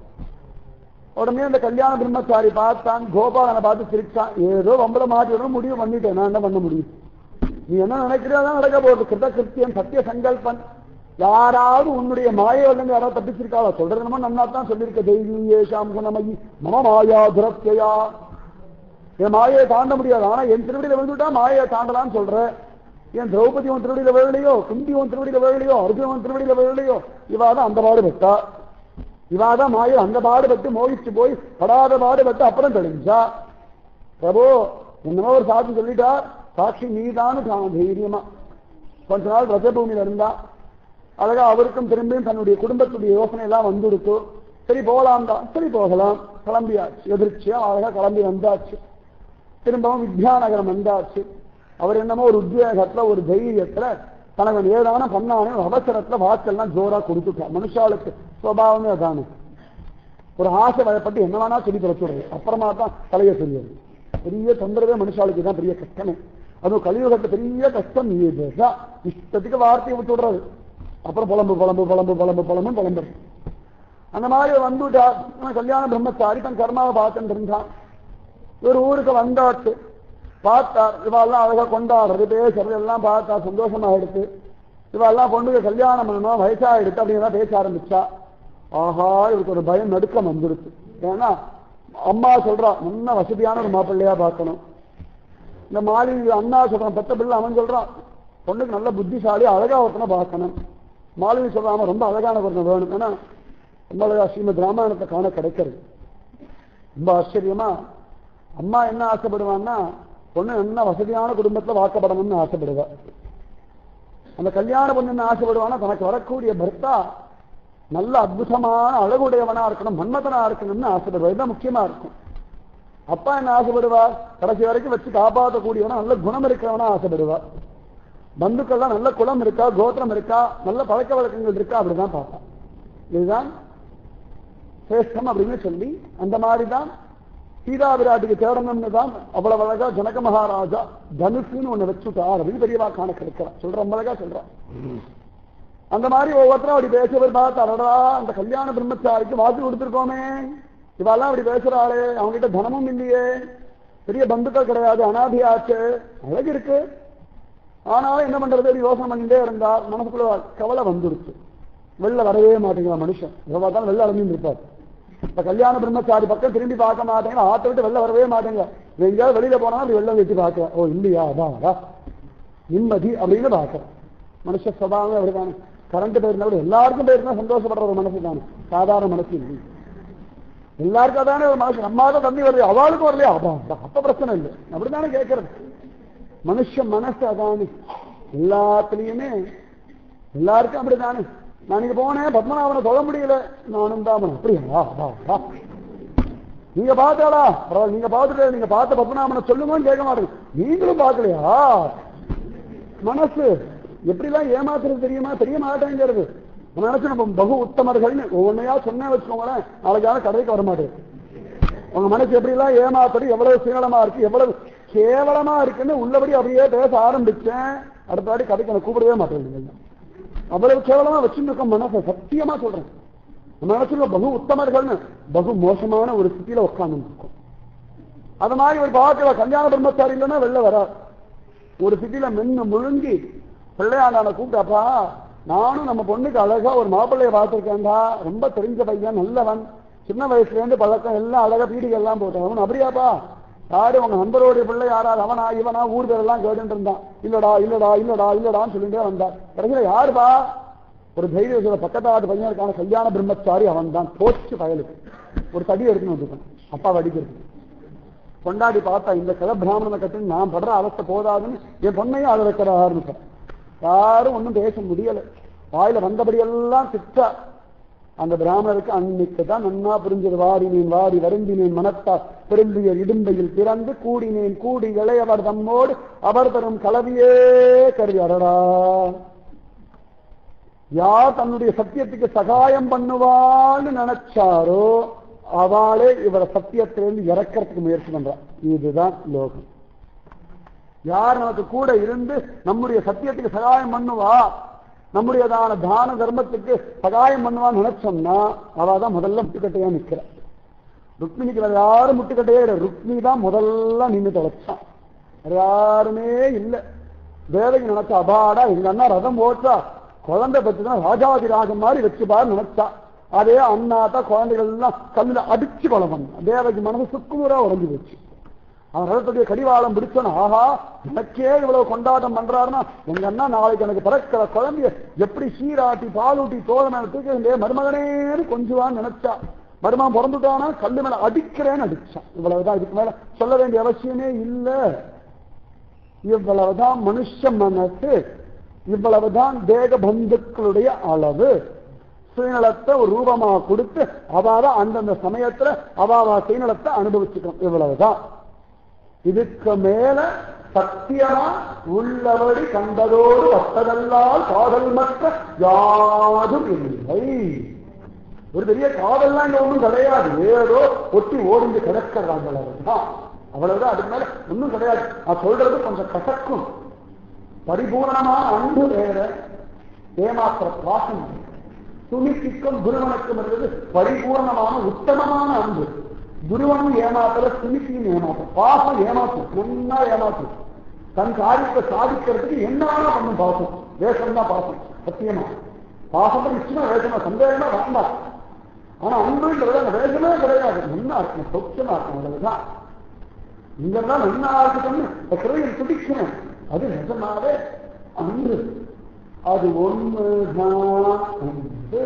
உடனே அந்த கல்யாண பிரம்மச்சாரி பார்த்தான் கோபாலனை பார்த்து சிரிச்சான் ஏதோ வம்பள மாட்டி முடிவு பண்ணிட்டேன் நான் என்ன பண்ண முடியும் நீ என்ன நினைக்கிறியோ அதான் நடக்க போகுது கிருத கிருத்தியம் சத்திய சங்கல்பன் யாராவது உன்னுடைய மாயவர்கள் யாராவது தப்பிச்சிருக்காளா சொல்றது நம்ம நன்னா தான் சொல்லியிருக்க தெய்வீ ஏஷாம் குணமயி மம மாயா துரத்தையா என் மாயை தாண்ட முடியாது ஆனா என் திருவடியில விழுந்துட்டா மாயை தாண்டலாம்னு சொல்ற என் திரௌபதி உன் திருவடியில விழலையோ குந்தி உன் திருவடியில விழலையோ அர்ஜுன் உன் திருவடியில விழலையோ இவாதான் அந்த பாடு பெற்றா இவாதான் மாயை அந்த பாடுபட்டு மோகிச்சு போய் படாத பாடுபட்டு அப்புறம் தெளிஞ்சா பிரபு என்னமோ ஒரு சாட்சி சொல்லிட்டா சாட்சி நீதான்னு தான் தைரியமா கொஞ்ச நாள் ரசபூமியில இருந்தா அழகா அவருக்கும் திரும்பியும் தன்னுடைய குடும்பத்துடைய யோசனை எல்லாம் வந்துடுத்து சரி போகலாம் தான் சரி போகலாம் கிளம்பியாச்சு எதிர்ச்சியா அழகா கிளம்பி வந்தாச்சு திரும்பவும் வித்யாநகரம் வந்தாச்சு அவர் என்னமோ ஒரு உத்வேகத்துல ஒரு தைரியத்துல தனக்கு ஏதான பண்ணானே ஒரு அவசரத்துல வாக்கெல்லாம் ஜோரா கொடுத்துட்டான் மனுஷாளுக்கு சுவாவமே அதானே ஒரு ஆசை வயப்பட்டு என்ன வேணா சொல்லி தொலைச்சுடுறது அப்புறமா தான் தலையை சொல்லிடுது பெரிய தொந்தரவே மனுஷாளுக்கு தான் பெரிய கஷ்டமே அதுவும் கலியுகத்தை பெரிய கஷ்டம் இதுதான் இஷ்டத்துக்கு வார்த்தையை விட்டு விடுறது அப்புறம் புலம்பு புலம்பு புலம்பு புலம்பு புலம்பு புலம்புறது அந்த மாதிரி வந்துட்டா இவன் கல்யாண பிரம்மச்சாரி தன் கர்மாவை பார்த்துட்டு இருந்தான் ஒரு ஊருக்கு வந்தாச்சு பார்த்தார் இவெல்லாம் அழகா கொண்டாடுறது பேசுறது எல்லாம் பார்த்தா சந்தோஷமா எடுத்து இவெல்லாம் பொண்ணுக்கு கல்யாணம் பண்ணணும் வயசா எடுத்து அப்படின்னா பேச ஆரம்பிச்சா ஆஹா இவருக்கு ஒரு பயம் நடுக்கம் வந்துருச்சு ஏன்னா அம்மா சொல்றா முன்ன வசதியான ஒரு மாப்பிள்ளையா பார்க்கணும் இந்த மாலி அண்ணா சொல்றான் பெத்த பிள்ளை அவன் சொல்றான் பொண்ணுக்கு நல்ல புத்திசாலி அழகா ஒருத்தனை பார்க்கணும் மாலினி சொல்றான் அவன் ரொம்ப அழகான ஒருத்தன் வேணும் ஏன்னா ரொம்ப அழகா ஸ்ரீமத் ராமாயணத்தை காண கிடைக்கிறது ரொம்ப ஆச்சரியமா அம்மா என்ன ஆசைப்படுவான்னா பொண்ணு என்ன வசதியான குடும்பத்துல வாக்கப்படணும்னு ஆசைப்படுவா அந்த கல்யாண பொண்ணு என்ன ஆசைப்படுவான்னா தனக்கு வரக்கூடிய பர்த்தா நல்ல அற்புதமான அழகுடையவனா இருக்கணும் மன்மதனா இருக்கணும்னு ஆசைப்படுவா இதுதான் முக்கியமா இருக்கும் அப்பா என்ன ஆசைப்படுவா கடைசி வரைக்கும் வச்சு காப்பாற்றக்கூடியவனா நல்ல குணம் இருக்கிறவனா ஆசைப்படுவா பந்துக்கள்லாம் நல்ல குலம் இருக்கா கோத்திரம் இருக்கா நல்ல பழக்க வழக்கங்கள் இருக்கா அப்படிதான் பார்ப்பான் இதுதான் சிரேஷ்டம் அப்படின்னு சொல்லி அந்த மாதிரி தான் சீதா விராட்டுக்கு தேடணும்னு தான் அவ்வளவு அழகா ஜனக மகாராஜா தனுஷுன்னு ஒண்ணு வச்சுட்டார் அப்படின்னு பெரியவா காண கிடைக்கிறான் சொல்ற ரொம்ப அழகா சொல்றான் அந்த மாதிரி ஒவ்வொருத்தரும் அப்படி பேசுவர் பார்த்து அடடா அந்த கல்யாண பிரம்மச்சாரிக்கு வாக்கு கொடுத்துருக்கோமே இவெல்லாம் அப்படி பேசுறாளே அவங்க கிட்ட தனமும் இல்லையே பெரிய பந்துக்கள் கிடையாது அனாதியாச்சு அழகு இருக்கு ஆனாலும் என்ன பண்றது அப்படி யோசனை பண்ணிட்டே இருந்தா மனசுக்குள்ள கவலை வந்துருச்சு வெளில வரவே மாட்டேங்கிறான் மனுஷன் எவ்வளவு பார்த்தாலும் வெளில அலைஞ்சிட்டு இருப்பார் இப்ப கல்யாண பிரம்மச்சாரி பக்கம் திரும்பி பார்க்க மாட்டேங்க ஆத்த விட்டு வெளில வரவே மாட்டேங்க எங்கேயாவது வெளியில போனா அப்படி வெளில வச்சு பார்க்கிறேன் ஓ இல்லையா அதான் வரா நிம்மதி அப்படின்னு பார்க்கிறேன் மனுஷ சுபாவம் அப்படிதானே கரண்ட் போயிருந்தா கூட எல்லாருக்கும் போயிருந்தா சந்தோஷப்படுற ஒரு மனசு தானே சாதாரண மனசு இல்லை எல்லாருக்கும் அதானே ஒரு மனசு நம்மாத தண்ணி வருது அவளுக்கு வரலையா அப்பா அப்ப பிரச்சனை இல்லை அப்படித்தானே கேட்கறது மனுஷ மனசு அதானே எல்லாத்துலயுமே எல்லாருக்கும் அப்படிதானே நான் இங்க போனேன் பத்மநாபனை சொல்ல முடியல நானும் தான் அப்படியா வா, வா, வா. நீங்க பார்த்தாளா பரவாயில்ல நீங்க பார்த்துட்டு நீங்க பார்த்த பத்மநாபனை சொல்லுங்கன்னு கேட்க மாட்டேங்க நீங்களும் பார்க்கலையா மனசு எப்படிலாம் ஏமாத்துறது தெரியுமா தெரிய மாட்டேங்கிறது நம்ம நினைச்சு நம்ம பகு உத்தமர்கள்னு ஒவ்வொன்றையா சொன்னே வச்சுக்கோங்களேன் நாளைக்கான கடைக்கு வர மாட்டேன் உங்க மனசு எப்படிலாம் ஏமாத்துறது எவ்வளவு சீனலமா இருக்கு எவ்வளவு கேவலமா இருக்குன்னு உள்ளபடி அப்படியே பேச ஆரம்பிச்சேன் அடுத்த வாட்டி கதைக்கு எனக்கு கூப்பிடவே மாட்டேன் அவ்வளவு கேவலமா வச்சுருக்க மனசை சத்தியமா சொல்றேன் நம்ம நினைச்சிருக்க பகு உத்தமர்கள்னு பகு மோசமான ஒரு ஸ்திதியில உட்கார்ந்து இருக்கும் அது மாதிரி ஒரு பார்க்கல கல்யாண பிரம்மச்சாரி இல்லைன்னா வெளில வரா ஒரு சிட்டியில மென்னு முழுங்கி பிள்ளையாண்டான கூப்பிட்டாப்பா நானும் நம்ம பொண்ணுக்கு அழகா ஒரு மாப்பிள்ளைய பார்த்திருக்கேன்டா ரொம்ப தெரிஞ்ச பையன் நல்லவன் சின்ன வயசுல இருந்து பழக்கம் எல்லாம் அழகா பீடிகை எல்லாம் போட்டவன் அப்படியாப்பா யாரு உங்க நண்பரோடைய பிள்ளை யாராவது அவனா இவனா ஊர் பேரெல்லாம் கேட்டுட்டு இருந்தான் இல்லடா இல்லடா இல்லடா இல்லடான்னு சொல்லிட்டே வந்தார் கடைசியில யாருப்பா ஒரு தைரிய பக்கத்தாட்டு பையனுக்கான கல்யாண பிரம்மச்சாரி அவன் தான் போச்சு பயலுக்கு ஒரு தடி எடுத்துன்னு வந்துருக்கான் அப்பா வடிக்கிறது கொண்டாடி பார்த்தா இந்த கதை பிராமணனை கட்டுன்னு நான் படுற அவஸ்தை போதாதுன்னு என் பொண்ணையும் அழ வைக்கிற ஆரம்பிச்சேன் யாரும் ஒன்றும் பேச முடியல வாயில வந்தபடியெல்லாம் திட்டா அந்த பிராமணருக்கு அன்னைக்கு தான் நன்னா புரிஞ்சது வாரினேன் வாரி வருந்தினேன் மனத்தா பெருந்திய இடும்பையில் பிறந்து கூடினேன் கூடி இளையவர் தம்மோடு அவர் தரும் கலவியே கருதி அடடா யார் தன்னுடைய சத்தியத்துக்கு சகாயம் பண்ணுவான்னு நினைச்சாரோ அவளே இவரை சத்தியத்திலிருந்து இறக்கிறதுக்கு முயற்சி பண்றார் இதுதான் லோகம் யார் நமக்கு கூட இருந்து நம்முடைய சத்தியத்துக்கு சகாயம் பண்ணுவா நம்முடையதான தான தர்மத்துக்கு சகாயம் பண்ணுவான்னு நினைச்சோம்னா அவ தான் முதல்ல முட்டுக்கட்டையா நிக்கிற ருக்மிணிக்கு வேற யாரும் முட்டுக்கட்டையே கிடையாது ருக்மி தான் முதல்ல நின்று தொலைச்சான் வேற யாருமே இல்லை தேவகி நினைச்சா அபாடா எங்க அண்ணா ரதம் ஓட்டா குழந்தை பத்துதான் ராஜாதி ராஜன் மாதிரி வச்சுப்பாரு நினைச்சா அதே அண்ணாத்தா குழந்தைகள் எல்லாம் கல்லுல அடிச்சு கொலை பண்ண தேவகி மனசு சுக்குமுறா உறைஞ்சு போச்சு அவன் ரதத்துடைய கடிவாளம் பிடிச்சோன்னு ஆஹா எனக்கே இவ்வளவு கொண்டாட்டம் பண்றாருன்னா எங்க அண்ணா நாளைக்கு எனக்கு பிறக்கிற குழந்தைய எப்படி சீராட்டி பாலூட்டி தோழ மேல தூக்கி மருமகனேன்னு கொஞ்சுவான்னு நினைச்சா மருமகன் பிறந்துட்டானா கல்லு மேல அடிக்கிறேன்னு அடிச்சான் இவ்வளவுதான் இதுக்கு மேல சொல்ல வேண்டிய அவசியமே இல்லை இவ்வளவுதான் மனுஷ மனசு இவ்வளவுதான் தேக பந்துக்களுடைய அளவு சுயநலத்தை ஒரு ரூபமா கொடுத்து அவாவ அந்தந்த சமயத்துல அவாவா சுயநலத்தை அனுபவிச்சுக்கணும் இவ்வளவுதான் இதுக்கு மேல சத்தியமா உள்ளபடி கண்டதோடு வட்டதல்லால் காதல் மற்ற யாரும் இல்லை ஒரு பெரிய காதல்லாம் இங்க ஒண்ணும் கிடையாது ஏதோ ஒட்டி ஓடிந்து கிடக்கிறாங்க அவ்வளவுதான் அவ்வளவுதான் அதுக்கு மேல ஒண்ணும் கிடையாது நான் சொல்றது கொஞ்சம் கசக்கும் பரிபூர்ணமான அன்பு வேற ஏமாத்திர பாசம் சுமித்திக்கும் குருவனுக்கும் இருந்தது பரிபூர்ணமான உத்தமமான அன்பு குருவனும் ஏமாத்தல சுமித்தியும் ஏமாத்தும் பாசம் ஏமாத்தும் நல்லா ஏமாத்தும் தன் காரியத்தை சாதிக்கிறதுக்கு என்ன வேணா பண்ணும் பாசம் வேஷம் தான் பாசம் சத்தியமா பாசம் நிச்சயமா வேஷமா சந்தேகமா வேண்டாம் ஆனா அன்புன்றது அந்த வேஷமே கிடையாது நல்லா இருக்கும் சொச்சமா இருக்கும் அவ்வளவுதான் இங்கெல்லாம் நல்லா இருக்கணும்னு கிரையில் துடிக்கணும் அது நிஜமாவே அன்பு அது ஒண்ணுதான் அன்பு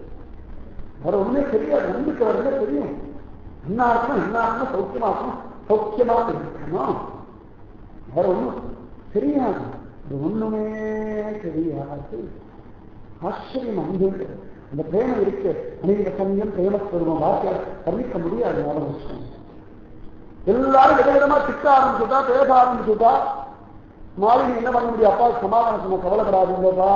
வேற ஒண்ணுமே தெரியாது அன்புக்கு வரல தெரியும் என்ன இருக்கணும் என்ன இருக்கணும் சௌக்கியமா இருக்கணும் சௌக்கியமா இருக்கணும் வேற ஒண்ணும் தெரியாது அது ஒண்ணுமே தெரியாது ஆச்சரியம் அன்பு அந்த பிரேமம் இருக்கு அநேக சமயம் பிரேமஸ்வரூபம் வார்த்தையால் வர்ணிக்க முடியாது ஞாபகம் எல்லாரும் விதவிதமா திட்ட ஆரம்பிச்சுட்டா பேச ஆரம்பிச்சுட்டா மாலினி என்ன பண்ண முடியும் அப்பா சமாதானம் சொன்ன கவலைப்படாதீங்கப்பா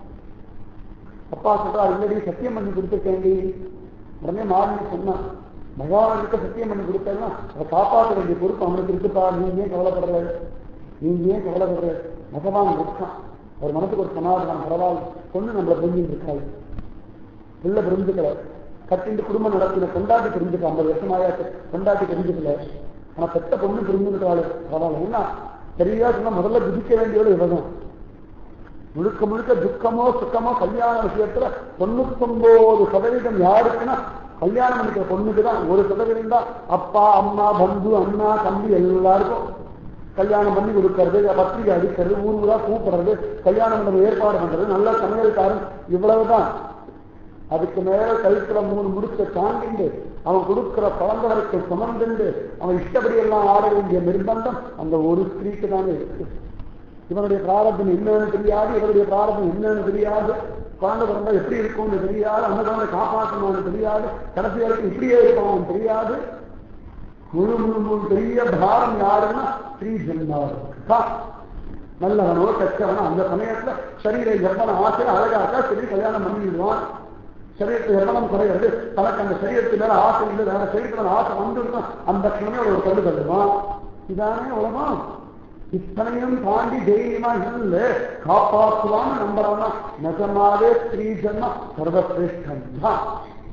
அப்பா சொல்றா இல்லடி சத்தியம் பண்ணி கொடுத்துருக்கேன்டி உடனே மாலினி சொன்னான் பகவானுக்கு சத்தியம் பண்ணி கொடுத்தேன்னா அதை காப்பாற்ற வேண்டிய பொறுப்பு அவனுக்கு இருக்குப்பா நீங்க ஏன் கவலைப்படுற நீங்க ஏன் கவலைப்படுற பகவான் இருக்கான் அவர் மனசுக்கு ஒரு சமாதானம் பரவாயில்ல பொண்ணு நம்மளை புரிஞ்சுட்டு இருக்காது பிள்ளை புரிஞ்சுக்கல கட்டிண்டு குடும்பம் நடத்தின கொண்டாட்டி புரிஞ்சுக்க ஐம்பது வருஷமாயா கொண்டாட்டி புரிஞ்சுக்கல ஆனா பெத்த பொண்ணு புரிஞ்சுக்கிட்டாள் பரவாயில்ல என்ன சரியா சொன்னா முதல்ல குதிக்க வேண்டியவள் இவதான் முழுக்க முழுக்க துக்கமோ சுக்கமோ கல்யாண விஷயத்துல தொண்ணூத்தொன்பது சதவீதம் யாருக்குன்னா கல்யாணம் பண்ணிக்கிற பொண்ணுக்கு தான் ஒரு சதவீதம் தான் அப்பா அம்மா பந்து அண்ணா தம்பி எல்லாருக்கும் கல்யாணம் பண்ணி கொடுக்கறது பத்திரிகை அடிக்கிறது ஊர் ஊரா கூப்பிடுறது கல்யாணம் பண்ண ஏற்பாடு பண்றது நல்ல சமையல்காரன் இவ்வளவுதான் அதுக்கு மேல கழுத்துல மூணு முடிச்ச தாண்டிண்டு அவன் கொடுக்கிற குழந்தைகளுக்கு சுமந்துண்டு அவன் இஷ்டப்படி எல்லாம் ஆட வேண்டிய நிர்பந்தம் அந்த ஒரு ஸ்திரீக்கு தானே இருக்கு இவனுடைய பிராரத்தம் என்னன்னு தெரியாது இவருடைய பிராரத்தம் என்னன்னு தெரியாது குழந்தை பிறந்தா எப்படி இருக்கும்னு தெரியாது அந்த குழந்தை காப்பாற்றணும்னு தெரியாது கடைசி வரைக்கும் இப்படியே இருக்கணும்னு தெரியாது முழு முழு முழு பெரிய பாரம் யாருன்னா ஸ்ரீ ஜென்மாவுக்கு நல்லவனோ கெட்டவனோ அந்த சமயத்துல சரீர எவ்வளவு ஆசை அழகாக்கா சரி கல்யாணம் பண்ணிடுவான் சரீரத்தை எவ்வளவு குறையிறது தனக்கு அந்த சரீரத்து மேல ஆசை இல்லை வேற சரீரத்துல ஆசை வந்துருந்தா அந்த க்ஷணமே ஒரு கண்டு தள்ளுவான் இதானே உலகம் இத்தனையும் தாண்டி தைரியமா இல்ல காப்பாற்றுவான்னு நம்புறான்னா நிஜமாவே ஸ்ரீ ஜன்ம சர்வசிரேஷ்டம் தான்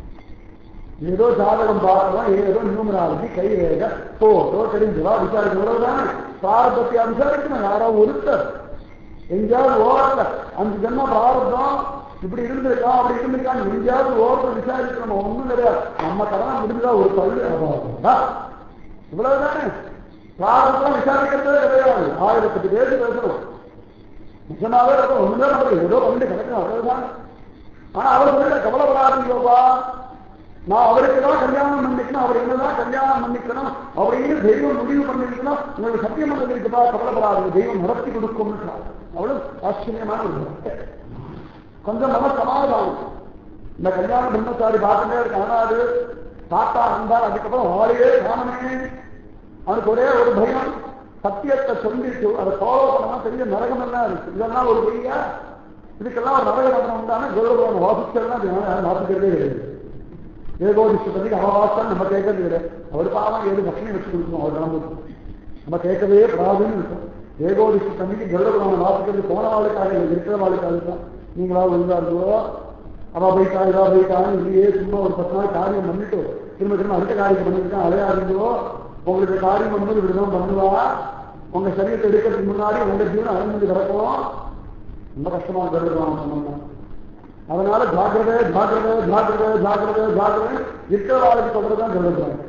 ஏதோ ஜாதகம் பார்க்கலாம் ஏதோ நியூமராலஜி கை ரேக போட்டோ தெரிஞ்சுவா விசாரிக்க இவ்வளவுதானே பிராரபத்தை விசாரிக்கணும் யாராவது ஒருத்தர் எங்கேயாவது ஓரத்துல அஞ்சு ஜென்ம பிராரப்தம் இப்படி இருந்திருக்கா அப்படி இருந்திருக்கான்னு எங்கேயாவது ஓரத்தை விசாரிக்க நம்ம ஒண்ணும் கிடையாது நம்ம கடனை முடிஞ்சா ஒரு பள்ளி அபாவம் இவ்வளவுதானே பிராரப்தம் விசாரிக்கிறதே கிடையாது ஆயிரத்தெட்டு பேருக்கு பேசணும் நிஜமாவே இருக்கும் ஒண்ணுமே நம்ம ஏதோ வந்து கிடைக்கும் அவ்வளவுதான் ஆனா அவர் சொல்ல கவலைப்படாதீங்கப்பா நான் அவருக்கு தான் கல்யாணம் பண்ணிக்கணும் அவர் என்னதான் கல்யாணம் பண்ணிக்கணும் அவரையே தெய்வம் முடிவு பண்ணிருக்கணும் உங்களுக்கு சத்தியம் பண்ணது இருக்குதா கவலைப்படாது தெய்வம் நடத்தி கொடுக்கும் அவ்வளவு ஆச்சரியமான ஒரு வார்த்தை. கொஞ்சம் மன சமாதானம் இந்த கல்யாண பிரம்மச்சாரி பார்த்துட்டே இருக்க ஆனாது தாத்தா வந்தால் அதுக்கப்புறம் ஆளையே காணமே அவனுக்கு ஒரே ஒரு பயம் சத்தியத்தை சொல்லிட்டு அதை ஃபாலோ பண்ணா பெரிய நரகம் எல்லாம் இருக்கு இதெல்லாம் ஒரு பெரிய இதுக்கெல்லாம் ஒரு நரக நகரம் உண்டான கௌரவம் வாசிச்செல்லாம் வாசிக்கிறதே கிடையாது ஏகோதிஷ்டத்துக்கு அவகாசம் நம்ம கேட்கறது கிடையாது அவர் பாவம் ஏழு லட்சுமி வச்சு கொடுக்கணும் அவர் நம்ம நம்ம கேட்கவே படாதுன்னு இருக்கும் ஏகோதிஷ்டமிக்கு கருடபுராணம் வாசிக்கிறது போன வாழ்க்காக இல்லை, இருக்கிற வாழ்க்காக தான் நீங்களா ஒழுங்கா இருந்தோ அவ போயிட்டா இதா போயிட்டான்னு இல்லையே சும்மா ஒரு பத்து நாள் காரியம் பண்ணிட்டு திரும்ப திரும்ப அடுத்த காரியம் பண்ணிருக்கா அலையா இருந்தோ உங்களுக்கு காரியம் பண்ணும்போது இப்படிதான் பண்ணுவா உங்க சரீரத்தை எடுக்கிறதுக்கு முன்னாடி உங்க ஜீவனம் அழிஞ்சு கிடக்கும் ரொம்ப கஷ்டமா கருடபுராணம் சொன்னோம்னா அதனால ஜாக்கிரதை ஜாக்கிரதை ஜாக்கிரதை ஜாக்கிரதை ஜாக்கிரதை இருக்கிற வாழ்க்கை சொல்றதுதான் சொல்லுறாங்க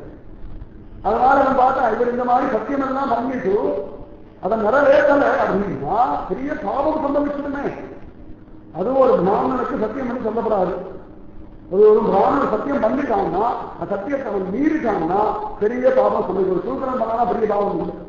அதனால நம்ம பார்த்தா இவர் இந்த மாதிரி சத்தியம் எல்லாம் பண்ணிட்டு அதை நிறைவேற்றல அப்படின்னா பெரிய பாவம் சம்பவிச்சிடுமே அது ஒரு பிராமணனுக்கு சத்தியம் பண்ணி சொல்லப்படாது ஒரு ஒரு பிராமணன் சத்தியம் பண்ணிட்டாங்கன்னா அந்த சத்தியத்தை அவன் மீறிட்டாங்கன்னா பெரிய பாவம் சம்பவிக்கும் ஒரு சூத்திரம் பண்ணா பெரிய பாவம் இல்லை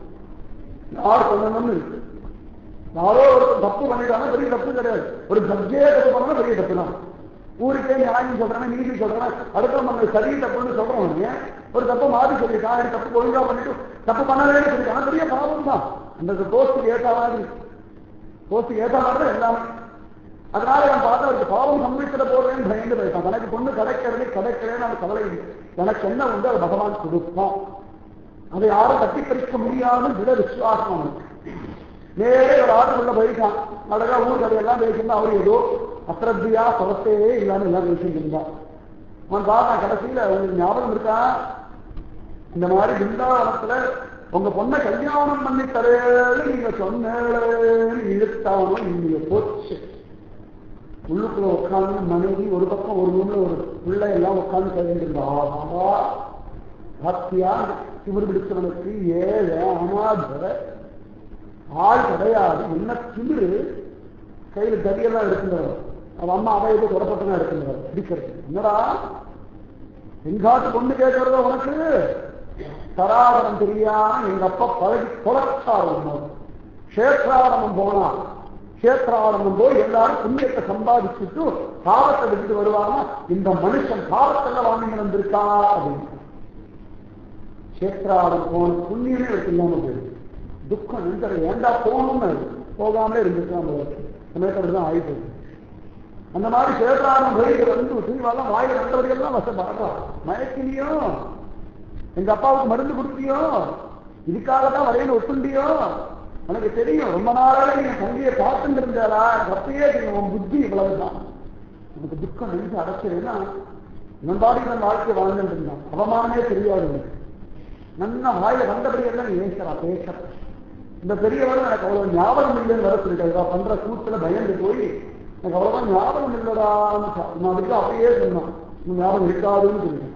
யார் சொல்லணும்னு இருக்கு யாரோ ஒரு தப்பு பண்ணிட்டாங்க பெரிய தப்பு கிடையாது ஒரு ஜட்ஜே தப்பு பண்ணா பெரிய தப்பு தான் ஊருக்கே நியாயம் சொல்றேன் நீதி சொல்றேன் அடுத்த நம்ம சரி தப்புன்னு சொல்றவங்க ஒரு தப்பு மாறி சொல்லிட்டான் இது தப்பு ஒழுங்கா பண்ணிட்டு தப்பு பண்ணவே சொல்லிட்டாங்க பெரிய பாவம் தான் அந்த போஸ்டுக்கு ஏற்ற மாதிரி போஸ்டுக்கு ஏற்ற மாதிரி தான் எல்லாமே அதனால நான் பார்த்தா அவருக்கு பாவம் சம்பவிக்கிற போடுறேன்னு பயந்து போயிட்டான் தனக்கு பொண்ணு கிடைக்கிறது கிடைக்கிறேன்னு அவன் கவலை இல்லை எனக்கு என்ன உண்டு அது பகவான் கொடுப்பான் அதை யாரும் தட்டி பறிக்க முடியாமல் விட விசுவாசம் அவனுக்கு நேரே ஒரு ஆட்டுக்குள்ள போயிட்டான் அழகா ஊர் கதையெல்லாம் பேசியிருந்தா அவர் ஏதோ அசிரத்தியா சவத்தையே இல்லாம எல்லாம் பேசிட்டு இருந்தான் அவன் பார்த்தான் கடைசியில உங்களுக்கு ஞாபகம் இருக்கா இந்த மாதிரி பிருந்தாவனத்துல உங்க பொண்ணை கல்யாணம் பண்ணி தரேன்னு நீங்க சொன்னேன்னு இழுத்தாவணும் நீங்க போச்சு உள்ளுக்குள்ள உட்கார்ந்து மனைவி ஒரு பக்கம் ஒரு ரூம்ல ஒரு பிள்ளை எல்லாம் உட்கார்ந்து கழிந்து இருந்தா பக்தியா திமிர் பிடிச்சவனுக்கு ஏழை அனாத ஆள் கிடையாது என்ன திமிரு கையில கரியெல்லாம் எடுத்துங்கிறவர் அவன் அம்மா அவ ஏதோ தொடப்பட்டதான் எடுத்துங்கிறவர் பிடிக்கிறது என்னடா எங்காட்டு பொண்ணு கேட்கறதோ உனக்கு தராவரம் தெரியாம எங்க அப்பா பழகி தொலைச்சாரம் கஷேத்ராவரம் போனா கஷேத்ராவரம் போய் எல்லாரும் புண்ணியத்தை சம்பாதிச்சுட்டு பாவத்தை விட்டுட்டு வருவாங்க இந்த மனுஷன் பாவத்தெல்லாம் வாங்கி வந்திருக்கா அப்படின்னு கஷேத்ராவரம் போன புண்ணியமே இருக்கு இல்லாம போயிருக்கு துக்கம் நெஞ்சரை ஏண்டா போகணும்னு போகாமலே இருந்துக்கலாம் சமயத்தில் தான் ஆயிட்டு அந்த மாதிரி சேதாரம் வழிகள் வந்து சீவாலாம் வாயில் வந்தவர்கள்லாம் வசப்படுறா மயக்கினியோ எங்க அப்பாவுக்கு மருந்து கொடுத்தியோ இதுக்காக தான் வரையில ஒத்துண்டியோ உனக்கு தெரியும் ரொம்ப நாளாக நீங்க தங்கையை பார்த்துட்டு இருந்தாரா எனக்கு அப்பயே தெரியும் உன் புத்தி இவ்வளவுதான் உனக்கு துக்கம் நெஞ்சு அடைச்சதுன்னா நம்பாடி தன் வாழ்க்கை வாழ்ந்துட்டு இருந்தான் அவமானமே தெரியாது உனக்கு நல்லா வாயில வந்தபடியெல்லாம் நீ ஏசரா பேச இந்த பெரியவரும் எனக்கு அவ்வளவு ஞாபகம் இல்லைன்னு வர சொல்லிட்டு பண்ற கூத்துல பயந்து போய் எனக்கு அவ்வளவுதான் ஞாபகம் இல்லடான்னு சொ- நான் அதுக்கு அப்பயே சொன்னான் உன் ஞாபகம் இருக்காதுன்னு சொல்லிட்டேன்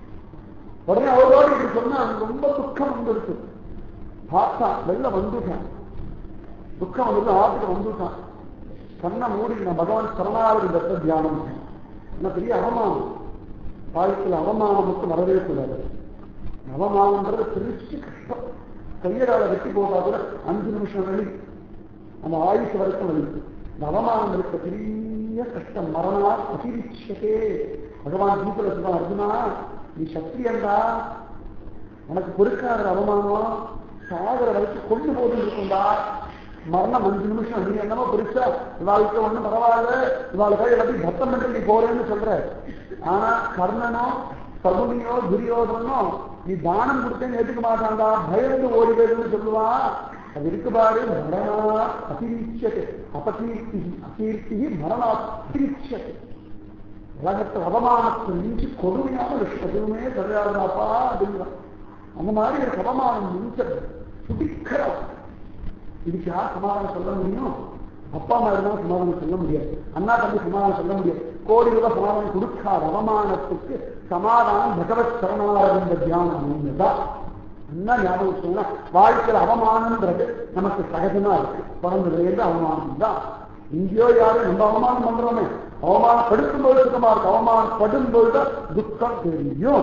உடனே அவரோடு இப்படி சொன்னா அவனுக்கு ரொம்ப துக்கம் வந்துடுச்சு பார்த்தான் வெளில வந்துட்டான் துக்கம் வந்து ஆத்துக்கு வந்துட்டான் கண்ணை மூடி நான் பகவான் சரணாவது தத்த தியானம் என்ன பெரிய அவமானம் வாழ்க்கையில் அவமானம் மட்டும் வரவே கூடாது அவமானம்ன்றது பெருசு கஷ்டம் கையடால வெட்டி போட்டா கூட அஞ்சு நிமிஷம் வழி அந்த ஆயுஷ் வரைக்கும் வழி இந்த அவமானம் இருக்க பெரிய கஷ்டம் மரணா அதிரிச்சதே பகவான் கீதல சொல்றான் அர்ஜுனா நீ சத்தியண்டா உனக்கு பொறுக்காத அவமானம் சாகர வரைக்கும் கொண்டு போதும் இருக்கும்டா மரணம் அஞ்சு நிமிஷம் நீ என்னமோ பெருசா இவாளுக்கு ஒண்ணும் பரவாயில்ல இவாளுக்காக எல்லாத்தையும் பத்தம் பண்ணி நீ போறேன்னு சொல்ற ஆனா கர்ணனோ சகுனியோ துரியோதனோ நீ தானம் கொடுத்தேன்னு ஏத்துக்க மாட்டான்டா பயந்து ஓடி போயிடுன்னு சொல்லுவான் அது இருக்கு பாரு மரணா அதிரீட்சது அபகீர்த்தி அகீர்த்தி மரணா அதிரீட்சது உலகத்தில் அவமானத்தை மிஞ்சி கொடுமையான விஷயம் எதுவுமே கிடையாதுடாப்பா அப்படிங்கிறான் அந்த மாதிரி ஒரு அவமானம் மிஞ்சது துடிக்கிறோம் இதுக்கு யார் சமாதானம் சொல்ல முடியும் அப்பா அம்மா இருந்தாலும் சமாதானம் சொல்ல முடியாது அண்ணா தம்பி சமாதானம் சொல்ல முடியாது கோடி ரூபாய் சமாதானம் கொடுக்காத அவமானத்துக்கு சமாதானம் பகவத் சரணாரவிந்த தியானம் தான் என்ன ஞாபகம் சொன்னா வாழ்க்கையில் அவமானம்ன்றது நமக்கு சகஜமா இருக்கு பிறந்ததுலேருந்து அவமானம் தான் இங்கேயோ யாரும் நம்ம அவமானம் பண்றோமே அவமானப்படுத்தும் போது சுத்தமா இருக்கு அவமானப்படும் போதுதான் துக்கம் தெரியும்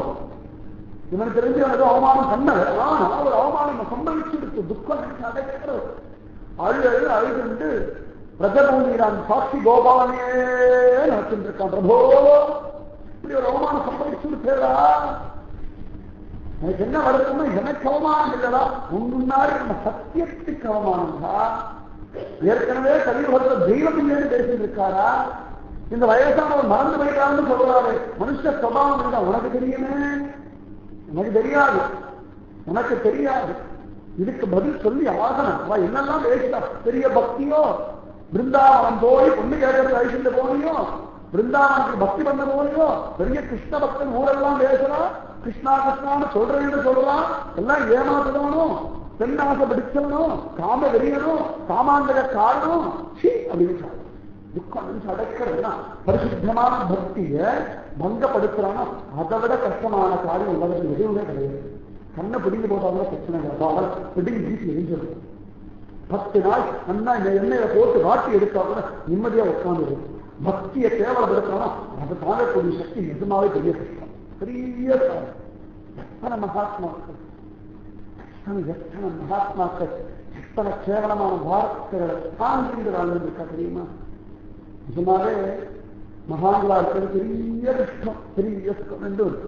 இவன் தெரிஞ்சு எனக்கு அவமானம் பண்ணல ஆனா ஒரு அவமானம் சம்பவிச்சிருக்கு துக்கம் அடைக்கிறது அழு அழு அழுதுண்டு பிரஜபூமியிலான் சாட்சி கோபாலனே நினைச்சுட்டு இருக்கான் பிரபோ இப்படி ஒரு அவமானம் சம்பவிச்சிருக்கேடா எனக்கு என்ன வருத்தம்னா எனக்கு அவமானம் இல்லடா உன் முன்னாடி நம்ம சத்தியத்துக்கு அவமானம்டா ஏற்கனவே கலியுகத்தில் தெய்வம் இல்லைன்னு பேசிட்டு இருக்காரா இந்த வயசானவர் மறந்து போயிட்டான்னு சொல்றாரு மனுஷ சுபாவம் இருந்தா உனக்கு தெரியுமே எனக்கு தெரியாது எனக்கு தெரியாது இதுக்கு பதில் சொல்லி ஆகணும் அவ என்னெல்லாம் பேசிட்டா பெரிய பக்தியோ பிருந்தாவனம் போய் பொண்ணு கேட்கறது அழிச்சுட்டு போனியோ பிருந்தாவனுக்கு பக்தி பண்ண போனியோ பெரிய கிருஷ்ண பக்தன் ஊரெல்லாம் பேசுறா கிருஷ்ணா கிருஷ்ணான்னு சொல்றேன்னு சொல்றான் எல்லாம் ஏமாத்துறவனும் பெண்ணாசை பிடிச்சவனும் காம வெறியனும் காமாந்தக காரணம் சி அப்படின்னு சொல்றான். துக்கம் வந்து அடக்கிறதுனா பரிசுத்தமான பக்திய பங்கப்படுத்துறானா அதை விட கஷ்டமான காரியம் உலகத்தில் எதுவுமே கிடையாது கண்ணை பிடிங்கி போட்டா கூட பிரச்சனை கிடையாது பிடிங்கி வீசி எரிஞ்சிடும் பத்து நாள் நல்லா இந்த எண்ணெயை போட்டு வாட்டி எடுத்தா கூட நிம்மதியா உட்காந்து பக்தியை கேவலப்படுத்தானா அதை தாங்கக்கூடிய சக்தி நிஜமாவே பெரிய கஷ்டம் பெரிய காரியம். எத்தனை மகாத்மாக்கள் எத்தனை எத்தனை மகாத்மாக்கள் எத்தனை கேவலமான வார்த்தைகளை தாங்கிட்டு வாழ்ந்துருக்கா தெரியுமா நிஜமாவே மகான்களா இருக்கிறது பெரிய கஷ்டம் பெரிய சுகம் என்று இருக்கு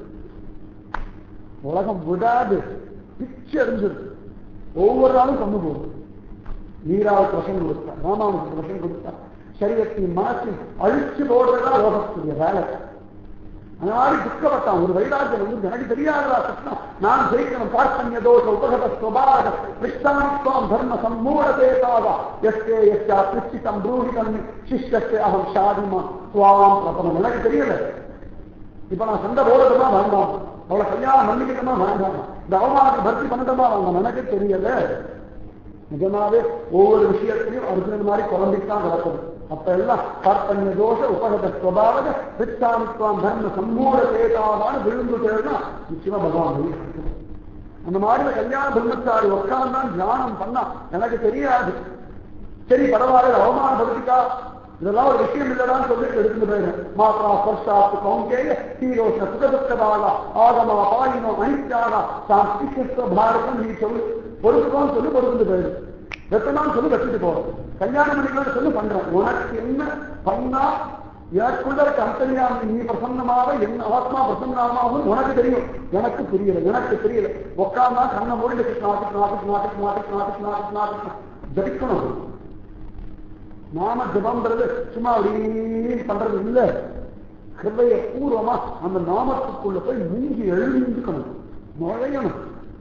உலகம் விடாது பிச்சு அறிஞ்சிருக்கு ஒவ்வொரு நாளும் கொண்டு போகும் நீராவுக்கு விஷம் கொடுத்தா ராமானுக்கு விஷம் கொடுத்தா சரீரத்தையும் மனசை அழிச்சு போடுறதா லோகத்துடைய வேலை அந்த மாதிரி துக்கப்பட்டான் ஒரு வைராக்கியம் வந்து எனக்கு தெரியாதா கிருஷ்ணா நான் ஜெயிக்கணும் பார்ப்பன்ய தோஷ உபகத ஸ்வபாக கிருஷ்ணானித்வாம் தர்ம சம்மூடதேதாவா எஸ்கே எஸ்யா கிருஷ்டிதம் ப்ரூஹிதம் சிஷ்யஸ்தே அகம் ஷாதிமா சுவாம் பிரபலம் எனக்கு தெரியல இப்ப நான் சண்டை போடட்டுமா வேண்டாம் அவளை கல்யாணம் பண்ணிக்கிட்டமா வேண்டாம் இந்த அவமானத்தை பர்த்தி பண்ணட்டுமா வேண்டாம் எனக்கு தெரியல நிஜமாவே ஒவ்வொரு விஷயத்திலையும் அர்ஜுனன் மாதிரி குழந்தைத்தான் நடக்குது அப்ப எல்லாம் பார்ப்பன்ய தோஷ உபகத ஸ்வபாவக பித்தாமித்வாம் தர்ம சம்மூட சேதாவான விழுந்து தேர்னா நிச்சயமா பகவான் வெளியே கிடைக்கும். அந்த மாதிரி கல்யாண பிரம்மச்சாரி உட்கார்ந்தான் தியானம் பண்ணா எனக்கு தெரியாது சரி பரவாயில்ல அவமானப்படுத்திக்கா இதெல்லாம் ஒரு விஷயம் இல்லடான்னு சொல்லிட்டு எடுத்துட்டு போயிடும் மாத்ரா ஸ்பர்ஷாத்து கௌந்தேய ஹீரோஷ சுகதுக்கதாக ஆகமா பாயினோ அனித்யாக தான் ஸ்ரீகிருஷ்ண பாரதம் நீ சொல்லு பொறுத்துக்கோன்னு சொல்லி பொறுத்துட்டு போயிடும் வெட்டலாம் சொல்லி வச்சுட்டு போறோம் கல்யாணம் பண்ணிக்கலாம் சொல்லி பண்றோம் உனக்கு என்ன பண்ணா எனக்குள்ள இருக்க அந்தரியாமி நீ பிரசன்னமாக என் ஆத்மா பிரசன்னமாகும் உனக்கு தெரியும் எனக்கு புரியல எனக்கு தெரியல உட்கார்ந்தா கண்ணை மூடி கிருஷ்ணா கிருஷ்ணா கிருஷ்ணா கிருஷ்ணா கிருஷ்ணா கிருஷ்ணா கிருஷ்ணா கிருஷ்ணா ஜபிக்கணும் நாம ஜபம்ன்றது சும்மா அப்படியே பண்றது இல்ல ஹிருதய பூர்வமா அந்த நாமத்துக்குள்ள போய் மூங்கி எழுந்திருக்கணும் நுழையணும்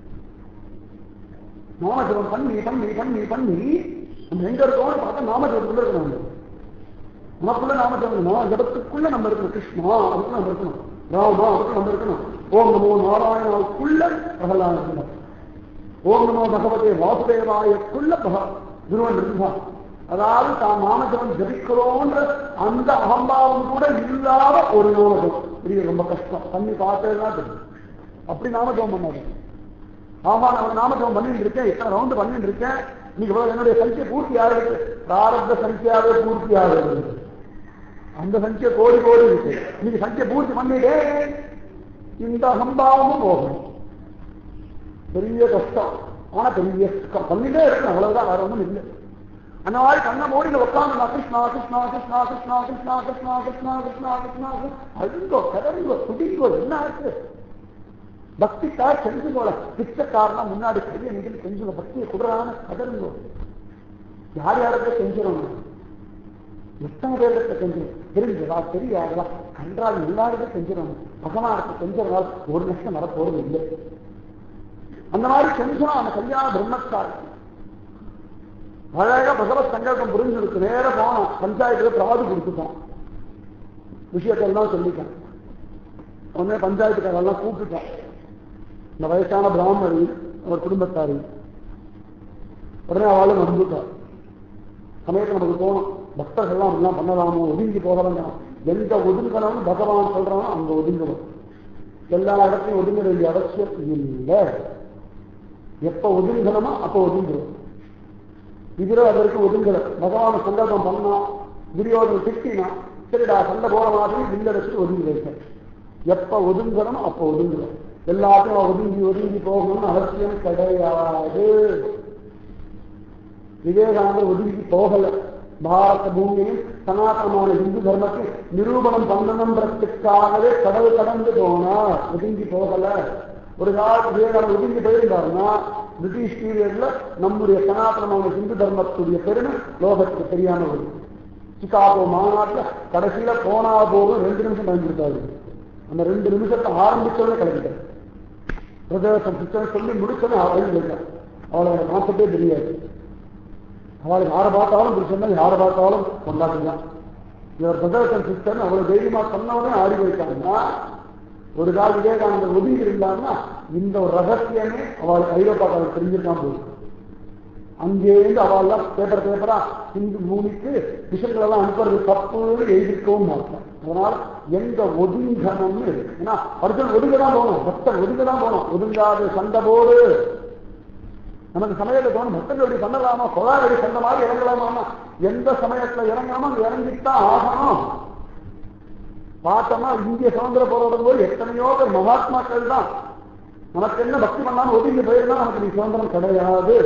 நாம ஜபம் பண்ணி பண்ணி பண்ணி பண்ணி நம்ம எங்க இருக்கோம்னு பார்த்தா நாம ஜபத்துக்குள்ள இருக்கணும் நம்ம. நமக்குள்ள நாம ஜபம் நாம ஜபத்துக்குள்ள நம்ம இருக்கணும் கிருஷ்ணா அதுக்கு நம்ம இருக்கணும் ராமா அதுக்கு நம்ம இருக்கணும் ஓம் நமோ நாராயணாவுக்குள்ள பிரகலாதன் இருக்கணும் ஓம் நமோ பகவதே வாசுதேவாயக்குள்ள பக குருவன் இருந்தான் அதாவது தான் நாமஜபம் ஜபிக்கிறோன்ற அந்த அகம்பாவம் கூட இல்லாத ஒரு நாமஜபம் பெரிய ரொம்ப கஷ்டம் பண்ணி பார்த்ததுதான் தெரியும் அப்படி நாமஜபம் பண்ணாது ஆமா நான் நாமஜபம் பண்ணிட்டு இருக்கேன் இத்தனை ரவுண்டு பண்ணிட்டு இருக்கேன் இன்னைக்கு இவ்வளவு என்னுடைய சங்கிய பூர்த்தி ஆகுது பிராரப்த சங்கியாவே பூர்த்தி ஆகுது அந்த சங்கிய கோடி கோடி இருக்கு இன்னைக்கு சங்கிய பூர்த்தி பண்ணிட்டே இந்த அகம்பாவமும் போகும் பெரிய கஷ்டம் ஆனா பெரிய சுகம். பண்ணிட்டே இருக்கணும் அவ்வளவுதான் வேற ஒண்ணும் இல்லை அந்த மாதிரி கண்ணை மூடி உட்காந்து கிருஷ்ணா கிருஷ்ணா கிருஷ்ணா கிருஷ்ணா கிருஷ்ணா கிருஷ்ணா கிருஷ்ணா கிருஷ்ணா கிருஷ்ணா அழுங்கோ கதறிங்கோ துடிங்கோ என்ன இருக்கு பக்திக்கா செஞ்சுங்கோல பிச்சைக்காரனா முன்னாடி பெரிய நீங்கள் செஞ்சுங்க பக்தியை குடுறான கதருங்கோ யார் யாருக்கு செஞ்சிடும் எத்தனை பேருக்கு செஞ்சிடும் தெரிஞ்சதா தெரியாதா கன்றால் எல்லாருக்கும் செஞ்சிடும் பகவானுக்கு செஞ்சதுனால் ஒரு நஷ்டம் வரப்போறது இல்லை அந்த மாதிரி செஞ்சோம் அந்த கல்யாண பிரம்மச்சாரி அழகா பகவத் சங்கல்பம் புரிஞ்சிருக்கு நேர போனோம் பஞ்சாயத்துல பிராது கொடுத்துட்டோம் விஷயத்தெல்லாம் சொல்லிட்டேன் உடனே பஞ்சாயத்துக்காரெல்லாம் கூப்பிட்டுட்டோம் இந்த வயசான பிராமணரி அவர் குடும்பத்தாரி உடனே அவளும் வந்துட்டார் சமயத்தில் நமக்கு தோணும் பக்தர்கள்லாம் அப்படிலாம் பண்ணலாமோ ஒதுங்கி போகலாம் எங்க ஒதுங்கணும்னு பகவான் சொல்றானோ அங்க ஒதுங்கணும் எல்லா இடத்தையும் ஒதுங்க வேண்டிய அவசியம் இல்லை எப்ப ஒதுங்கணுமோ அப்ப ஒதுங்குறோம் இதுல அதற்கு ஒதுங்கல பகவான் சங்கல்பம் பண்ணா துரியோதனை திட்டினா சரிடா சண்டை போற மாதிரி வில்ல வச்சுட்டு ஒதுங்கி வைத்தேன் எப்ப ஒதுங்கணும் அப்ப ஒதுங்குறோம் எல்லாத்தையும் ஒதுங்கி ஒதுங்கி போகணும்னு அவசியம் கிடையாது விவேகானந்தர் ஒதுங்கி போகல பாரத பூமியில் சனாதனமான இந்து தர்மத்தை நிரூபணம் பண்ணணுன்றதுக்காகவே கடவுள் கடந்து போனார் ஒதுங்கி போகல ஒரு காலத்து விவேகானந்தர் ஒதுங்கி போயிருந்தாருன்னா பிரிட்டிஷ் பீரியட்ல நம்முடைய சனாதனமான இந்து தர்மத்துடைய பெருமை லோகத்துக்கு தெரியாம வருது சிகாகோ மாநாட்டுல கடைசியில போனா போதும் ரெண்டு நிமிஷம் பயன்படுத்தாது அந்த ரெண்டு நிமிஷத்தை ஆரம்பிச்சோடனே கிளம்பிட்டார் பிரதேசம் சிஸ்டம் சொல்லி முடிச்சோன்னே அவளையும் போயிட்டான் அவளோட கான்செப்டே தெரியாது அவளுக்கு யாரை பார்த்தாலும் பிடிச்சிருந்தா யாரை பார்த்தாலும் கொண்டாடுதான் இவர் பிரதர்சன் சிஸ்டர் அவ்வளவு தைரியமா சொன்னவனே ஆடி போயிட்டாங்கன்னா ஒரு கால் விவேகானந்தர் ஒதுங்கி இருந்தாங்கன்னா இந்த ஒரு ரகசியமே அவளுக்கு ஐரோப்பாக்காரர் தெரிஞ்சிருக்காம போகுது அங்கேருந்து அவள்லாம் பேப்பர் பேப்பரா இந்து பூமிக்கு விஷயங்கள் எல்லாம் அனுப்புறது தப்புன்னு எழுதிக்கவும் மாட்டேன் அதனால எங்க ஒதுங்கணும்னு இருக்கு ஏன்னா அடுத்தது ஒதுங்க தான் போகணும் பக்தர் ஒதுங்க தான் போகணும் ஒதுங்காது சண்டை போடு நமக்கு சமயத்தை தோணும் பக்தர்கள் இப்படி பண்ணலாமா கொலாவடி சண்டை மாதிரி இறங்கலாமா எந்த சமயத்துல இறங்காம அங்க இறங்கித்தான் ஆகணும் பார்த்தோம்னா இந்திய சுதந்திர போராடும் போது எத்தனையோ பேர் மகாத்மாக்கள் தான் நமக்கு என்ன பக்தி பண்ணாலும் ஒதுங்கி போயிருந்தா நமக்கு நீ சுதந்திரம் கிடையாது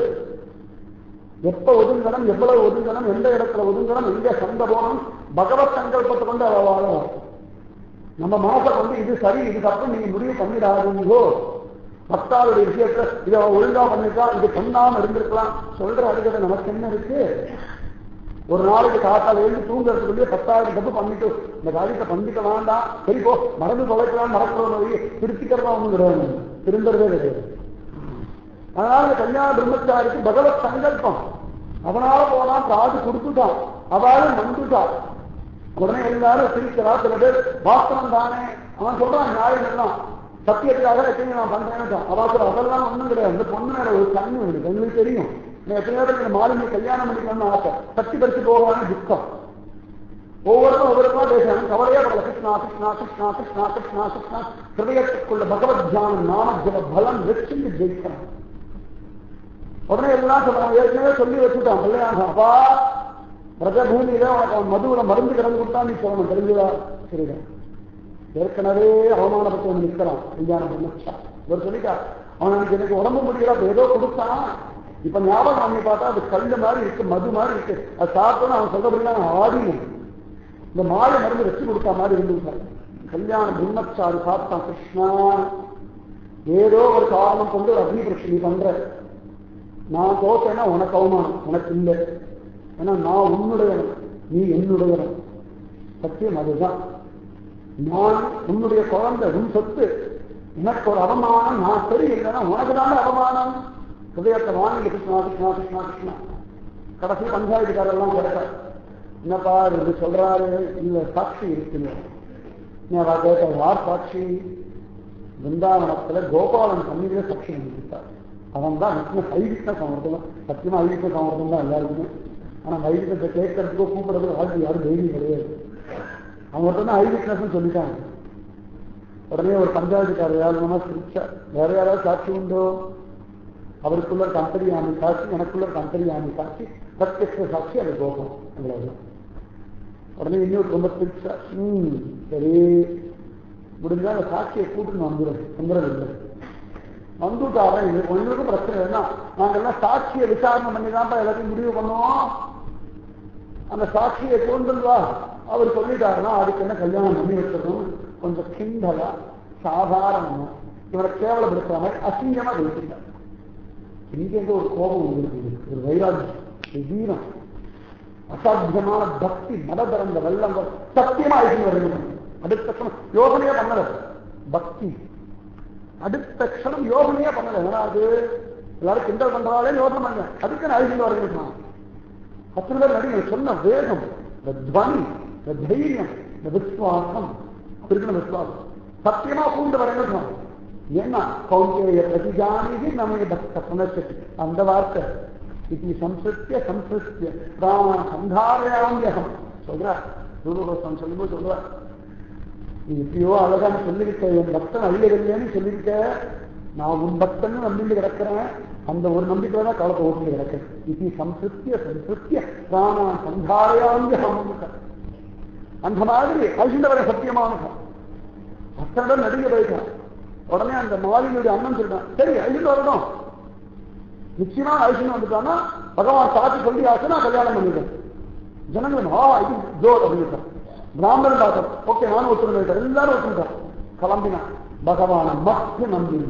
எப்ப ஒதுங்கணும் எவ்வளவு ஒதுங்கணும் எந்த இடத்துல ஒதுங்கணும் எங்க சண்டை போகணும் பகவத் சங்கல்பத்தை கொண்டு அவ வாழலாம் நம்ம மனசை கொண்டு இது சரி இது தப்பு நீங்க முடிவு பண்ணிடாதீங்கோ பக்தாவுடைய விஷயத்த இதை அவ ஒழுங்கா பண்ணிருக்கா இது பண்ணாம இருந்திருக்கலாம் சொல்ற அதுக்கிட்ட நமக்கு என்ன இருக்கு ஒரு நாளைக்கு காத்தால எழுந்து தூங்குறதுக்குள்ளே பத்தாயிரம் தப்பு பண்ணிட்டு இந்த காரியத்தை பண்ணிக்க வேண்டாம் சரி போ மறந்து தொலைக்கலாம் மறக்கிறோம் திருத்திக்கிறதா ஒண்ணும் கிடையாது திரும்புறதே கிடையாது அதனால இந்த கல்யாண பிரம்மச்சாரிக்கு பகவத் சங்கல்பம் அவனால போனான் காது கொடுத்துட்டான் அவளும் வந்துட்டான் உடனே எல்லாரும் சிரிக்கிறா சில பேர் வாஸ்தவம் தானே அவன் சொல்றான் நியாயம் எல்லாம் சத்தியத்துக்காக எத்தனை நான் பண்றேன்னு அவள் சொல்ற அதெல்லாம் ஒண்ணும் கிடையாது அந்த பொண்ணு மேல ஒரு கண்ணு இருக்கு எங்களுக்கு தெரியும் நான் எத்தனையோ பேருக்கு இந்த மாலினி கல்யாணம் பண்ணிக்கணும்னு ஆசை சக்தி பறிச்சு போகலான்னு துக்கம் ஒவ்வொருத்தரும் ஒவ்வொருத்தமா பேசுறாங்க கவலையே படல கிருஷ்ணா கிருஷ்ணா கிருஷ்ணா கிருஷ்ணா கிருஷ்ணா கிருஷ்ணா ஹிருதயத்துக்குள்ள பகவத் தியானம் நாம ஜப பலம் வச்சுட்டு ஜெயிக்கிறான் உடனே எல்லாம் சொல்றாங்க ஏற்கனவே சொல்லி வச்சுட்டான் பிள்ளையாங்க அப்பா பிரஜபூமியில உனக்கு அவன் மதுவில மருந்து கிடந்து கொடுத்தா நீ சொல்லணும் தெரிஞ்சுதா சரிதான் ஏற்கனவே அவமானப்பட்டு நிற்கிறான் கல்யாணம் பண்ணா ஒரு சொல்லிட்டா அவன் எனக்கு எனக்கு உடம்பு முடியல அப்ப ஏதோ கொடுத்தான் இப்ப ஞாபகம் பண்ணி பார்த்தா அது கல்லு மாதிரி இருக்கு மது மாதிரி இருக்கு அது சாப்பிட்டோன்னு அவன் சொல்றபடினா நான் ஆடினேன் இந்த மாய மருந்து வச்சு கொடுத்த மாதிரி இருந்துட்டார் கல்யாண பிரம்மச்சாரி பார்த்தான் கிருஷ்ணா ஏதோ ஒரு காரணம் கொண்டு ஒரு அக்னி பிரச்சனை பண்ற நான் தோத்தேன்னா உனக்கு அவமானம் உனக்கு இல்லை ஏன்னா நான் உன்னுடையவன் நீ என்னுடையவன் சத்தியம் அதுதான் நான் உன்னுடைய குழந்தை உன் சொத்து எனக்கு ஒரு அவமானம் நான் சரி இல்லைன்னா உனக்கு தானே அவமானம் ஹிருதயத்தை வாங்கி கிருஷ்ணா கிருஷ்ணா கிருஷ்ணா கிருஷ்ணா கடைசி பஞ்சாயத்துக்காரெல்லாம் கிடைக்க என்னப்பா இது சொல்றாரு இல்ல சாட்சி இருக்குல்ல நான் கேட்ட யார் சாட்சி பிருந்தாவனத்துல கோபாலன் சன்னிதியில சாட்சி பண்ணிட்டார் அவன் தான் நிச்சயம் வைகிட்ட சமர்த்தம் சத்தியமா வைகிட்ட சமர்த்தம் தான் எல்லாருக்குமே ஆனா வைகிட்டத்தை கேட்கறதுக்கோ கூப்பிடுறதுக்கு வாழ்க்கை யாரும் தைரியம் கிடையாது அவங்க தான் ஐவிட்னஸ் சொல்லிட்டாங்க உடனே ஒரு பஞ்சாயத்துக்காரர் யாருமா சிரிச்சா வேற யாராவது சாட்சி உண்டோ அவருக்குள்ள ஒரு கம்பெனி சாட்சி எனக்குள்ள ஒரு கம்பெனி சாட்சி பிரத்யக்ஷ சாட்சி அது கோபம் அவ்வளவுதான் உடனே இன்னொரு ரொம்ப சிரிச்சா ம் சரி முடிஞ்சா அந்த சாட்சியை கூட்டுன்னு வந்துடும் வந்துடுறது இல்லை வந்துட்டாரன் இது உங்களுக்கும் பிரச்சனை என்ன நாங்கெல்லாம் சாட்சியை விசாரணை பண்ணி தான் எல்லாத்தையும் முடிவு பண்ணுவோம் அந்த சாட்சியை கொண்டுவா அவர் சொல்லிட்டாருன்னா அதுக்கு என்ன கல்யாணம் பண்ணி வச்சிடணும் கொஞ்சம் கிண்டலா சாதாரணமா இவரை கேவலப்படுத்துற மாதிரி அசிங்கமா பேசிட்டார் இங்க ஒரு கோபம் உங்களுக்கு ஒரு வைராஜ்யம் ஒரு வீரம் அசாத்தியமான பக்தி மத பிறந்த வெள்ளம் சத்தியமா ஆயிட்டு வரணும் அடுத்த க்ஷணம் யோகனையே பண்ணல பக்தி அடுத்த க்ஷணம் யோகனையே பண்ணல ஏன்னா அது எல்லாரும் கிண்டல் பண்றாலே யோசனை பண்ண அதுக்கு நான் அழிஞ்சு வரணும் அத்தனை பேர் நடிகர் சொன்ன வேகம் இந்த துவனி இந்த தைரியம் இந்த விஸ்வாசம் இருக்கணும் விஸ்வாசம் சத்தியமா பூண்டு வரணும் என்ன கௌந்தேய பிரதிஜானிகி நம்ம பக்த புனர்ச்சதி அந்த வார்த்தை இது சம்சிருத்திய சம்சிருத்திய பிராண சந்தாரயாமியகம் சொல்ற தூரதோஷம் சொல்லும்போது சொல்ற நீ எப்படியோ அழகான சொல்லிக்கிட்ட என் பக்தன் அழியவில்லைன்னு சொல்லிக்கிட்ட நான் உன் பக்தன் நம்பிட்டு கிடக்கிறேன் அந்த ஒரு நம்பிக்கை தான் காலத்தை ஓட்டு கிடக்கு இது சம்சிருத்திய சம்சிருத்திய பிராண சந்தாரயாமியகம் அந்த மாதிரி அழிந்தவரை சத்தியமானதான் அத்தனிடம் நடிகை போயிட்டான் உடனே அந்த மாலினுடைய அண்ணன் சொல்றான் சரி அழிந்து வரணும் நிச்சயமா அழிச்சுன்னு வந்துட்டான்னா பகவான் சாட்சி சொல்லி ஆச்சு நான் கல்யாணம் பண்ணிட்டேன் ஜனங்கள் ஆ இது ஜோர் அப்படின்ட்டான் பிராமணன் பார்த்தோம் ஓகே நானும் ஒத்துழைட்டார் எல்லாரும் ஒத்துட்டான் கிளம்பினான் பகவான மத்திய நம்பி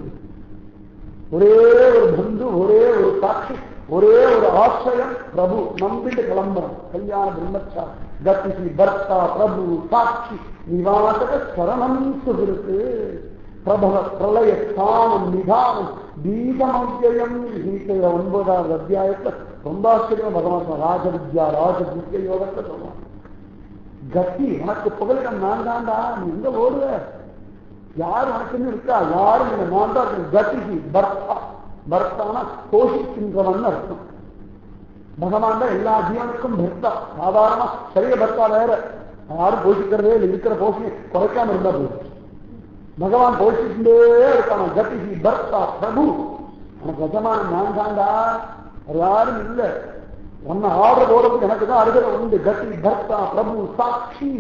ஒரே ஒரு பந்து ஒரே ஒரு சாட்சி ஒரே ஒரு ஆசிரியம் பிரபு நம்பிட்டு கிளம்புறான் கல்யாண பிரம்மச்சா கத்திசி பர்த்தா பிரபு சாட்சி நிவாசக சரணம் சுகிருக்கு பிரபவ பிரளய ஸ்தானம் நிதானம் பீஜமவ்யயம் கீதையில ஒன்பதாவது அத்தியாயத்துல ரொம்ப ஆச்சரியம் பகவான் சொல்றான். ராஜவித்யா ராஜவித்ய யோகத்தை சொல்றான் கத்தி உனக்கு புகலிடம் நான் தாண்டா நீ எங்க ஓடுவ யார் உனக்குன்னு இருக்கா யாரும் இல்லை நான் தான் இருக்கேன். கதிகி பர்த்தா பர்த்தானா போஷிக்கின்றவன் அர்த்தம் பகவான் தான் எல்லா ஜீவனுக்கும் பர்த்தா சாதாரண சரிய பர்த்தா வேற யாரும் போஷிக்கிறதே இல்லை இருக்கிற போஷியை குறைக்காம இருந்தா போதும் பகவான் போஷிச்சுட்டே இருக்கான் கதிகி பர்த்தா பிரபு எனக்கு எஜமான நான் தாண்டா அது யாரும் இல்லை உன்னை ஆடுற போறதுக்கு எனக்கு தான் அருகதை உண்டு கதி பர்த்தா பிரபு சாட்சி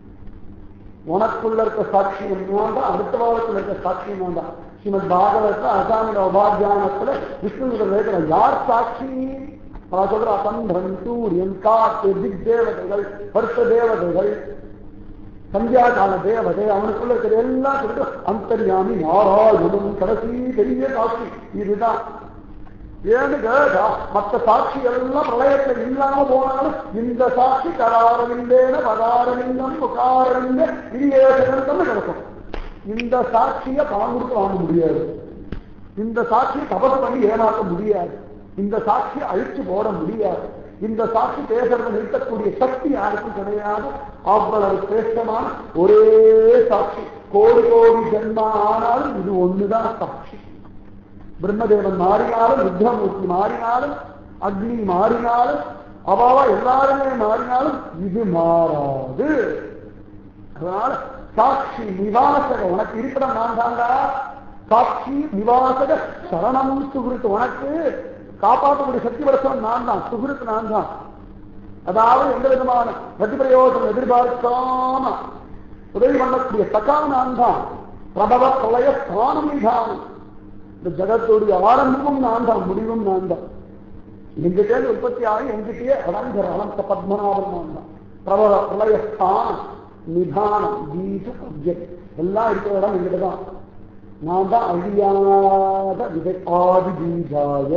உனக்குள்ள இருக்க சாட்சியம் நான் தான் அடுத்த வாரத்தில் இருக்க சாட்சியம் நான் தான் ஸ்ரீமத் பாகவத்துல அசாமில உபாத்தியானத்துல விஷ்ணு வேதனை யார் சாட்சி நான் சொல்ற சந்திரன் சூரியன் காத்து திக் தேவதைகள் வருஷ தேவதைகள் சந்தியாகால தேவதை அவனுக்குள்ள இருக்கிற எல்லாம் சொல்லிட்டு அந்தர்யாமி நாராயணம் கடைசி பெரிய சாட்சி இதுதான் ஏன்னு கேட்டா மற்ற சாட்சி எல்லாம் பிரளயத்துல இல்லாம போனாலும் இந்த சாட்சி கராரவில்லேன பதாரவில்லம் புகாரவில்ல இரியேசனம் கிடக்கும் இந்த சாட்சியை பணம் கொடுத்து வாங்க முடியாது இந்த சாட்சியை தபஸ் பண்ணி ஏமாற்ற முடியாது இந்த சாட்சியை அழிச்சு போட முடியாது இந்த சாட்சி பேசுறதை நிறுத்தக்கூடிய சக்தி யாருக்கும் கிடையாது அவ்வளவு சிரேஷ்டமான ஒரே சாட்சி கோடி கோடி ஜென்மா ஆனாலும் இது ஒண்ணுதான் சாட்சி பிரம்மதேவன் மாறினாலும் ருத்ரமூர்த்தி மாறினாலும் அக்னி மாறினாலும் அவாவா எல்லாருமே மாறினாலும் இது மாறாது அதனால சாட்சி நிவாசக உனக்கு இருப்பிடம் நான் தாண்டா சாட்சி நிவாசக சரணம் சுகுருத்து உனக்கு காப்பாற்றக்கூடிய சக்தி படைச்சவன் நான் தான் சுகுருத்து நான் தான் அதாவது எந்த விதமான பிரதி பிரயோஜனம் எதிர்பார்க்காம உதவி பண்ணக்கூடிய சகா நான் தான் பிரபவ பிரளய ஸ்தானம் நிதானம் இந்த ஜகத்தோடைய ஆரம்பமும் நான் தான் முடிவும் நான் தான் எங்கிட்டே உற்பத்தி ஆகி எங்கிட்டயே அடங்கிற அனந்த பத்மநாபன் நான் தான் பிரபல பிரளயஸ்தானம் நிதானம் பீஜ அப்ஜெக்ட் எல்லாம் இருக்கிற இடம் எங்கிட்ட தான் நான் தான் அழியாத விதை ஆதி பீஜாய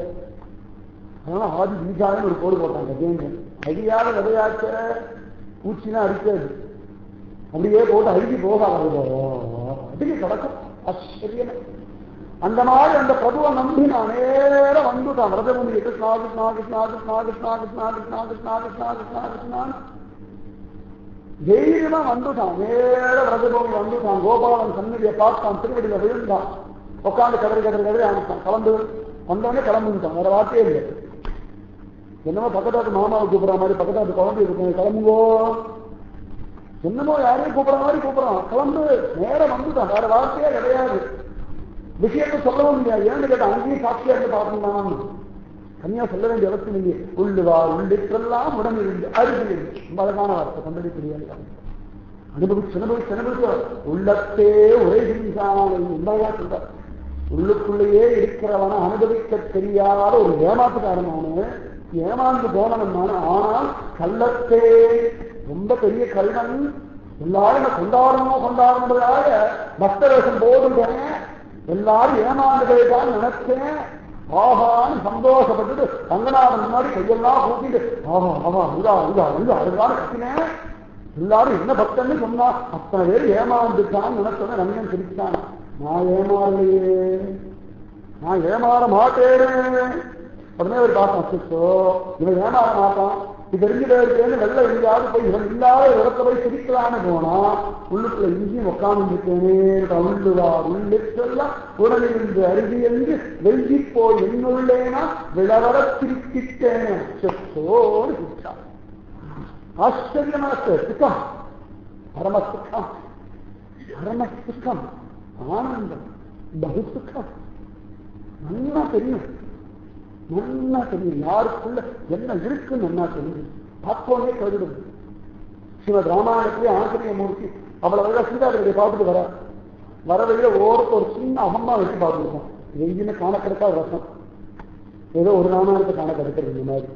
அதனால ஆதி பீஜாயன்னு ஒரு கோடு போட்டாங்க கஜேந்திரன் அழியாத விதையாச்ச பூச்சினா அடிக்காது அப்படியே போட்டு அழுகி போகாது அதுக்கு கிடக்கும் ஆச்சரியம் அந்த மாதிரி அந்த பிரபுவை நம்பி நான் நேரம் வந்துட்டான் விரதமுனி கிருஷ்ணா கிருஷ்ணா கிருஷ்ணா கிருஷ்ணா கிருஷ்ணா கிருஷ்ணா கிருஷ்ணா கிருஷ்ணா கிருஷ்ணா கிருஷ்ணா கிருஷ்ணா தைரியமா வந்துட்டான் நேர விரதபூமி வந்துட்டான் கோபாலன் சன்னதியை பார்த்தான் திருவடியில விழுந்தான் உட்காந்து கதறி கதறி கதறி ஆரம்பிச்சான் கலந்து வந்தோடனே கிளம்புட்டான் வேற வார்த்தையே இல்லை என்னமோ பக்கத்தாத்து மாமாவை கூப்பிடுற மாதிரி பக்கத்தாத்து குழந்தை இருக்கும் கிளம்புங்கோ என்னமோ யாரையும் கூப்பிடுற மாதிரி கூப்பிடுறான் கிளம்பு நேரம் வந்துட்டான் வேற வார்த்தையே கிடையாது விஷயத்தை சொல்லவும் முடியாது ஏன்னு கேட்டா அங்கேயும் சாட்சியா இருந்து பார்க்கணும் தனியா சொல்ல வேண்டிய அவசியம் இல்லை உள்ளுவா உள்ளிட்டெல்லாம் உடனிருந்து அருகில் ரொம்ப அழகான வார்த்தை கண்டடி தெரியாது அனுபவிச்சு அனுபவிச்சு அனுபவிச்சு உள்ளத்தே உரைகின்றான் உண்மையா சொல்றார் உள்ளுக்குள்ளேயே இருக்கிறவன அனுபவிக்க தெரியாத ஒரு ஏமாத்துக்காரனானு ஏமாந்து போனவன் ஆனால் கள்ளத்தே ரொம்ப பெரிய கல்வன் எல்லாரும் கொண்டாடணும் கொண்டாடுறதுக்காக பக்த வேஷம் போடுறேன் எல்லாரும் ஏமாந்துகளை தான் நினைச்சேன் ஆஹான்னு சந்தோஷப்பட்டுட்டு ரங்கநாதன் முன்னாடி கையெல்லாம் கூட்டிட்டு ஆஹா ஆஹா இதா இதா இதா அதுதான் கத்தினேன் எல்லாரும் என்ன பக்தன்னு சொன்னா அத்தனை பேர் ஏமாந்துட்டான்னு நினைச்சோன்னே ரங்கன் சிரிச்சான் நான் ஏமாறலையே நான் ஏமாற மாட்டேன் உடனே ஒரு பார்த்தான் அச்சோ இவன் ஏமாற மாட்டான் இது தெரிஞ்சுட்டே இருக்கேன்னு வெள்ள எங்கேயாவது போய் இவன் இல்லாத இடத்துல போய் சிரிக்கலான்னு போனா உள்ளுக்குள்ள இங்கேயும் உட்கார்ந்து இருக்கேனே உள்ளுவா உள்ளெல்லாம் உடனிருந்து அருகி என்று வெள்ளி போய் என்னுள்ளேனா விளவர சிரிக்கிட்டேன் அச்சோன்னு சிரிச்சான் ஆச்சரியமான சுகம் பரம சுகம் பரம சுகம் ஆனந்தம் பகு சுகம் நல்லா தெரியும் நல்லா தெரியும் யாருக்குள்ள என்ன இருக்குன்னு நல்லா தெரியும் பார்த்தோன்னே கருடும் ஸ்ரீமத் ராமாயணத்திலே ஆசிரிய மூர்த்தி அவ்வளவு சீதாதேவியை பார்த்துட்டு வர வர வழியில ஓரத்து ஒரு சின்ன அகம்பா வச்சு பார்த்துருக்கோம் எங்கேயுமே காண கிடைக்காத ரசம் ஏதோ ஒரு ராமாயணத்தை காண கிடைக்கிறது இந்த மாதிரி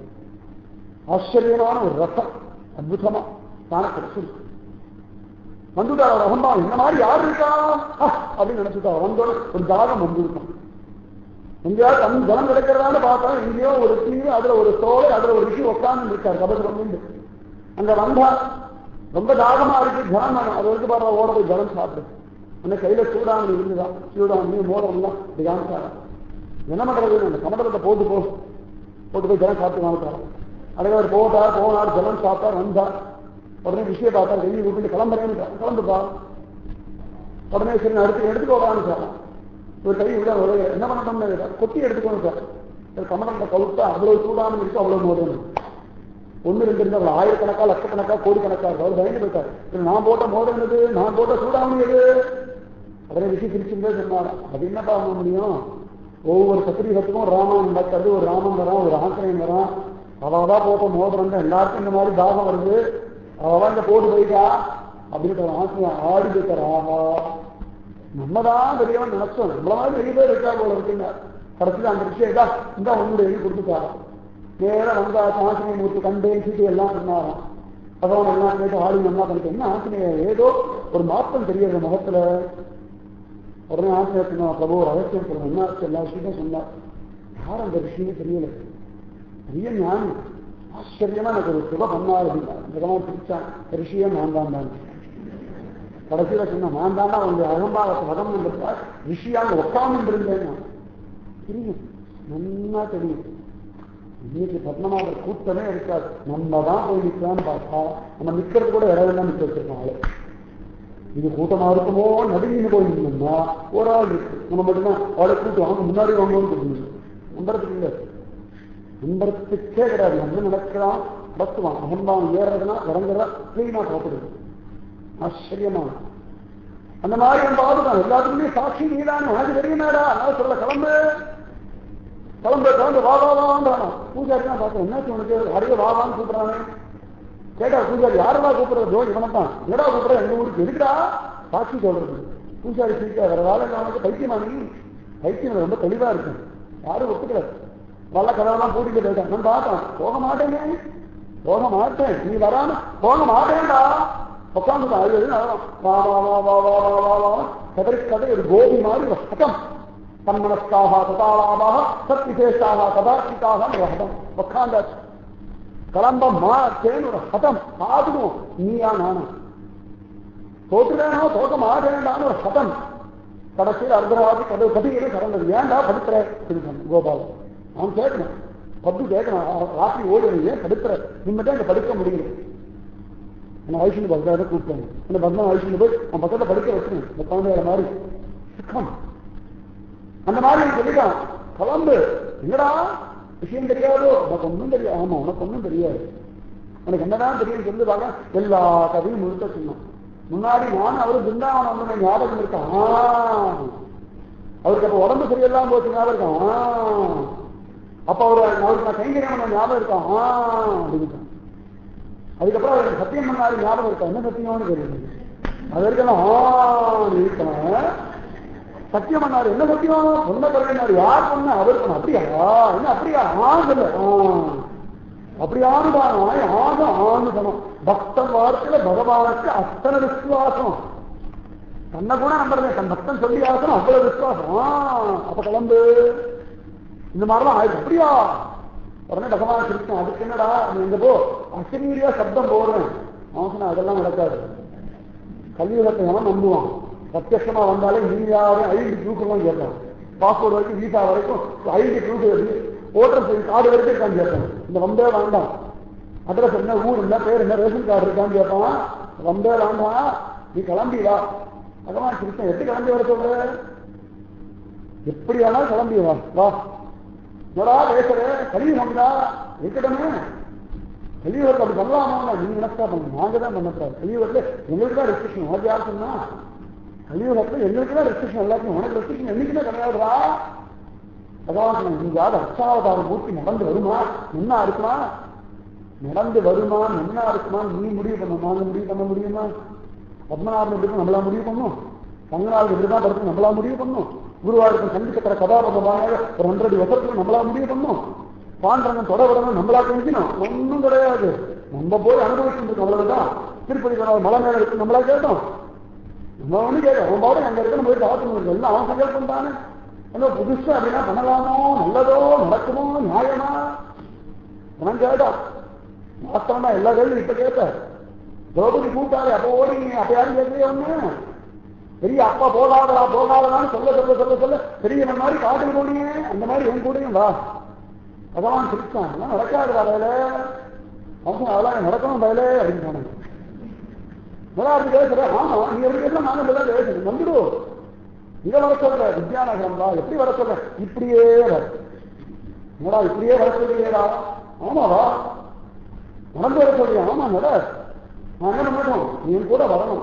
ஆச்சரியமான ஒரு ரசம் அற்புதமா காண கிடைச்சிருக்கு வந்துட்டார் அவர் அகம்பா இந்த மாதிரி யார் இருக்கா அப்படின்னு நினைச்சுட்டா வந்தோட ஒரு தாகம் வந்துருக்கும் எங்கேயாவது தன் ஜனம் கிடைக்கிறதான்னு பார்த்தா எங்கேயோ ஒரு தீவு அதுல ஒரு தோலை அதுல ஒரு விஷயம் உட்கார்ந்து இருக்காரு கபசுரம் உண்டு அங்க வந்தா ரொம்ப தாகமா இருக்கு ஜனம் வேணும் அது வரைக்கும் பாரு ஓட போய் ஜனம் சாப்பிடு அந்த கையில சூடாமணி இருந்துதான் சூடாமணி மோதம்லாம் இப்படி காமிச்சாரா என்ன பண்றது அந்த கமண்டலத்தை போட்டு போ போட்டு போய் ஜனம் சாப்பிட்டு காமிச்சாரா அதுக்கு அவர் போட்டார் போனார் ஜனம் சாப்பிட்டார் வந்தார் உடனே விஷயம் பார்த்தா வெளியே விட்டு கிளம்புறேன்னு கிளம்புப்பா உடனே சரி அடுத்து எடுத்துக்கோ காமிச்சாரா ஒரு கை விட ஒரு என்ன பண்ணணும்னு கொட்டி எடுத்துக்கணும் சார் கமலத்தை கவுத்தா அவ்வளவு சூடாமல் இருக்கு அவ்வளவு மோதணும் ஒண்ணு ரெண்டு இருந்தா அவ்வளவு ஆயிரக்கணக்கா லட்சக்கணக்கா கோடிக்கணக்கா இருக்கு அவர் பயந்து போயிட்டார் இது நான் போட்ட மோதல் எது நான் போட்ட சூடாமல் எது உடனே விஷயம் பிரிச்சுட்டே சொன்னார் அது என்னப்பா பண்ண முடியும் ஒவ்வொரு சத்திரிகத்துக்கும் ராமன் நடக்கிறது ஒரு ராமன் வரான் ஒரு ஆசிரியம் வரான் அவதான் போட்ட மோதிரம் தான் எல்லாருக்கும் இந்த மாதிரி தாகம் வருது அவன் இந்த போட்டு போயிட்டா அப்படின்ட்டு ஒரு ஆசிரியம் ஆடி போயிட்டார் ஆஹா நம்ம தான் பெரியவன் நினைச்சோம் நம்மள மாதிரி பெரிய பேர் இருக்கா போல இருக்குங்க கடைசியில் அந்த விஷயம் இதா இந்த உங்களுடைய எழுதி கொடுத்துட்டாரா நேரம் வந்தா ஆசிரியை மூர்த்தி கண்டேன் சீட்டு எல்லாம் சொன்னாராம் அதான் எல்லாம் கேட்டு ஆளி நல்லா பண்ணிட்டு என்ன ஆசிரியர் ஏதோ ஒரு மாற்றம் தெரியுது முகத்துல உடனே ஆசிரியர் சொன்னா பிரபு ஒரு அவசியம் சொல்றேன் என்ன ஆச்சு எல்லா விஷயத்தையும் சொன்னார் யார் அந்த விஷயமே தெரியல பெரிய ஞானி ஆச்சரியமா எனக்கு ஒரு சுப பண்ணார் அப்படின்னா ஜெகமான் பிடிச்சான் ரிஷியே நான் தான் தான் கடைசியில சொன்ன நான் தாண்டா அவங்க அகம்பாவத்தை வதம் வந்திருக்கா ரிஷியாக உட்கார்ந்து இருந்தேன் நான் தெரியும் நன்னா தெரியும் இன்னைக்கு பத்மநாபர் கூட்டமே இருக்காது நம்ம தான் போய் நிற்கலாம்னு பார்த்தா நம்ம நிக்கிறது கூட இடவெல்லாம் நிற்க வச்சிருக்கோம் ஆளு இது கூட்டமா இருக்குமோ நடுங்கின்னு போய் நின்னோம்னா ஒரு ஆள் இருக்கு நம்ம மட்டும்தான் அவளை கூட்டு வாங்க முன்னாடி வாங்கணும்னு கொடுக்கணும் நம்புறதுக்கு இல்லை நம்புறதுக்கே கிடையாது நம்ம நடக்கிறான் நடத்துவான் அகம்பாவம் ஏறுறதுனா இறங்குறதா கிளீனா சாப்பிடுது ஆச்சரியமான அந்த மாதிரி அவன் பாதுகான் எல்லாத்துக்குமே சாட்சி நீதானே அது தெரியுமாடா நான் சொல்ல கிளம்பு கிளம்பு கிளம்பு வா வா வான்றானா பூஜாரி தான் பார்த்தேன் என்ன உனக்கு அடிய வா வான்னு கூப்பிடுறானே கேட்டா பூஜாரி யாரடா கூப்பிடுறது இவனை தான் என்னடா கூப்பிடுற எங்க ஊருக்கு எதுக்குடா சாட்சி சொல்றது பூஜாரி சீட்டா வேற வேலை அவனுக்கு பைத்தியமா நீ பைத்தியம் ரொம்ப தெளிவா இருக்கும் யாரும் ஒத்துக்கல வல்ல கதவெல்லாம் பூட்டிட்டு போயிட்டான் நான் பார்த்தேன் போக மாட்டேனே போக மாட்டேன் நீ வராம போக மாட்டேன்டா உட்காந்து அழுது அழலாம் வா வா வா வா வா வா வா வா கதறி கதை ஒரு கோபி மாதிரி ஒரு ஹதம் தன்மனஸ்காக ததாலாபாக சத் விசேஷாக கதார்த்திக்காக ஒரு ஹதம் உட்காந்தாச்சு கிளம்ப மாட்டேன்னு ஒரு ஹதம் சாதுவோம் நீயா நானா தோற்றுவேனோ தோக்க மாட்டேன்டான்னு ஒரு ஹதம் கடைசியில் அர்த்தராதி கதை கதையிலே கடந்தது ஏன்டா படுத்துற திருப்பன் கோபாலன் அவன் கேட்கணும் பத்து கேட்கணும் ராத்திரி ஓடி ஏன் படுத்துற நிம்மதி அங்க படுக்க முடியல என்ன வயசுல பக்தாத கூப்பிட்டாங்க அந்த பக்தன் வயசுல போய் அவன் பக்கத்துல படுக்க வச்சுருங்க இந்த குழந்தைகள மாதிரி சுத்தம் அந்த மாதிரி நீ சொல்லிட்டான் கிளம்பு என்னடா விஷயம் தெரியாதோ உனக்கு ஒன்றும் தெரியாது ஆமா உனக்கு ஒன்றும் தெரியாது உனக்கு என்னதான் தெரியும் சொல்லி பார்க்க எல்லா கதையும் முழுக்க சொன்னான் முன்னாடி நான் அவரு பிருந்தாவனம் வந்து ஞாபகம் இருக்கான் ஆ. அவருக்கு அப்ப உடம்பு சரியெல்லாம் போச்சு ஞாபகம் இருக்கான் ஆ. அப்ப அவர் அவருக்கு நான் கைங்கரியம் பண்ண ஞாபகம் இருக்கான் ஆ, அப்படின்னு அதுக்கப்புறம் அவருக்கு சத்தியம் பண்ணாரு ஞாபகம் இருக்கா என்ன சத்தியம்னு தெரியுது அது வரைக்கும் ஆ இருக்கேன் சத்தியம் பண்ணாரு என்ன சத்தியம் சொன்ன பிறகு யார் சொன்ன அவர் சொன்ன அப்படியா என்ன அப்படியா ஆ சொல்லு ஆ. அப்படியானு ஆக ஆணு சனம் பக்தன் வார்த்தையில பகவானுக்கு அத்தனை விசுவாசம் தன்னை கூட நம்புறது தன் பக்தன் சொல்லி ஆகணும் அவ்வளவு விசுவாசம் ஆ, அப்ப கிளம்பு இந்த மாதிரிலாம் ஆயிடுச்சு அப்படியா உடனே பகவான் சிரிக்கும் அதுக்கு என்னடா நீ எங்க போ அசிரீரியா சப்தம் போடுறேன் அவன் சொன்னா அதெல்லாம் நடக்காது கலியுகத்தை எவன் நம்புவான் பிரத்யட்சமா வந்தாலே நீ யாரும் ஐடி ப்ரூஃப் எல்லாம் கேட்பான் பாஸ்போர்ட் வரைக்கும் வீசா வரைக்கும் ஐடி ப்ரூஃப் ஓட்டர் கார்டு வரைக்கும் இருக்கான்னு கேட்பான் இந்த வந்தே வேண்டாம் அட்ரஸ் என்ன ஊர் என்ன பேர் என்ன ரேஷன் கார்டு இருக்கான்னு கேட்பான் வந்தே வேண்டாம் நீ கிளம்பி வா பகவான் கிருஷ்ணன் எப்படி கிளம்பி வர சொல்ற எப்படி வேணாலும் கிளம்பி வா வா என்னடா பேசுற கலியுகம்டா இருக்கட்டுமே கலியுகத்தை அப்படி பண்ணலாமா நீ நினைச்சா பண்ண நாங்க தான் பண்ணக்கூடாது கலியுகத்துல எங்களுக்கு தான் ரெஸ்ட்ரிக்ஷன் உனக்கு யார் சொன்னா கலியுகத்துல எங்களுக்கு தான் ரெஸ்ட்ரிக்ஷன் எல்லாத்தையும் உனக்கு ரெஸ்ட்ரிக்ஷன் என்னைக்குமே கிடையாதுடா பகவான் சொன்னான், எங்கேயாவது அச்சாவதார மூர்த்தி நடந்து வருமா என்ன இருக்குமா நடந்து வருமா என்ன இருக்குமா நீ முடிவு பண்ண நாங்க முடிவு பண்ண முடியுமா பத்மநாபன் எப்படி நம்மளா முடிவு பண்ணும் கங்கநாள் இப்படிதான் படுத்து நம்மளா முடிவு பண்ணும் குருவாருக்கு சந்திக்கிற கதாபதமாக ஒரு ஹண்ட்ரட் வருஷத்துல நம்மளா முடிவு பண்ணும் பாண்டரங்கன் தொட விடணும் நம்மளா தெரிஞ்சிடும் ஒன்றும் கிடையாது நம்ம போய் அனுபவிச்சுட்டு இருக்கோம் அவ்வளவுதான் திருப்பதி போனால் மலை மேல இருக்கு நம்மளா கேட்டோம் நம்ம ஒண்ணு கேட்க அவன் பாடு அங்க இருக்க போய் பார்க்கணும் எல்லாம் அவன் சங்கல்பம் தானே என்ன புதுசா அப்படின்னா பண்ணலாமோ நல்லதோ நடக்குமோ நியாயமா நான் கேட்டான் மாத்திரமா எல்லா கேள்வியும் இப்ப கேட்ட திரௌபதி கூட்டாரு அப்ப ஓடிங்க அப்ப யாரும் கேட்கலையே ஒண்ணு பெரிய அப்பா போகாதடா போகாதடான்னு சொல்ல சொல்ல சொல்ல சொல்ல பெரிய மாதிரி காட்டுக்கு போனீங்க அந்த மாதிரி என் கூடயும் வா பகவான் சிரிச்சான் அதெல்லாம் நடக்காதுடா வேலை அவன் அதெல்லாம் நடக்கணும் வேலை அப்படின்னு சொன்னாங்க நல்லா இருக்கு பேசுற ஆமா நீ எப்படி கேட்டா நாங்க நல்லா பேசுறோம் நம்பிடும் இங்க வர சொல்ற வித்யாநகரம்டா எப்படி வர சொல்ற இப்படியே வர என்னடா இப்படியே வர சொல்றீங்கடா ஆமாவா நடந்து வர சொல்றியா ஆமா நட நான் என்ன பண்ணணும் நீ என் கூட வரணும்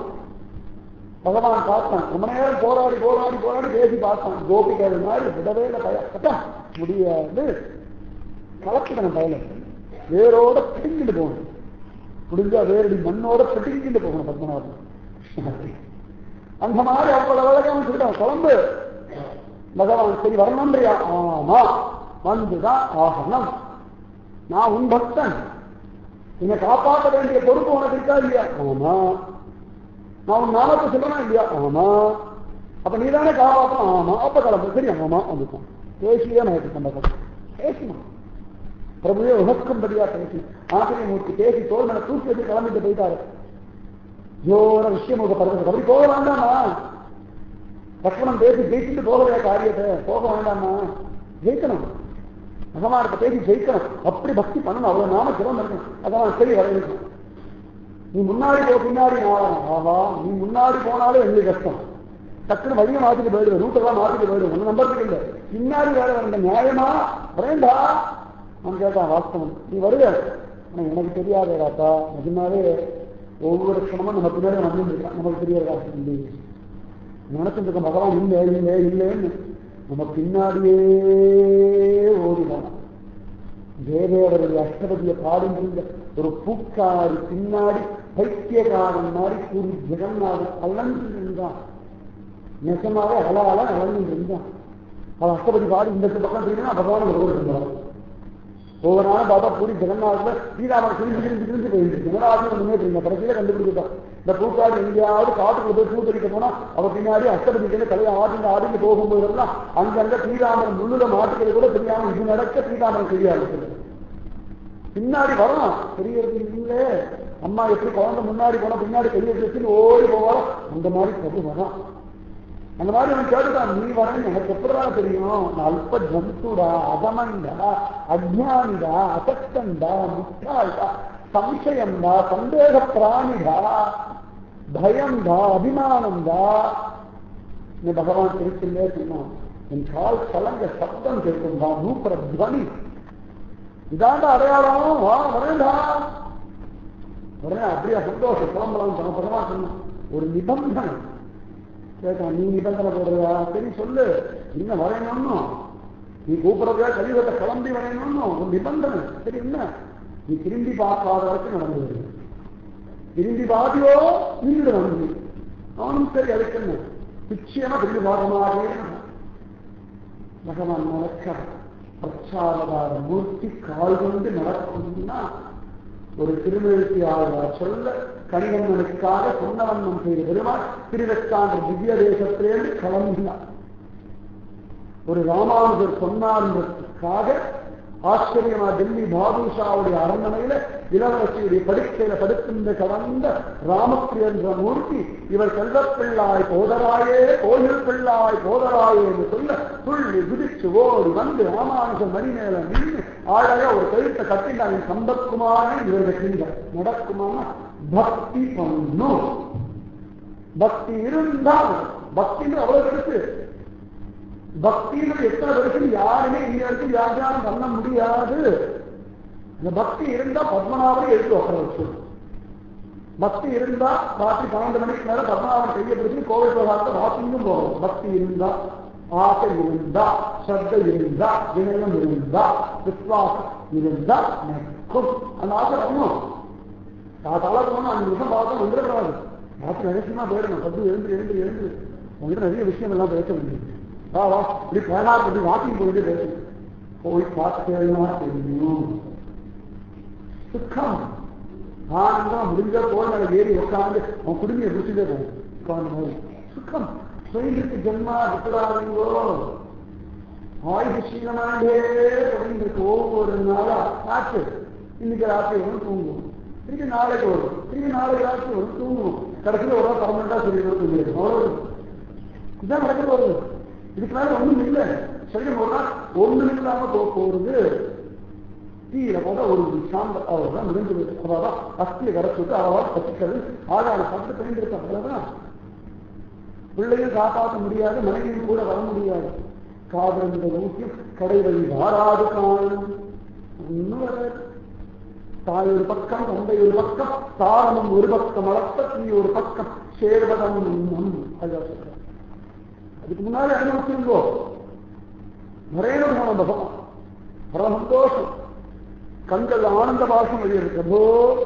பகவான் பார்த்தான் ரொம்ப நேரம் போராடி போராடி போராடி பேசி பார்த்தான் கோபிகள் மாதிரி விடவே இல்லை பய அதான் முடியாது கலப்பிடணும் பயல வேரோட பிடிங்கிட்டு போகணும் முடிஞ்சா வேரடி மண்ணோட பிடிங்கிட்டு போகணும் பத்மநாபன் அந்த மாதிரி அவ்வளவு அழகான சொல்லிட்டான் குழம்பு பகவான் சரி வரணும்ன்றியா ஆமா வந்துதான் ஆகணும் நான் உன் பக்தன் என்னை காப்பாற்ற வேண்டிய பொறுப்பு உனக்கு இருக்கா இல்லையா ஆமா நான் உன் நாமத்தை சொல்றேனா இல்லையா ஆமா அப்ப நீ தானே காப்பாற்றணும் ஆமா அப்ப கிளம்பு சரி ஆமா வந்துட்டான் பேசியே நான் எடுத்துக்கொண்ட பேசணும் பிரபுவே உகக்கும்படியா பேசி ஆசிரியமூர்த்தி பேசி தோல் மேல தூக்கி வச்சு கிளம்பிட்டு போயிட்டாரு ஜோர விஷயம் உங்க பரவாயில்ல அப்படி போக வேண்டாமா லக்ஷ்மணன் பேசி ஜெயிச்சுட்டு போகவே காரியத்தை போக வேண்டாமா ஜெயிக்கணும் பகவானுக்கு பேசி ஜெயிக்கணும் அப்படி பக்தி பண்ணணும் அவ்வளவு நாம சிரம் இருக்கணும் அதான் சரி வரவேற்கும் நீ முன்னாடி போ பின்னாடி நான் ஆஹா நீ முன்னாடி போனாலும் எங்களுக்கு கஷ்டம் டக்குனு வழியை மாத்திட்டு போயிடுவேன் ரூட்டெல்லாம் மாத்திட்டு போயிடுவேன் ஒன்னும் நம்பறதுக்கு இல்லை பின்னாடி வேற வந்த நியாயமா வரேண்டா நான் கேட்டான் வாஸ்தவம் நீ வருவ ஆனா எனக்கு தெரியாதேடாப்பா நிஜமாவே ஒவ்வொரு க்ஷணமும் நம்ம பின்னாடி வந்து இருக்கான் நமக்கு தெரியாதா இல்லை நினைச்சிட்டு இருக்க பகவான் இல்லை இல்லை இல்லைன்னு நம்ம பின்னாடியே ஓடி போனோம் தேவேவருடைய அஷ்டபதியை பாடுகின்ற ஒரு பூக்காரி பின்னாடி பைத்தியகாரன் மாதிரி கூறி ஜெகநாதன் அலந்து இருந்தான் நெசமாவே அலால அலந்து இருந்தான் அவன் அஷ்டபதி பாடி இந்த பக்கம் தெரியுமா பகவான் ஒரு இருந்தான் ஒவ்வொரு நாளும் பார்த்தா பூரி ஜெகநாதத்துல ஸ்ரீராமன் கிழிஞ்சு கிழிஞ்சு கிழிஞ்சு போயிருக்கு ஜெகநாதன் முன்னேற்றீங்க கடைசியில கண்டுபிடிச்சிட்டான் இந்த பூக்காடு எங்கேயாவது காட்டுக்குள்ள போய் பூ தெளிக்க போனா அவ பின்னாடி அஷ்டபதிக்கு தலையை ஆடிங்க ஆடிங்க போகும்போதெல்லாம் அங்கங்க ஸ்ரீராமன் முள்ளுல மாட்டுக்கிறது கூட தெரியாம இது நடக்க ஸ்ரீராமன் தெரியாது பின்னாடி வரலாம் தெரியறது இல்லையே அம்மா எப்படி குழந்தை முன்னாடி போனா பின்னாடி கையை வச்சு ஓடி போவாரோ அந்த மாதிரி பிரபு வரான் அந்த மாதிரி அவன் கேட்டுட்டான் நீ வரேன்னு எனக்கு எப்படிடா தெரியும் நான் அல்ப ஜந்துடா அதமண்டா அஜானிடா அசக்தண்டா முட்டாள்டா சம்சயம்டா சந்தேக பிராணிடா பயம்டா அபிமானம்டா இந்த பகவான் திருச்சிலே சொன்னான் என் கால் கலங்க சப்தம் கேட்கும்டா நூப்புற துவனி இதாண்டா அடையாளம் வா வரேண்டா உடனே அப்படியே சந்தோஷம் கிளம்பலாம் சொன்ன பகவான் சொன்னான் ஒரு நிபந்தனை கேட்டான் நீ நிபந்தனை போடுறியா சரி சொல்லு என்ன வரையணும்னு நீ கூப்பிடுறதா கலியுகத்தை கிளம்பி வரையணும்னு ஒரு நிபந்தனை சரி என்ன நீ திரும்பி பார்க்காத வரைக்கும் நடந்து வருது திரும்பி பாதியோ நின்று வந்து அவனும் சரி அதுக்கு என்ன நிச்சயமா திரும்பி பார்க்க மாட்டேன் பகவான் நடக்க பிரச்சாரதார மூர்த்தி கால் கொண்டு நடக்கும்னா ஒரு திருமெழுத்தியாளர் சொல்ல கணிகண்ணனுக்காக சொன்னவண்ணம் செய்த பெருமாள் திருவெக்காண்ட திவ்ய தேசத்திலேருந்து கிளம்பினார் ஒரு ராமானுஜர் சொன்னார்ன்றதுக்காக ஆச்சரியமா டெல்லி பாதுஷாவுடைய அரண்மனையில இளவரசியுடைய படுக்கையில படுக்கின்ற கடந்த ராமப்பிரிய என்ற மூர்த்தி இவர் செல்வப்பிள்ளாய் போதராயே கோயில் பிள்ளாய் போதராயே என்று சொல்ல துள்ளி குதிச்சு ஓடி வந்து ராமானுஜன் மணி மேல நின்று ஆழக ஒரு கழுத்தை கட்டினாங்க சம்பத்குமாரன் இவர் வெற்றிங்க நடக்குமானா பக்தி பண்ணும் பக்தி இருந்தால் பக்தின்னு அவ்வளவு இருக்கு பக்தின்னு எத்தனை வருஷம் யாருமே இங்க வரைக்கும் வியாபாரம் பண்ண முடியாது இந்த பக்தி இருந்தா பத்மநாபனை எடுத்து உட்கார வச்சு பக்தி இருந்தா ராத்திரி பன்னெண்டு மணிக்கு மேல பத்மநாபன் கையை பிடிச்சி கோவில் பிரகாரத்தை வாக்கிங்கும் போகும் பக்தி இருந்தா ஆசை இருந்தா ஸ்ரத்த இருந்தா வினயம் இருந்தா விஸ்வாசம் இருந்தா நக்கும் அந்த ஆசை வரணும் காத்தால போனா அஞ்சு நிமிஷம் பார்த்தா வந்துடக்கூடாது ராத்திரி ரகசியமா போயிடணும் பத்து எழுந்து எழுந்து எழுந்து உங்ககிட்ட நிறைய விஷயம் எல்லாம் பேச வேண்டியது வா வா இப்படி பேனா பத்தி வாக்கிங் போயிட்டு பேசு போய் பார்த்தேன்னா தெரியும் சுத்தம் ஆனந்தம் முடிஞ்ச போய் மேல ஏறி உட்காந்து அவன் குடுமையை பிடிச்சுட்டே போகும் உட்காந்து போய் சுத்தம் சொல்லிட்டு ஜென்மா விட்டுறாதீங்கோ ஆயுத சீனமாண்டே தொடங்கிருக்கு ஒவ்வொரு நாளா ஆச்சு இன்னைக்கு ராத்திரி வரும் தூங்கும் திருப்பி நாளைக்கு வரும் திருப்பி நாளைக்கு ராத்திரி வரும் தூங்கும் கடைசியில் ஒரு பர்மனண்டா சொல்லி தூங்கிடும் அவ்வளவு இதான் நடக்கிறது வருது இதுக்கு மேல ஒண்ணும் இல்லை சரீரம் ஒரு நாள் ஒண்ணும் இல்லாம போக போறது தீயில போத ஒரு சாந்த அவர் தான் முடிஞ்சு அதான் அஸ்தியை கரைச்சுட்டு அவள் பசிக்கிறது ஆகாத சாப்பிட்டு தெரிஞ்சிருக்காங்க அவ்வளவுதான் பிள்ளையும் காப்பாற்ற முடியாது மனைவியும் கூட வர முடியாது காதல் ஊசியம் கடை வழி வாராது காணும் ஒன்னும் வராது தாய் ஒரு பக்கம் தந்தை ஒரு பக்கம் தாரணம் ஒரு பக்கம் அளத்த நீ ஒரு பக்கம் சேர்வதம் நம் அதுதான் சொல்றேன் அதுக்கு முன்னாடி அனுபவிச்சிருந்தோ நிறைய போன பகவான் பரம சந்தோஷம் கண்கள் ஆனந்த பாசம் வெளியே பிரபோ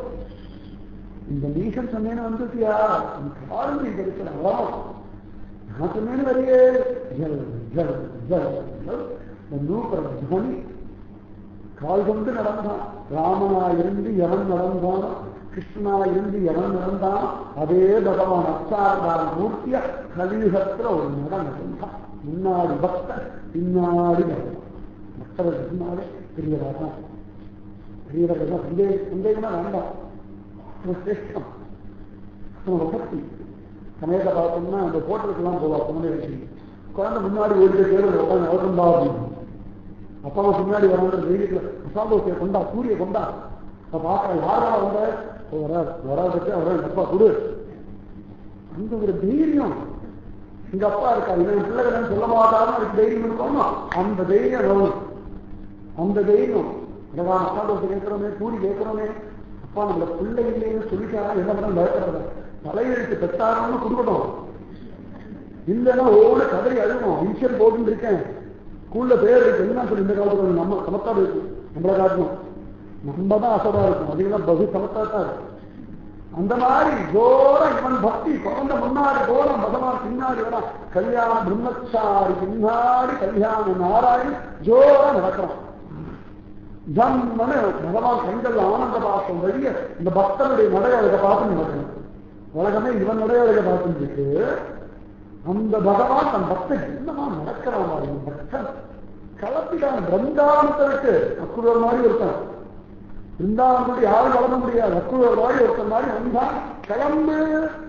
இந்த நீசன் சொன்னேன்னு வந்துட்டியா காலம் நீ கிடைக்கிறா நான் சொன்னேன்னு வரையே ஜல் ஜல் ஜல் ஜல் நூப்பர துவனி கால் கொண்டு நடந்தான் ராமனா இருந்து எவன் நடந்தான் கிருஷ்ணா இருந்து எவன் நடந்தான் அதே பகவான் அச்சாரதார மூர்த்திய கலியுகத்துல ஒரு நட நடந்தான் முன்னாடி பக்தர் பின்னாடி பகவான் பக்தர்கள் பின்னாடி பெரியவர் தான் பெரியவர்கள் தான் சந்தேக சந்தேகமா வேண்டாம் ரொம்ப சிரேஷ்டம் நம்ம பக்தி சமயத்தை பார்த்தோம்னா அந்த ஹோட்டலுக்கெல்லாம் போவா குழந்தை வச்சு குழந்தை முன்னாடி ஓடிட்டு தேர்தல் உட்காந்து அவர்தான் அப்படின்னு அப்பா அம்மா பின்னாடி வராங்க வெயிலுக்கு மசாலா தோசையை கொண்டா சூரிய கொண்டா அப்ப பார்க்கறேன் யாரா வந்த வராது வராதுக்கு அவரை அப்பா கொடு அந்த ஒரு தைரியம் எங்க அப்பா இருக்கா இவன் பிள்ளைகள் சொல்ல மாட்டாருன்னு அதுக்கு தைரியம் இருக்கணும் அந்த தைரியம் வேணும் அந்த தைரியம் அழகா மசாலா தோசை கேட்கிறோமே பூரி கேட்கிறோமே அப்பா நம்மள பிள்ளை இல்லைன்னு சொல்லிட்டாரா என்ன பண்ண பயப்படுறத தலையெழுத்து பெற்றாரோன்னு கொடுக்கணும் இல்லைன்னா ஒவ்வொரு கதறி அழுவோம் இன்ஷியல் போட்டுன்னு இருக்கேன் ஸ்கூல்ல பேர் இருக்கு என்ன சொல்லி இந்த காலத்துல நம்ம சமத்தா இருக்கும் நம்மளை காட்டணும் நம்ம தான் அசடா இருக்கும் அதுக்கெல்லாம் பகு சமத்தா தான் இருக்கும் அந்த மாதிரி ஜோர இவன் பக்தி குழந்த முன்னாடி போறான் பகவான் பின்னாடி வரான் கல்யாண பிரம்மச்சாரி பின்னாடி கல்யாண நாராயண் ஜோர நடக்கிறான் ஜம்மனு பகவான் கண்கள் ஆனந்த பாசம் வழிய இந்த பக்தனுடைய நடையழகை பார்த்து நடக்கணும் உலகமே இவன் நடையழகை பார்த்துட்டு இருக்கு அந்த பகவான் தன் பக்தன் என்னமா நடக்கிறான் பாருங்க பக்தன் கலப்பிட்டான் பிருந்தாவனத்திற்கு அக்குவர் மாதிரி ஒருத்தன் பிருந்தாவனத்துக்கு யாரும் வளர முடியாது அக்குவர் மாதிரி ஒருத்தன் மாதிரி வந்தான் கிளம்பு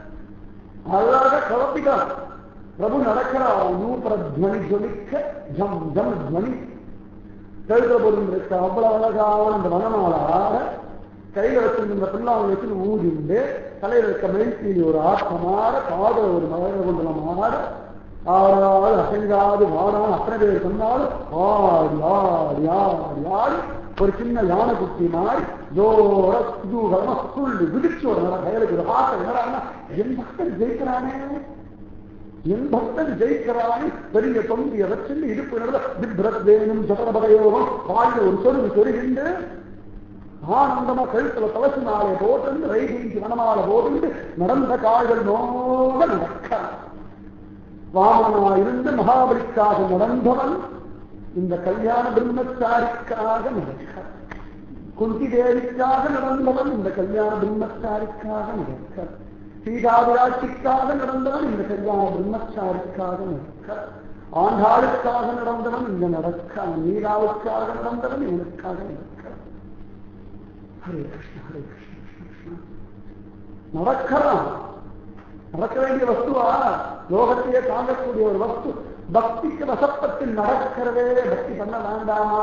அழகாக கலப்பிட்டான் பிரபு நடக்கிறான் நூபுர துவனி ஜொலிக்க ஜம் ஜம் துவனி கழுத பொருள் இருக்க அவ்வளவு அழகான அந்த வனமாலாக கையில வச்சிருந்த பிள்ளாவை வச்சு ஊதிண்டு தலையில இருக்க மெழுத்தீலி ஒரு ஆட்டமாற காதல ஒரு மகர குண்டலமாற ஆறாது அசைங்காது வாடாது அத்தனை பேர் சொன்னாலும் ஆடி ஆடி ஆடி ஆடி ஒரு சின்ன யானை குட்டி மாதிரி ஜோர குதூகலமா துள்ளி விதிச்சு ஒரு நட கையிலுக்கு ஒரு ஆட்டம் என்னடான்னா என் பக்தன் ஜெயிக்கிறானே என் பக்தன் ஜெயிக்கிறானே பெரிய தொந்திய வச்சு இடுப்பு நடந்த விப்ரத் வேணும் ஜடரபகயோகம் வாயில் ஒரு சொருகு சொருகிண்டு ஆனந்தமா கழுத்துல தலசு நாளை போட்டு ரைகிஞ்சு வனமாலை போட்டு நடந்த கால்கள் நோக நடக்க வாமனா இருந்து மகாபலிக்காக நடந்தவன் இந்த கல்யாண பிரம்மச்சாரிக்காக நடக்க குந்தி தேவிக்காக நடந்தவன் இந்த கல்யாண பிரம்மச்சாரிக்காக நடக்க சீதாவிராட்சிக்காக நடந்தவன் இந்த கல்யாண பிரம்மச்சாரிக்காக நடக்க ஆண்டாளுக்காக நடந்தவன் இந்த நடக்க நீராவுக்காக நடந்தவன் இவனுக்காக நடக்க ஹரே கிருஷ்ண ஹரே கிருஷ்ண கிருஷ்ண கிருஷ்ண நடக்கிறான் நடக்க வேண்டிய வஸ்துவா லோகத்தையே தாங்கக்கூடிய ஒரு வஸ்து பக்திக்கு வசப்பத்தில் நடக்கிறதே பக்தி பண்ண வேண்டாமா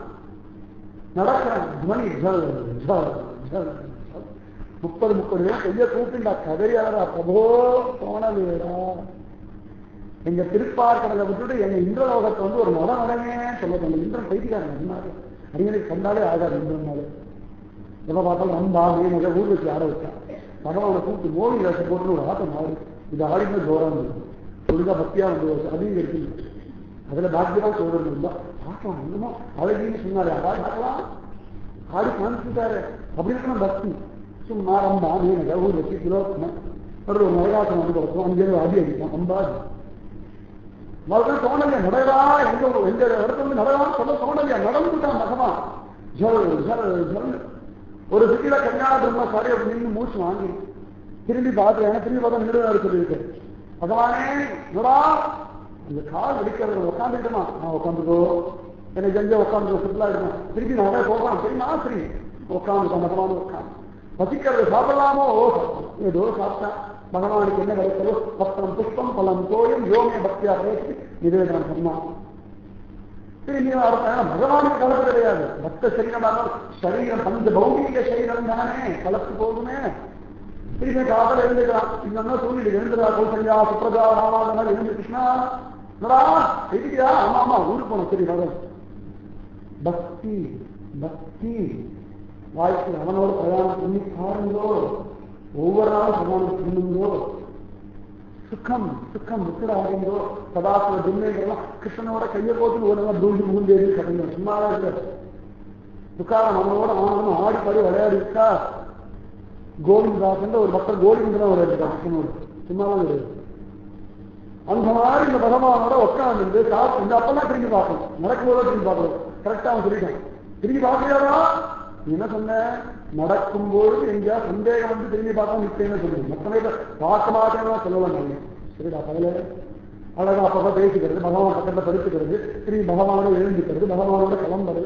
நடக்கிறான் துவனி ஜல் ஜல் ஜல் ஜல். முப்பது முப்பது பேர் கைய கூப்பிண்டா கதையாரா பிரபோ தோணலேடா எங்க திருப்பார்கடலை விட்டுட்டு எங்க இந்திரலோகத்தை வந்து ஒரு நட நடனே சொல்ல அந்த இந்திரன் பைத்தியாரன் அதனால அடிங்களுக்கு கண்டாலே ஆகாது இந்திரனாலே எப்ப பார்த்தாலும் ரம்பா மீனக ஊர் வச்சு ஆட வச்சா பகவானை கூப்பிட்டு மோடி வேஷம் போட்டு ஒரு ஆட்டம் ஆடு இது ஆடினா ஜோரம் இருக்கும் ஒழுங்கா பக்தியா வந்து அதையும் இருக்கு அதுல பாக்கியமா சோதனை இருந்தா பார்க்கலாம் இன்னுமோ அழகின்னு சொன்னாரு அதான் பார்க்கலாம் ஆடி காமிச்சுட்டாரு அப்படி இருக்கணும் பக்தி சும்மா ரம்பா மீனக ஊர் வச்சு கிலோக்கணும் ஒரு நரகாசம் வந்து கொடுக்கும் அங்கே அடி அடிக்கும் அம்பாது மறுபடியும் தோணலையா நடரா எங்க எங்க இடத்துல வந்து நடரான்னு சொல்ல தோணலையா நடந்துட்டான் பகவான் ஜல் ஜல் ஜல் ஒரு சிட்டியில கல்யாண பிரம்மசாரி அப்படி நின்று மூச்சு வாங்கி திரும்பி பார்த்து திரும்பி பார்த்தா நின்று சொல்லியிருக்கு பகவானே நடா இந்த கால் வெடிக்கிறது உட்காந்துக்கிட்டுமா நான் உட்காந்துக்கோ எனக்கு செஞ்ச உட்காந்து சுற்றுலா இருக்கும் திருப்பி நான் உடனே போகலாம் தெரியுமா சரி உட்காந்து பகவான் உட்காந்து பசிக்கிறது சாப்பிடலாமோ ஓ சாப்பிடலாம். ஏதோ சாப்பிட்டேன் பகவானுக்கு என்ன கிடைக்கிறதோ பத்திரம் புஷ்பம் பலம் தோயம் யோமிய பக்தியா பேசி இதுவே நான் சொன்னான் சரி நீ அர்த்தம் பகவானுக்கு கலப்பு கிடையாது பக்த சரீரம் சரீரம் பஞ்ச பௌதிக சரீரம் தானே கலப்பு போகுமே திரும்பி காதல் எழுந்துக்கலாம் இன்னொன்னு சூழ்நிலை எழுந்துடா கௌசல்யா சுப்ரஜா ராமாதனால் எழுந்து கிருஷ்ணா என்னடா எழுதியா ஆமா ஆமா ஊருக்கு போனோம் சரி பகவான் பக்தி பக்தி வாழ்க்கை அவனோட பிரயாணம் பண்ணி பாருங்களோ ஒவ்வொரு நாளும் பிரயாணம் பண்ணுங்கோ சுக்கம் சுக்கம் விட்டுடாதீங்கோ சதாசிவ துன்மைகள்லாம் கிருஷ்ணனோட கையை போட்டு ஒரு நாள் தூண்டு முகுந்தேரி கடைங்க சும்மாவே இல்லை துக்காரம் அவனோட ஆனந்தம் ஆடி பாடி விளையாடி இருக்கா கோவிந்தாசன் ஒரு பக்தர் கோவிந்தன் ஒரு இருக்கா கிருஷ்ணனோட சும்மாவே கிடையாது அந்த மாதிரி இந்த பகவானோட உட்காந்து காசு இந்த அப்பெல்லாம் திரும்பி பார்க்கணும் நடக்கும்போது திரும்பி பார்க்கணும் கரெக்டா அவன் சொல்லிட்டான் திரும்பி பார்க்கலையாடா நீ என்ன சொன்ன நடக்கும்போது எங்கேயா சந்தேகம் வந்து திரும்பி பார்த்தா நிச்சயமே சொல்லுங்க மற்றவே பார்க்க மாட்டேன்னா சொல்லலாம் நான் சரிடா பகல அழகா அப்பப்ப பேசிக்கிறது பகவான் பக்கத்துல படுத்துக்கிறது திரும்பி பகவானோட எழுந்துக்கிறது பகவானோட கிளம்புறது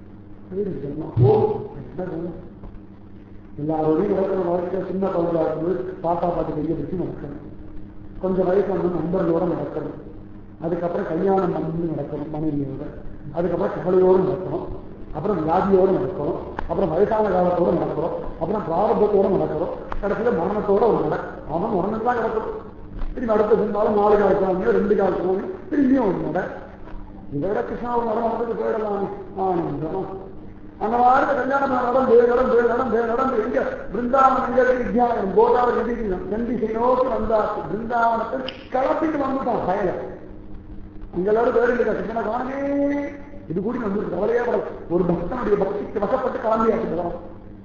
ஓ என்ன வேணும்? எல்லாரோடையும் நடக்கிற வாழ்க்கை சின்ன குழந்தையா இருக்கும்போது பாப்பா பாட்டு கையை வச்சு நடக்கணும் கொஞ்சம் வயசு வந்து நண்பர்களோட நடக்கணும் அதுக்கப்புறம் கல்யாணம் பண்ணி நடக்கணும் மனைவியோட அதுக்கப்புறம் கவலையோடு நடக்கணும் அப்புறம் வியாதியோடு நடக்கணும் அப்புறம் வயசான காலத்தோட நடக்கிறோம் அப்புறம் பிராரம்பத்தோட நடக்கிறோம் கடைசியில மரணத்தோட ஒரு நட அவன் மரணம் தான் நடக்கணும் திரும்பி அடுத்த இருந்தாலும் நாலு காலத்துல ரெண்டு காலத்துல திரும்பியும் ஒரு நட இதை விட கிருஷ்ணாவும் நடம் நடந்து போயிடலாம் ஆனந்தம் அந்த மாதிரி கல்யாணம் நடந்து நடந்து நடந்து நடந்து எங்க பிருந்தாவனம் எங்க இருக்கு வித்யாவனம் கோதாவரி நதி நந்தி நோக்கி வந்தாச்சு பிருந்தாவனத்தில் கிளப்பிட்டு வந்துட்டான் பயல அங்க எல்லாரும் பேர் இல்லையா கிருஷ்ண காணமே இது கூடி வந்து கவலையே பட ஒரு பக்தனுடைய பக்திக்கு வசப்பட்டு கிளம்பியாச்சு பகவான்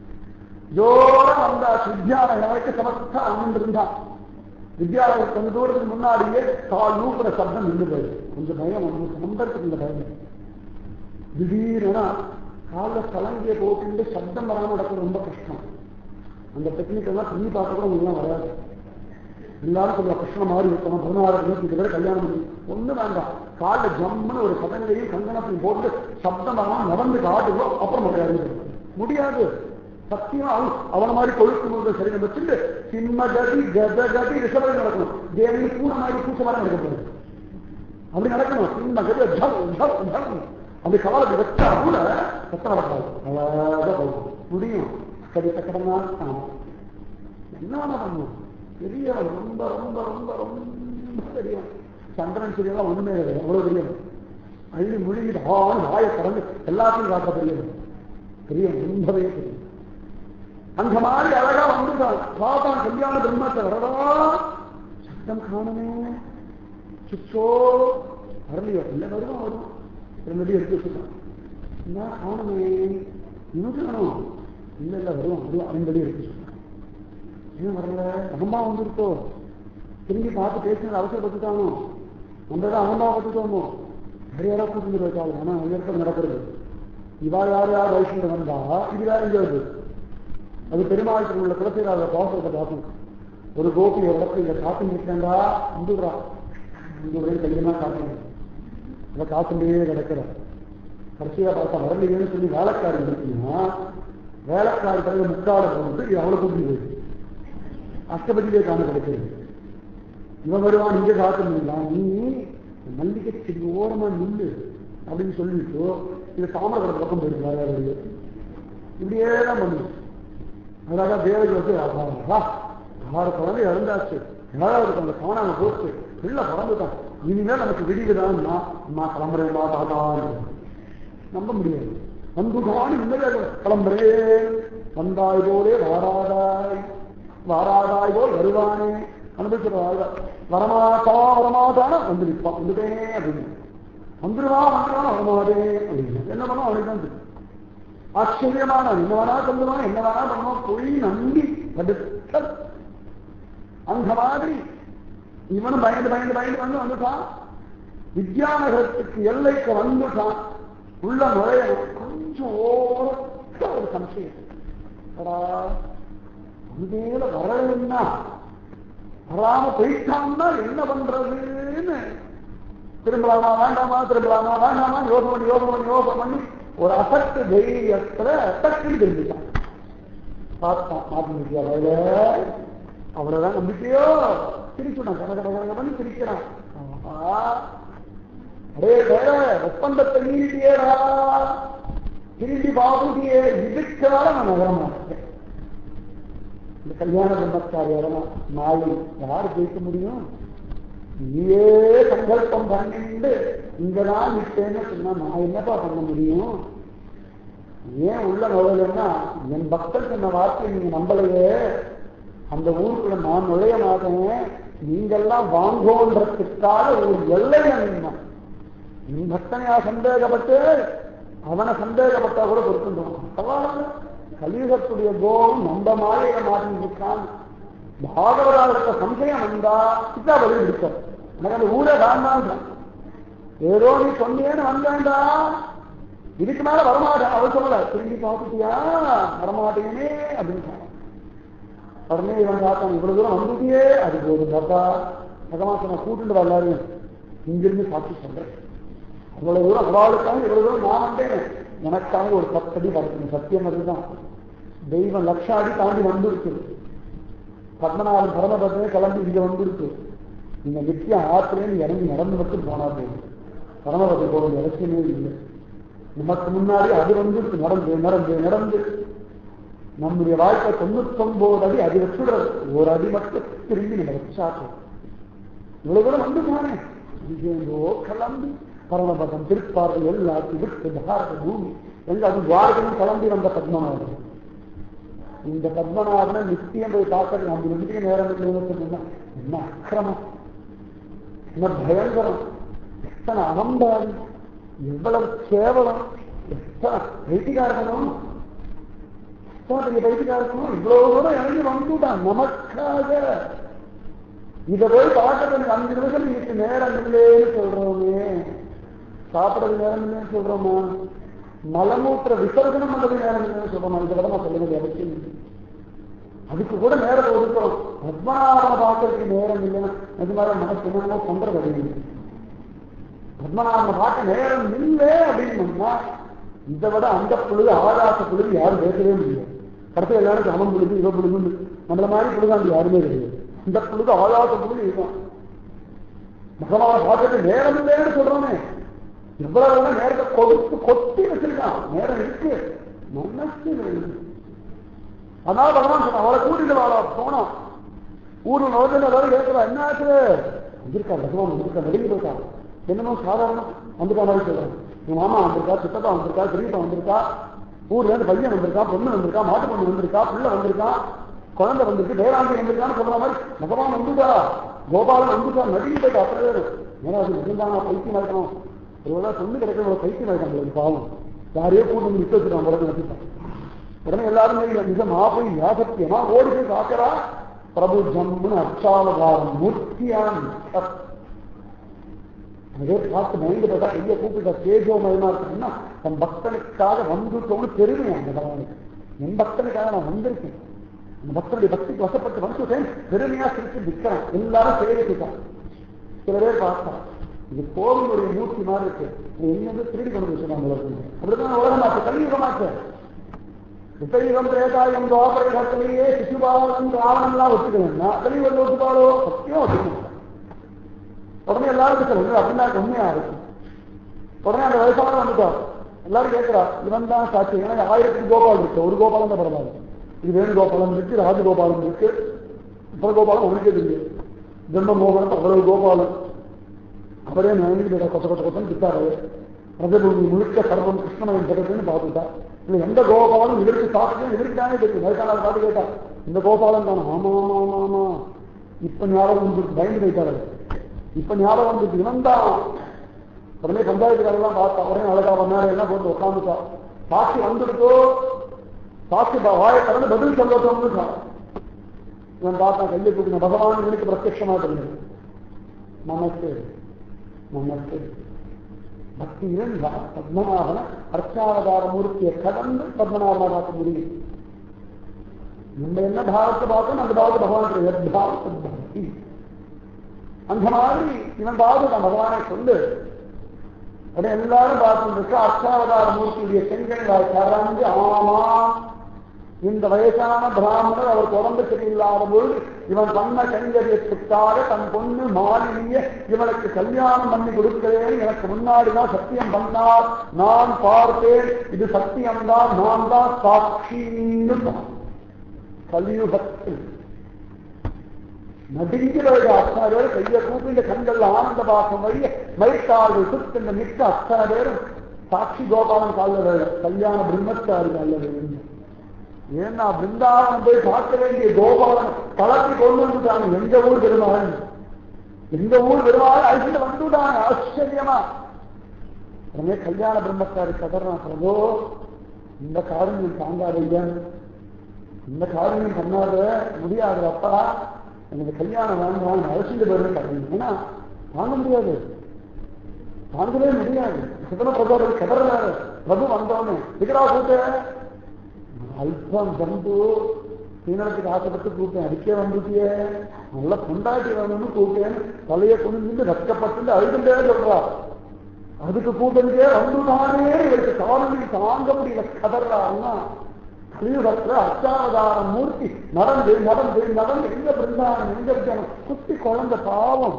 ஜோர வந்தாச்சு வித்யாலயம் வரைக்கும் சமஸ்தா அண்ணன் இருந்தான் வித்யாலயம் கொஞ்ச தூரத்துக்கு முன்னாடியே கால் நூப்புற சப்தம் நின்று போயிடுது கொஞ்சம் பயம் வந்து நம்பறதுக்கு இந்த பயம் திடீர்னா காலில் சலங்கிய போட்டு சப்தம் வராமல் நடக்கிறது ரொம்ப கஷ்டம் அந்த டெக்னிக் எல்லாம் பண்ணி பார்க்க கூட உங்களுக்கு வராது எல்லாரும் கொஞ்சம் கஷ்டம் மாதிரி இருக்கணும் பதினாறு நூற்றி பேர் கல்யாணம் பண்ணி ஒன்றும் வேண்டாம் காலில் ஜம்முன்னு ஒரு சதங்களையும் கங்கணத்தையும் போட்டு சப்தம் வராமல் நடந்து காட்டுவோம் அப்புறம் முடியாது முடியாது சத்தியம் அவன் அவன மாதிரி கொழுக்கு சரி வச்சுட்டு சிம்ம கதி கத கதி ரிஷபம் நடக்கணும் தேவி பூனை மாதிரி பூச்ச மாதிரி நடக்கக்கூடாது அப்படி நடக்கணும் சிம்ம கதி ஜம் ஜம் ஜம் அப்படி காலத்தை வச்சா கூட சத்தம் நடக்காது அழகாக போகும் முடியும் கடி சக்கரமா என்ன பண்ணணும் பெரிய ரொம்ப ரொம்ப ரொம்ப ரொம்ப பெரிய சந்திரன் சூரியெல்லாம் ஒண்ணுமே கிடையாது அவ்வளவு பெரிய அள்ளி முழுங்கிட்டு ஆண் வாயை திறந்து எல்லாத்தையும் காட்ட பெரிய பெரிய ரொம்பவே பெரிய அந்த மாதிரி அழகா வந்துட்டான் பாதான் கல்யாண பிரம்மத்தை வரடா சத்தம் காணுமே சுச்சோ வரலையோ இல்ல வருவான் வருவான் ரெண்டு எடுத்து வச்சுட்டான் என்ன காணுமே இன்னும் காணும் இல்ல இல்ல வருவான் வருவான் ரெண்டு எடுத்து வச்சுட்டான் ஏன் வரல அகம்பா வந்துருக்கோ திரும்பி பார்த்து பேசுனது அவசரப்பட்டுட்டானோ நம்ம தான் அகம்பா பட்டுட்டோமோ வேற யாராவது கூட்டு வச்சாங்க ஆனா உயர்த்தம் நடக்கிறது இவா யார் யார் வயசுல வந்தா இது வேற எங்க வருது அது பெருமாளுக்கு உள்ள குலசீராக பாசத்தை பார்க்கணும் ஒரு கோபி ஒரு இடத்துல இங்க காத்து நிற்கிறா இந்துடுறா இந்துடுறே கையமா காட்டணும் அதை காத்துட்டே கிடக்கிற கடைசியா பார்த்தா வரலையேன்னு சொல்லி வேலைக்காரி இருக்குன்னா வேலைக்காரி பிறகு முக்கால போனது இது அவளை கூட்டி போயிடுது அஷ்டபதியிலே காண கிடைக்கிறது இவன் வருவான் இங்க காத்துலாம் நீ மல்லிகை செடி ஓரமா நில்லு அப்படின்னு சொல்லிட்டு இது தாமரகடத்து பக்கம் போயிருக்கு வேற யாரும் இப்படியே தான் பண்ணுது அதனால தேவகி வந்து வா ஆறு குழந்தை இறந்தாச்சு ஏழாவது அந்த காணாம போச்சு பிள்ளை பிறந்துட்டான் இனிமேல் நமக்கு விடிவுதான் நான் கிளம்புறேன் தாதான் நம்ப முடியாது வந்துதான் இனிமேல் கிளம்புறேன் வந்தாய் போலே வாராதாய் வாராதாய் போல் வருவானே அனுபவிச்சுருவாங்க வரமாட்டா வரமாட்டான வந்து நிற்பான் வந்துட்டேன் அப்படின்னு வந்துருவா வந்துருவான் வரமாட்டே அப்படின்னு என்ன பண்ணும் அவனுக்கு தான் தெரியும் ஆச்சரியமான என்ன வேணா சொல்லுவான் என்ன வேணா பண்ணுவான் பொய் நம்பி படுத்த அந்த மாதிரி இவனும் பயந்து பயந்து பயந்து வந்து வந்துட்டான் வித்யாநகரத்துக்கு எல்லைக்கு வந்துட்டான் உள்ள நுழைய கொஞ்சம் ஓரத்த ஒரு சம்சயம் அங்கேயில வரலன்னா வராம போயிட்டான்னா என்ன பண்றதுன்னு திரும்பலாமா வேண்டாமா திரும்பலாமா வேண்டாமா யோகம் பண்ணி யோகம் பண்ணி யோகம் பண்ணி ஒரு அசட்டு தைரியத்துல டக்குன்னு திரும்பிட்டான் பார்த்தான் மாத்தி வேலை அவ்வளவுதான் நம்பிக்கையோ சிரிச்சுட்டான் கட கட கட பண்ணி சிரிக்கிறான் அடே வேற ஒப்பந்தத்தை மீறிட்டியேடா திரும்பி பாபுதியே இதுக்காக நான் நகர மாட்டேன் இந்த கல்யாண பிரம்மச்சாரி இடமா நாளை யார் ஜெயிக்க முடியும் நீயே சங்கல்பம் பண்ணிட்டு இங்க நான் விட்டேன்னு சொன்னா நான் என்னப்பா பண்ண முடியும் ஏன் உள்ள நுழையலன்னா என் பக்தர் சொன்ன வார்த்தையை நீங்க நம்பலையே அந்த ஊருக்குள்ள நான் நுழைய மாட்டேன் நீங்கெல்லாம் வாங்கோன்றதுக்காக ஒரு எல்லைய நின்னா நீ பக்தனையா சந்தேகப்பட்டு அவனை சந்தேகப்பட்டா கூட பொறுத்துட்டோம் கலியுகத்துடைய கோபம் நம்ம மாலையில மாட்டின்னு இருக்கான் பாகவதாளுக்கு சந்தேகம் வந்தா சித்தா பதில் இருக்க எனக்கு அந்த ஊரே வேண்டாம் ஏதோ நீ சொன்னேன்னு வந்தேன்டா இதுக்கு மேல வரமாட்டேன் அவள் சொல்லல திரும்பி பார்த்துட்டியா வரமாட்டேனே அப்படின்னு சொன்னான் உடனே இவன் பார்த்தான் இவ்வளவு தூரம் வந்துட்டியே அது போதும் பாப்பா பகவான் நான் கூட்டுட்டு வரலாரு இங்கிருந்து சாட்சி சொல்றேன் அவ்வளவு தூரம் அவளுக்காக இவ்வளவு தூரம் நான் வந்தேன் எனக்காக ஒரு பத்தடி வரணும் சத்தியம் அதுதான் தெய்வம் லட்ச அடி தாண்டி வந்துருக்கு பத்மநாபன் பரமபத்திரே கிளம்பி இங்க வந்துருக்கு இந்த நித்தியம் ஆத்திரேன்னு இறங்கி நடந்து மட்டும் போனா போதும் பரமபதி போக வேண்டிய அவசியமே இல்லை நமக்கு முன்னாடி அது வந்து நடந்து நடந்து நடந்து நம்முடைய வாழ்க்கை தொண்ணூத்தி ஒன்பது அடி அது வச்சுடுறது ஒரு அடி மட்டும் திரும்பி நம்ம வச்சாக்கும் இவ்வளவு தூரம் வந்து போனே இங்கேந்தோ கிளம்பி பரமபதம் திருப்பார்வை எல்லாத்தையும் விட்டு பாரத பூமி எங்க அது துவாரகம் கிளம்பி வந்த பத்மநாபன் இந்த பத்மநாபனை நித்தியம் போய் பார்க்கறது நம்ம நிமிஷம் நேரம் இல்லைன்னு என்ன அக்கிரமம் என்ன பயங்கரம் எத்தனை அகம்பாதி எவ்வளவு கேவலம் எத்தனை வைத்திகாரணும் எத்தனை வைத்திகாரணும் இவ்வளவு தூரம் இறங்கி வந்துட்டான் நமக்காக இதை போய் பார்க்கறது அஞ்சு நிமிஷம் இன்னைக்கு நேரம் இல்லைன்னு சொல்றோமே சாப்பிடறது நேரம் இல்லைன்னு சொல்றோமா மலமூத்திர விசர்ஜனம் பண்ணது நேரம் இல்லைன்னு சொல்றோம் இந்த விட நான் சொல்ல வேண்டிய அவசியம் இல்லை அதுக்கு கூட நேரத்தை ஒதுக்குறோம் பத்மநாபனை பார்க்கறதுக்கு நேரம் இல்லைன்னா அது மாதிரி மனசு என்னமோ பண்றது அப்படின்னு பத்மநாபனை பார்க்க நேரம் இல்லை அப்படின்னா இதை விட அந்த புழுது ஆகாச புழுது யாரும் பேசவே முடியாது கடைசி எல்லாரும் அவன் புழுது இவ புழுது நம்மள மாதிரி புழுதாண்டி யாருமே கிடையாது இந்த புழுது ஆகாச புழுது இதுதான் பகவானை பார்க்கறது நேரம் இல்லைன்னு சொல்றோமே எவ்வளவு வேணா நேரத்தை கொடுத்து கொத்தி வச்சிருக்கான் நேரம் இருக்கு மனசு இல்லை. அதான் பகவான் சொன்ன அவளை கூட்டிட்டு வாழ போனான் ஊர்ல நோக்கில் எல்லாரும் கேட்கிறா என்ன ஆச்சு வந்திருக்கா பகவான் வந்திருக்கா நடுங்கி போயிட்டா என்னமோ சாதாரணம் வந்துட்டா மாதிரி சொல்றான் என் மாமா வந்திருக்கா சித்தப்பா வந்திருக்கா பெரியப்பா வந்திருக்கா ஊர்ல இருந்து பையன் வந்திருக்கா பொண்ணு வந்திருக்கா மாட்டு பொண்ணு வந்திருக்கா பிள்ளை வந்திருக்கா குழந்தை வந்திருக்கு வேளாண்மை வந்திருக்கான்னு சொல்ற மாதிரி பகவான் வந்துட்டா கோபாலன் வந்துட்டா நடுங்கி போயிட்டா அத்தனை பேர் ஏன்னா அது இருந்தாங்க பைத்தியம் இருக்கணும் ஒருவேளை பொண்ணு கிடைக்கிற ஒரு பைத்தியம் இருக்காங்க பாவம் யாரையோ கூட்டு வந்து நிக்க வச்சுருக்காங்க உடனே வச்சுட்டான் உடனே எல்லாருமே இல்ல நிஜமா போய் யாசத்தியமா ஓடி போய் பார்க்கிறா பிரபு ஜம்முன்னு அச்சாவதாரம் மூர்த்தியான் அதே பார்த்து மைண்டு பார்த்தா கையை கூப்பிட்ட தேஜோமயமா இருக்குன்னா தன் பக்தனுக்காக வந்துட்டோம்னு பெருமை அந்த பகவானுக்கு என் பக்தனுக்காக நான் வந்திருக்கேன் அந்த பக்தனுடைய பக்திக்கு வசப்பட்டு வந்துட்டேன் பெருமையா சிரிச்சு நிற்கிறான் எல்லாரும் சேவிச்சுட்டான் சில பேர் பார்த்தா இது கோவிலுடைய மூர்த்தி மாதிரி இருக்கு இது எங்க திருடி கொண்டு வச்சுருக்காங்க அப்படிதான் உலகமாச்சு கலியுகமாச்சு விபரீதம் திரேதாயம் துவாபரகத்திலேயே சிசுபாலன் ராவணன்லாம் ஒத்துக்கணும்னா கலியுகத்தை ஒத்துப்பாளோ சத்தியம் ஒத்துக்கணும் உடனே எல்லாருக்கும் சொல்லுங்க அப்படின்னா உண்மையா இருக்கும் உடனே அந்த வயசான வந்துட்டார் எல்லாரும் கேட்கிறா இவன் தான் சாட்சி ஏன்னா ஆயிரத்துக்கு கோபால் இருக்கு ஒரு கோபாலம் தான் பரவாயில்ல இது வேணுகோபாலம் இருக்கு ராஜகோபாலம் இருக்கு இப்ப கோபாலம் உனக்கே தெரியும் ஜென்மமோகனம் அவ்வளவு கோபாலம் அவரே நினைஞ்சு கொச்ச கொச்ச கொச்சன்னு திட்டாரு பிரஜபூமி முழுக்க சர்வம் கிருஷ்ணமயம் ஜெகத்துன்னு பார்த்துட்டா இல்ல எந்த கோபாலம் இதற்கு சாப்பிட்டு இதற்கு தானே தெரியும் வயசான பார்த்து கேட்டா இந்த கோபாலம் தானே ஆமா ஆமா ஆமா ஆமா இப்ப ஞாபகம் வந்து பயந்து போயிட்டாரு இப்ப ஞாபகம் வந்து இவன் தான் உடனே பஞ்சாயத்துக்காரெல்லாம் பார்த்தா உடனே அழகா பண்ணாரு எல்லாம் போட்டு உட்காந்துட்டா சாட்சி வந்துடுதோ சாட்சி வாயை கடந்து பதில் சொல்லட்டோம்னு சொன்னான் இவன் பார்த்தான் கையை தூக்கின பகவான் இவனுக்கு பிரத்யட்சமா தெரியும் நமஸ்தே நமஸ்தே பக்தி இருந்தா பத்மநாபன அர்ச்சாவதார மூர்த்தியை கடந்து பத்மநாபனை பார்க்க முடியும் நம்ம என்ன பாவத்தை பார்த்தோம் அந்த பாவத்தை பகவான் எத்பாவத்தை பக்தி அந்த மாதிரி இவன் பாவது நான் பகவானை சொல்லு உடனே எல்லாரும் பார்த்துட்டு இருக்கா அர்ச்சாவதார மூர்த்தியுடைய செங்கல் கறந்து ஆமா இந்த வயசான பிராமணர் அவர் உடம்பு சரியில்லாத பொழுது இவன் பண்ண கைங்கரியத்துக்காக தன் பொண்ணு மாலினிய இவனுக்கு கல்யாணம் பண்ணி கொடுக்கிறேன் எனக்கு முன்னாடி தான் சத்தியம் பண்ணார் நான் பார்த்தேன் இது சத்தியம்தான் நான் தான் சாட்சின்னு சொன்னான். கலியுகத்தில் நடுங்கிறவர்கள் அத்தனை பேர் கையை கூப்பி இந்த கண்கள் ஆனந்த பாசம் வழிய மயிர்கால்கள் சுத்து இந்த மிக்க அத்தனை பேரும் சாட்சி கோபாலன் காலில் வேலை கல்யாண பிரம்மச்சாரி காலில் வேணும் ஏன்னா பிருந்தாவனம் போய் பார்க்க வேண்டிய கோபாலன் கலத்தி கொண்டு வந்துட்டாங்க எங்க ஊர் பெருமாள் எங்க ஊர் பெருமாள் அழிச்சுட்டு வந்துட்டாங்க ஆச்சரியமா உடனே கல்யாண பிரம்மச்சாரி கதறான் பிரபோ இந்த காரணம் தாங்காதையா இந்த காரியம் பண்ணாத முடியாது அப்பா எனக்கு கல்யாணம் வேண்டாம் அவசியம் போயிருந்தேன் ஏன்னா வாங்க முடியாது வாங்கவே முடியாது சிதன பிரபு கதறாரு பிரபு வந்தோன்னு இதுக்கடா கூட்ட அல்பம் ஜந்து சீனத்துக்கு ஆசைப்பட்டு கூப்பிட்டேன் அடிக்க வந்துட்டியே நல்ல கொண்டாட்டி வேணும்னு கூப்பிட்டேன் தலையை குனிஞ்சுட்டு ரத்தப்பட்டு அழுதுட்டே சொல்றா அதுக்கு கூட்டணிக்கே வந்துட்டானே இவருக்கு காரணி தாங்க முடியல கதறான்னா கலியுகத்துல அச்சாவதார மூர்த்தி நடந்து நடந்து நடந்து எங்க பிருந்தாவனம் எங்க இருக்கணும் குட்டி குழந்தை பாவம்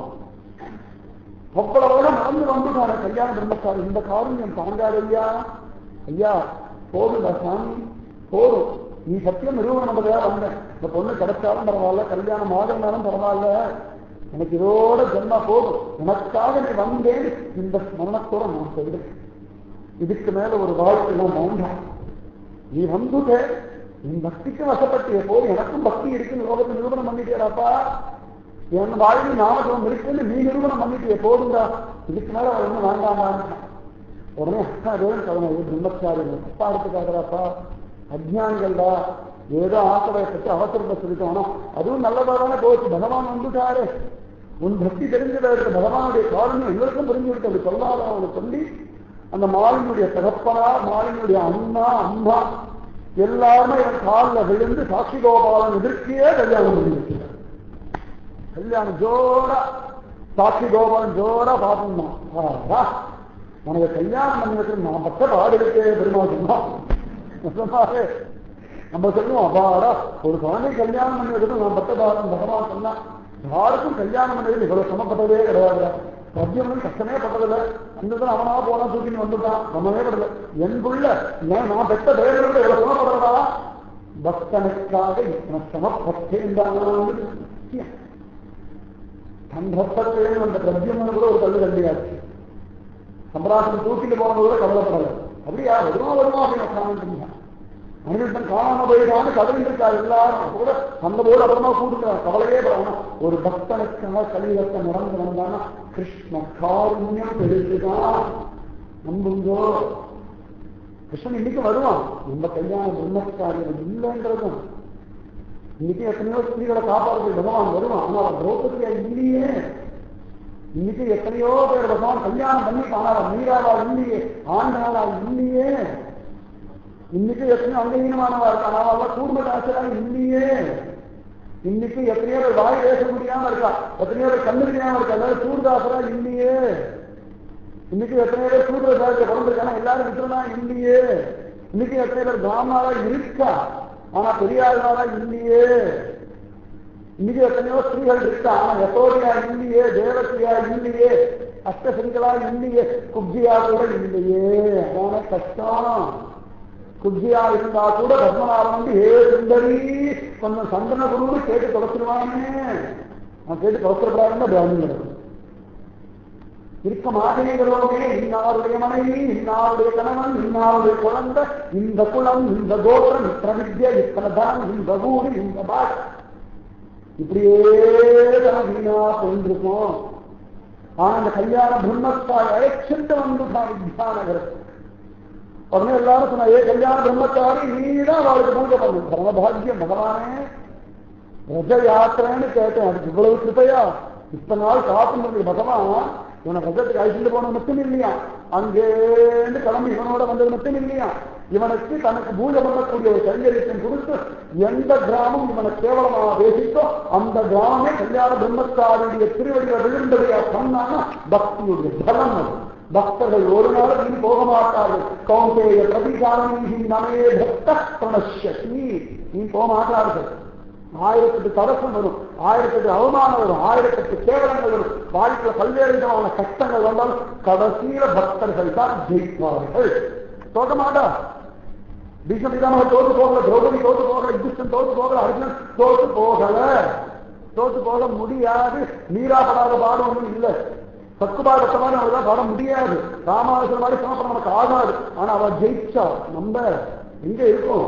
அவ்வளவு நடந்து வந்துட்டான கல்யாண பிரம்மச்சாரி இந்த காரணம் தாங்காது ஐயா ஐயா போதுடா சாமி போதும் நீ சத்தியம் நிரூபணம் பண்றதா வந்தேன் இந்த பொண்ணு கிடைச்சாலும் பரவாயில்ல கல்யாணம் ஆகணும்னாலும் பரவாயில்ல எனக்கு இதோட ஜென்மா போதும் உனக்காக நீ வந்தேன் இந்த மரணத்தோட நான் சொல்றேன் இதுக்கு மேல ஒரு வாழ்க்கை நான் வேண்டாம் நீ வந்துட்ட என் பக்திக்கு வசப்பட்டிய போது எனக்கும் பக்தி இருக்குன்னு லோகத்தை நிரூபணம் பண்ணிட்டியாப்பா என் வாழ்வில் நாமகம் இருக்குன்னு நீ நிரூபணம் பண்ணிட்டிய போதுண்டா இதுக்கு மேல அவர் ஒன்றும் வேண்டாமான்னு உடனே அக்கா தேவன் கிழமை பிரம்மச்சாரி அப்பா எடுத்துக்காதராப்பா அஜ்ஞானிகள்டா ஏதோ ஆசைப்பட்டு அவசரத்தை சொல்லிட்டோம் அதுவும் நல்லதா தானே போச்சு பகவான் வந்துட்டாரு உன் பக்தி தெரிஞ்சதற்கு பகவானுடைய காரணம் எங்களுக்கும் புரிஞ்சு விட்டு அப்படி சொல்லாத அவனை சொல்லி அந்த மாலினுடைய தகப்பனார் மாலினுடைய அண்ணா அம்மா எல்லாருமே என் காலில் விழுந்து சாட்சி கோபாலன் எதிர்க்கையே கல்யாணம் பண்ணி வைக்கிறார் கல்யாணம் ஜோரா சாட்சி கோபாலன் ஜோரா பார்த்துருந்தான் உனக்கு கல்யாணம் பண்ணி வைக்கிற நான் பட்ட பாடு இருக்கே பெருமாள் சொன்னாரு நம்ம சொல்லுவோம் அப்பாடா ஒரு குழந்தை கல்யாணம் பண்ணி வைக்கிறது நான் பட்ட பாடம் பகவான் சொன்னா யாருக்கும் கல்யாணம் பண்ணது இவ்வளவு சமப்பட்டதே கிடையாது சத்தியம் கஷ்டமே பட்டதில்லை அந்த அவனா போனா தூக்கின்னு வந்துட்டான் நம்மவே படல என் புள்ள ஏன் நான் பெற்ற தேவர்களோட எவ்வளவு சமப்படுறதா பக்தனுக்காக இத்தனை சமப்பட்டேன் தன் பக்தர்களே அந்த பிரத்யமன் கூட ஒரு கல்லு கண்டியாச்சு சம்பிராசன் தூக்கிட்டு போனது கூட கவலைப்படலை அப்படியா வருமா வருமா அப்படின்னு உட்காந்துருந்தான் மனிதன் காணாம போயிடான்னு கதறி இருக்கா எல்லாரும் கூட அந்த போது அப்புறமா கூட்டுக்கிறான் கவலையே படணும் ஒரு பக்தனுக்காக கலியுகத்தை நடந்து வந்தானா கிருஷ்ண காருண்யம் பெருசுதான் நம்புங்கோ கிருஷ்ணன் இன்னைக்கு வருவான் நம்ம கல்யாண பிரம்மச்சாரியம் இல்லைன்றதும் இன்னைக்கு எத்தனையோ ஸ்திரீகளை காப்பாற்ற பகவான் வருவான் ஆனால் திரௌபதியா இல்லையே இன்னைக்கு எத்தனையோ பேர் பகவான் கல்யாணம் பண்ணிட்டான் ஆனால் மீராவா இல்லையே ஆண்டாளா இல்லையே இன்னைக்கு எத்தனையோ அங்கீனமானவா இருக்கா நான் கூர்ம காசரா இல்லையே இன்னைக்கு எத்தனையோ பேர் வாய் பேச முடியாம இருக்கா எத்தனையோ பேர் கண்ணு தெரியாம இருக்கா எல்லாரும் சூர்தாசரா இல்லையே இன்னைக்கு எத்தனையோ பேர் சூர்தாசரை பிறந்திருக்கானா எல்லாரும் விட்டுறனா இல்லையே இன்னைக்கு எத்தனை பேர் பிராமணாரா இருக்கா ஆனா பெரியார்களா இல்லையே இன்னைக்கு எத்தனையோ ஸ்திரீகள் இருக்கா ஆனா யசோதியா இல்லையே தேவசியா இல்லையே அஷ்டசரிகளா இல்லையே குப்ஜியா கூட இல்லையே அதான கஷ்டம் குப்ஜியா இருந்தா கூட பத்மநாபன் வந்து ஏ சுந்தரி கொஞ்சம் சந்தன குருன்னு கேட்டு தொலைச்சிருவானே அவன் கேட்டு தொலைச்சிடப்படாதுன்னு பிராமணன் இருக்க மாட்டேங்கிறோமே இன்னாருடைய மனைவி இன்னாருடைய கணவன் இன்னாருடைய குழந்தை இந்த குளம் இந்த கோபுரம் இத்தனை வித்யா இத்தனை தான் இந்த ஊரு இந்த பாஷ் இப்படியே தான் வீணா போயிருக்கும் ஆனா அந்த கல்யாண பிரம்மத்தாய் அழைச்சிட்டு வந்துட்டான் வித்யாநகரத்துக்கு உடனே எல்லாரும் சொன்னா ஏ கல்யாண பிரம்மச்சாரி நீதான் அவளுக்கு பூஜை பண்ணு பரமபாகியம் பகவானே ரஜ யாத்திரைன்னு கேட்டேன் அதுக்கு இவ்வளவு கிருப்பையா இப்ப நாள் காத்து பகவான் இவனை ரஜத்துக்கு அழைச்சிட்டு போனது மட்டும் இல்லையா அங்கேருந்து கிளம்பி இவனோட வந்தது மட்டும் இல்லையா இவனுக்கு தனக்கு பூஜை பண்ணக்கூடிய ஒரு கைங்கரியத்தையும் கொடுத்து எந்த கிராமம் இவனை கேவலமாக பேசித்தோ அந்த கிராமமே கல்யாண பிரம்மச்சாரியுடைய திருவடியை விழுந்ததையா சொன்னான்னா பக்தியுடைய பலம் அது பக்தர்கள் ஒரு நாள் நீ போக மாட்டார்கள் கௌந்தேய பிரதிகாரணி நமே பக்த பிரணசி நீ போக மாட்டார்கள் ஆயிரத்தெட்டு தரசம் வரும் ஆயிரத்தெட்டு அவமானம் வரும் ஆயிரத்தெட்டு கேவலங்கள் வரும் வாழ்க்கையில பல்வேறு விதமான கஷ்டங்கள் வந்தாலும் கடைசியில பக்தர்கள் தான் ஜெயிப்பார்கள் தோக்க மாட்டா பீஷ்மபிதாம தோத்து போகல திரௌபதி தோத்து போகல யுத்தன் தோத்து போகல அர்ஜுனன் தோத்து போகல தோத்து போக முடியாது மீறாப்படாத பாடம் ஒன்றும் இல்லை சத்துபாடத்தமான அவர்தான் பாட முடியாது ராமானுஜன் மாதிரி சமப்பட நமக்கு ஆகாது ஆனா அவ ஜெயிச்சா நம்ம எங்க இருக்கும்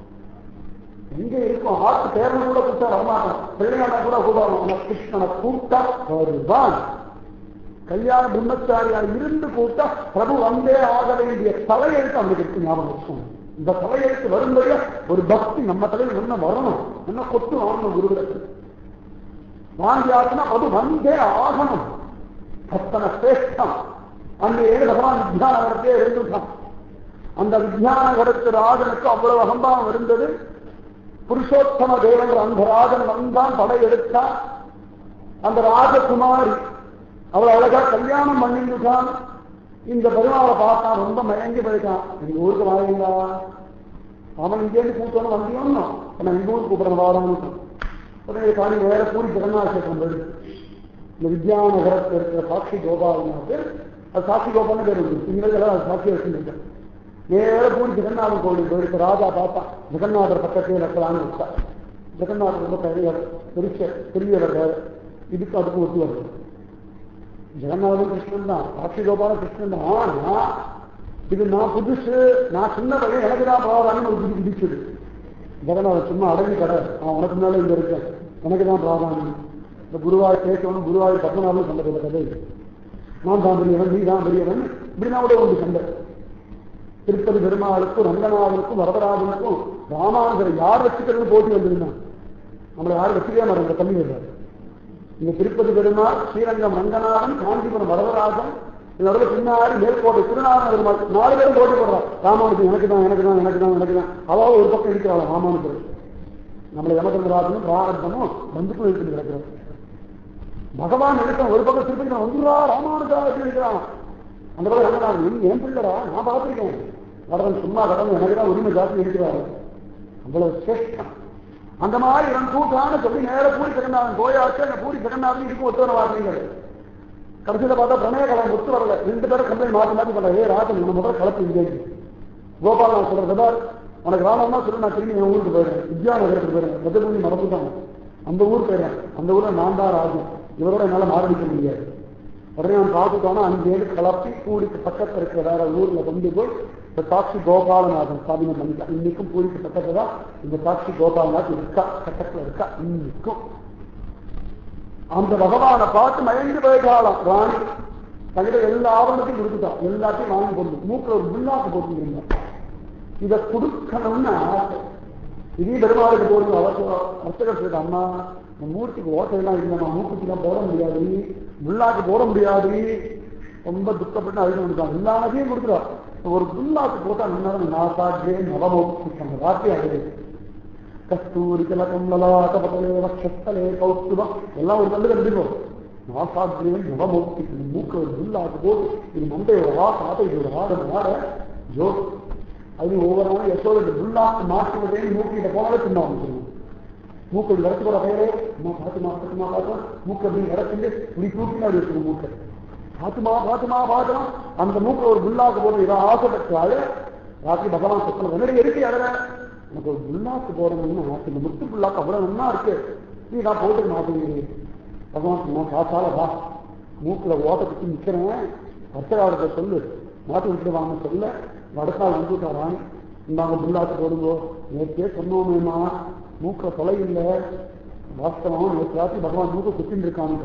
எங்க இருக்கும் ஆத்து பேரனை கூட கூட்டா வரமாட்டான் பிள்ளையான கூட கூடாது ஆனா கிருஷ்ணனை கூட்டா வருவான் கல்யாண பிரம்மச்சாரியா இருந்து கூட்டா பிரபு வந்தே ஆக வேண்டிய தலையெழுத்து அவனுக்கு இருக்கு ஞாபகம் இருக்கும் இந்த தலையெழுத்து வரும்போது ஒரு பக்தி நம்ம தலையில் என்ன வரணும் என்ன கொத்து வாங்கணும் குருவிடத்தில் வாங்கி ஆச்சுன்னா அது வந்தே ஆகணும் அத்தனை சிரேஷ்டம் அங்கே ஏழு பகவான் வித்யாநகரத்தே இருந்துட்டான் அந்த வித்யாநகரத்து ராஜனுக்கு அவ்வளவு அகம்பாவம் இருந்தது புருஷோத்தம தேவன் அந்த ராஜன் வந்தான் படையெடுத்தான் அந்த ராஜகுமாரி அவள் அழகா கல்யாணம் பண்ணிட்டுட்டான் இந்த பெருமாளை பார்த்தான் ரொம்ப மயங்கி போயிட்டான் எங்க ஊருக்கு வாங்கீங்களா அவன் இங்கேருந்து கூட்டணும் வந்தியோன்னு நான் எங்க ஊருக்கு கூப்பிடுறேன் வாரான்னு உடனே காணி வேற பூரி ஜெகநாதேசன் போயிடுச்சு இந்த வித்யாநகரத்தில் இருக்கிற சாட்சி கோபாலனாக்கு அது சாட்சி கோபால்னு பேர் உண்டு இங்கிலீஷ்ல அது சாட்சி வச்சுருக்கேன் நேர பூரி ஜெகநாதன் கோவில் போயிருக்கு ராஜா பார்த்தா ஜெகநாதர் பக்கத்தில் இருக்கலாம்னு வச்சா ஜெகநாதர் ரொம்ப பெரிய பெருச பெரியவர் இதுக்கு அதுக்கு ஒத்து வருது ஜெகநாதன் கிருஷ்ணன் தான் சாட்சி கோபால கிருஷ்ணன் தான் ஆனா இது நான் புதுசு நான் சின்ன பையன் எனக்கு தான் பிராதானியம் ஒரு புது பிடிச்சது ஜெகநாதன் சும்மா அடங்கி கடை நான் உனக்கு மேல இங்க இருக்கேன் எனக்கு தான் பிராதானியம் இந்த குருவாய் பேசணும் குருவாய் பத்மநாபன் சண்டை கதை நான் தான் பெரியவன் நீ தான் பெரியவன் இப்படின்னா கூட உண்டு சண்டை திருப்பதி பெருமாளுக்கும் ரங்கநாதனுக்கும் வரதராஜனுக்கும் ராமானுஜரை யார் வச்சுக்கிறது போட்டி வந்திருந்தான் நம்மளை யாரும் வச்சுக்கவே மாட்டோம் இந்த தண்ணி வருவார் இங்க திருப்பதி பெருமாள் ஸ்ரீரங்கம் ரங்கநாதன் காஞ்சிபுரம் வரதராஜன் இதோட பின்னாடி மேற்கோட்டை திருநாராயணர் மாதிரி நாலு பேரும் போட்டி போடுறான் ராமானுஜன் எனக்கு தான் எனக்கு தான் எனக்கு தான் எனக்கு தான் அதாவது ஒரு பக்கம் இருக்கிறாள் ராமானுஜர் நம்மளை யமதந்திராஜனும் பிராரத்தமும் பந்துக்கும் இழுத்துட்டு கிடக்கிறோம் பகவான் எடுத்தான் ஒரு பக்கம் திருப்பி வந்துடா ராமானுஜா எப்படி இருக்கிறான் அந்த பக்கம் ரங்கநாதன் நீ என் பிள்ளடா நான் பார்த்துருக்கேன் வரவன் சும்மா கடந்து எனக்கு தான் உரிமை ஜாஸ்தி இருக்கிறாரு அவ்வளவு சிரேஷ்டம் அந்த மாதிரி இவன் கூட்டான்னு சொல்லி நேர பூரி ஜெகநாதன் போயாச்சு அந்த பூரி ஜெகநாதன் இதுக்கு ஒத்துவர வார்த்தைகள் கடைசியில் பார்த்தா பிரணய கலம் ஒத்து வரல ரெண்டு பேரும் கம்பெனி மாற்றி மாற்றி பண்ற ஏ ராஜன் நம்ம முதல்ல கலப்பு இங்கே கோபால் நான் சொல்றது பார் உனக்கு ராமம்னா சொல்லி நான் திரும்பி என் ஊருக்கு போயிடுறேன் வித்யாநகரத்துக்கு போயிடுறேன் மதுபூமி மறந்துட்டாங்க அந்த ஊர் போயிடுறேன் அந்த ஊர்ல நான் தான் ராஜன் இவரோட என்னால மாரடிக்க முடியாது உடனே அவன் பார்த்துட்டோன்னா அங்கேயிருந்து கலப்பி பூரிக்கு பக்கத்தில் இருக்கிற வேற ஊர்ல கொண்டு போய் இந்த சாட்சி கோபாலநாதன் ஸ்தாபனம் பண்ணிக்கலாம் இன்னைக்கும் பூரிக்கு பக்கத்துல தான் இந்த சாட்சி கோபாலநாத் இருக்கா பக்கத்துல இருக்கா இன்னைக்கும் அந்த பகவானை பார்த்து மயங்கி போயிட்டாலாம் ராணி தங்கிட்ட எல்லா ஆவணத்தையும் கொடுத்துட்டான் எல்லாத்தையும் வாங்கி போட்டு மூக்கில் ஒரு புல்லாக்கு போட்டுருந்தேன் இதை கொடுக்கணும்னு ஆசை இதே பெருமாளுக்கு போடுங்க அவசரம் அர்ச்சகர் சொல்லிட்டு அம்மா இந்த மூர்த்திக்கு ஓட்டையெல்லாம் இல்லைம்மா மூக்குத்திலாம் போட முடியாது புல்லாக்கு போட முடியாது ரொம்ப துக்கப்பட்டு அழுது வந்துட்டான் எல்லாத்தையும் கொடுக்குறா ஒரு புல்லாக்கு போட்டா முன்னாடி நாசாஜே நவமோக்கு அந்த வார்த்தை அழுது கஸ்தூரி திலகம் லலாட்ட பட்டலே வக்ஷத்தலே கௌஸ்துபம் எல்லாம் ஒரு கண்டு கண்டுக்கும் நாசாஜ்ரேன் நவமோக்தி இந்த மூக்கு ஒரு புல்லாக்கு போட்டு இது மண்டையோட வா காட்டை இதோட ஆட ஆட ஜோ அது ஒவ்வொரு நாளும் யசோட இந்த புல்லாக்கு மாற்றுவதே மூக்கிட்ட போனாலே தின்னா வந்துருவோம் மூக்கு இப்படி வரைச்சு கூட பேரே அம்மா பாத்துமா பாத்துமா பார்த்தோம் மூக்கு அப்படி வரைச்சுட்டு இப்படி தூக்கினா இருக்கணும் மூக்கை பாத்துமா பாத்துமா பாத்துமா அந்த மூக்குல ஒரு புல்லாக்கு போட்டு இதை ஆசைப்பட்டாலே ராத்திரி பகவான் சொத்தம் என்னடி இருக்கு அதில் எனக்கு ஒரு புல்லாக்கு போடணும்னு ஆசை இந்த முத்து புல்லாக்கு அவ்வளவு நல்லா இருக்கு நீ நான் போட்டுக்க மாட்டேங்கிறீங்க பகவான் சொன்னா காசால வா மூக்குல ஓட்ட குத்தி நிக்கிறேன் அர்த்தகாலத்தை சொல்லு மாட்டி விட்டுருவாங்க சொல்ல வடக்கால் வந்துட்டா ராணி இந்தாங்க புல்லாக்கு போடுங்கோ நேற்றே சொன்னோமேமா மூக்கில் தொலை இல்லை வாஸ்தவம் நேற்று ராத்திரி பகவான் மூக்கு குத்தின்னு இருக்கான்னு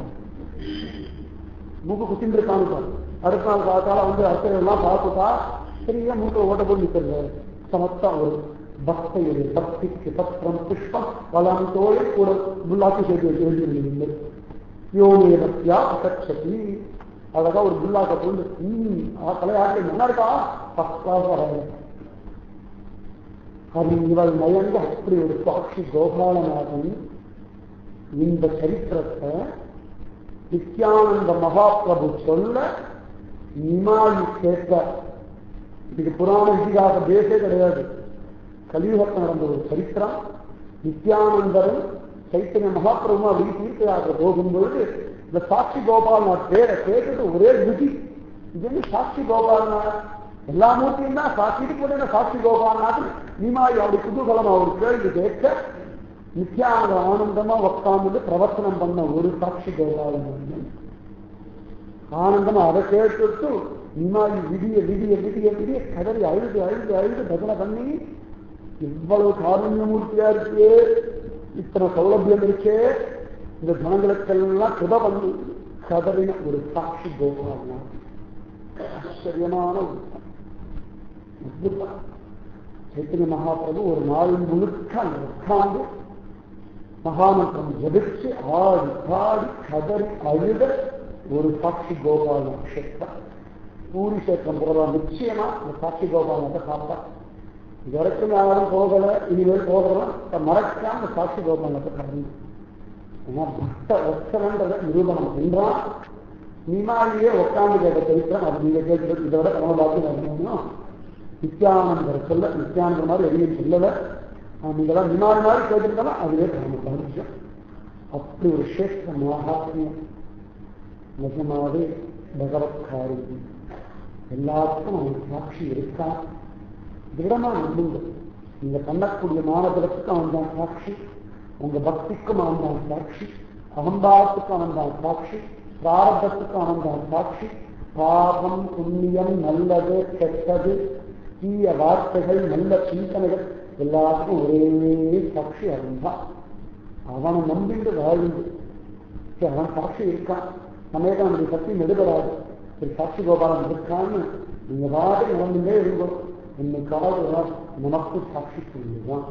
மூக்கு குத்தின்னு இருக்கான்னு அடுத்த நாள் காத்தால வந்து அர்த்தம் பார்த்துட்டா சரியா மூக்கில் ஓட்ட போட்டு நிற்கிறது சமத்தா ஒரு பக்தையுடைய பக்திக்கு பத்திரம் புஷ்பம் வளம் தோழி கூட புல்லாக்கி சேர்த்து வைக்க வேண்டியிருந்தது யோகிய பக்தியா அகச்சதி அழகா ஒரு புல்லாக்க கொண்டு ம் தலையாட்டி நல்லா இருக்கா ஃபர்ஸ்ட் கிளாஸ் வராது அது இவள் மயங்க அப்படி ஒரு சாட்சி கோபாலநாதன் இந்த சரித்திரத்தை நித்யானந்த மகாபிரபு சொல்ல நிமாயி கேட்க இது புராண இதிகாச பேசே கிடையாது கலியுகத்தில் நடந்த ஒரு சரித்திரம் நித்யானந்தரும் சைத்தன்ய மகாபிரபுமா அப்படி தீர்க்கையாக போகும்பொழுது இந்த சாட்சி கோபால்நாத் பேரை கேட்டுட்டு ஒரே விதி இது என்ன சாட்சி கோபால்நாத் எல்லா மூர்த்தியும் தான் சாட்சி கூட சாட்சி கோபால்நாத் நீமாய் அப்படி குதூகலம் அவர் கேள்வி கேட்க நித்யானந்த ஆனந்தமா உட்கார்ந்து பிரவர்த்தனம் பண்ண ஒரு சாட்சி கோபாலநாதன் ஆனந்தமா அதை கேட்டுட்டு நிமாயி விடிய விடிய விடிய விடிய கடறி அழுது அழுது அழுது பஜனை பண்ணி எவ்வளவு காரண்யமூர்த்தியா இருக்கு இத்தனை சௌலபியம் இருக்கே இந்த ஜனங்களுக்கெல்லாம் கிருப பண்ணி கதறின ஒரு சாட்சி கோபாலனா ஆச்சரியமான ஒரு அற்புதம் சைத்தன்ய மகாபிரபு ஒரு நாள் முழுக்க அங்க உட்கார்ந்து மகாமந்திரம் ஜபிச்சு ஆடி பாடி கதறி அழுத ஒரு சாட்சி கோபால கஷேத்திரம் பூரி கஷேத்திரம் போறதா நிச்சயமா இந்த சாட்சி கோபாலத்தை பார்த்தா இது வரைக்கும் யாரும் போகல இனிமேல் போகிறோம் மறக்காம இந்த சாட்சி கோபாலத்தை கடந்து ஏன்னா பக்த ஒத்தனன்றதை நிரூபணம் பண்றான் நிமாலியே உட்கார்ந்து கேட்ட சரித்திரம் அது நீங்க கேட்கிறது இதை விட கமலபாத்து வரணும் நித்யானந்தர் சொல்ல நித்யானந்தர் மாதிரி எதையும் சொல்லல நீங்களாம் நிமாலி மாதிரி கேட்டிருந்தாலும் அதுவே நம்ம கவனிச்சோம் அப்படி ஒரு சேஷ்ட மகாத்மியம் நிஜமாவே பகவத்காரி எல்லாத்துக்கும் அவன் சாட்சி இருக்கான் திடமா நம்புங்க நீங்க பண்ணக்கூடிய மானபலத்துக்கு அவன் தான் சாட்சி உங்க பக்திக்கும் அவன் தான் சாட்சி அகம்பாவத்துக்கு அவன் தான் சாட்சி பிராரபத்துக்கு அவன் தான் சாட்சி பாவம் புண்ணியம் நல்லது கெட்டது தீய வார்த்தைகள் நல்ல சிந்தனைகள் எல்லாத்துக்கும் ஒரே சாட்சி அவன் தான் அவனை நம்பிட்டு வாழ்ந்து சரி, அவன் சாட்சி இருக்கான் சமயத்தை நம்முடைய சக்தி நெடுபடாது சரி சாட்சி கோபாலன் இருக்கான்னு நீங்க பாட்டு நடந்துட்டே இருந்தோம் என்னைக்காவது நமக்கு சாட்சி சொல்லுதான்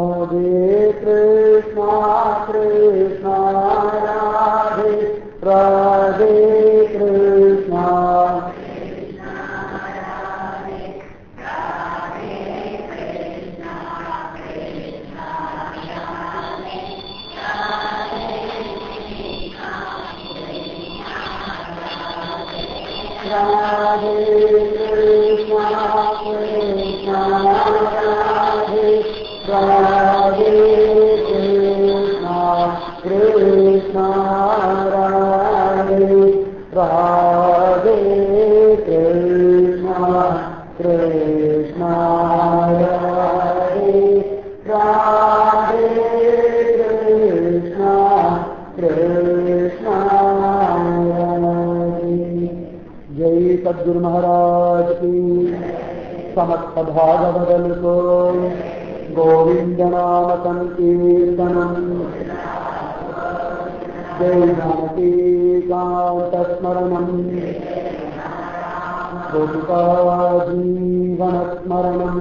ராதே கிருஷ்ணா கிருஷ்ணா ராதே ராதே जय सद्गुरु महाराज की समस्त भागवदल को गोविंद नाम संकीर्तनम जय जानकी कांत स्मरणम गोपिका जीवन स्मरणम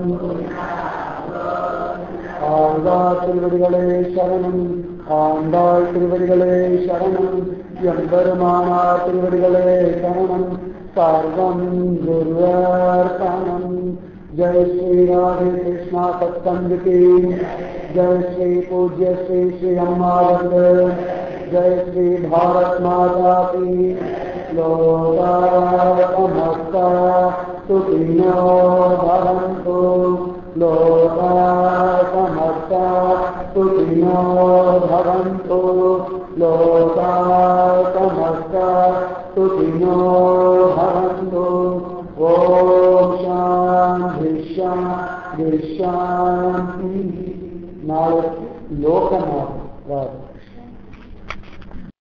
ஆழ்வார் திருவடிகளே சரணம் ஆண்டாள் திருவடிகளே சரணம் எம்பெருமானார் திருவடிகளே சரணம் சர்வம் குருவர்ப்பணம் जय श्री राधे कृष्णा सत्संग की जय श्री पूज्य श्री श्री अम्मावंद जय श्री भारत माता की लोका समस्ता सुखिनो भवन्तु लोका समस्ता सुखिनो भवन्तु लोका समस्ता सुखिनो भवन्तु ॐ शान्ति शान्ति शान्ति नायक लोकनाथ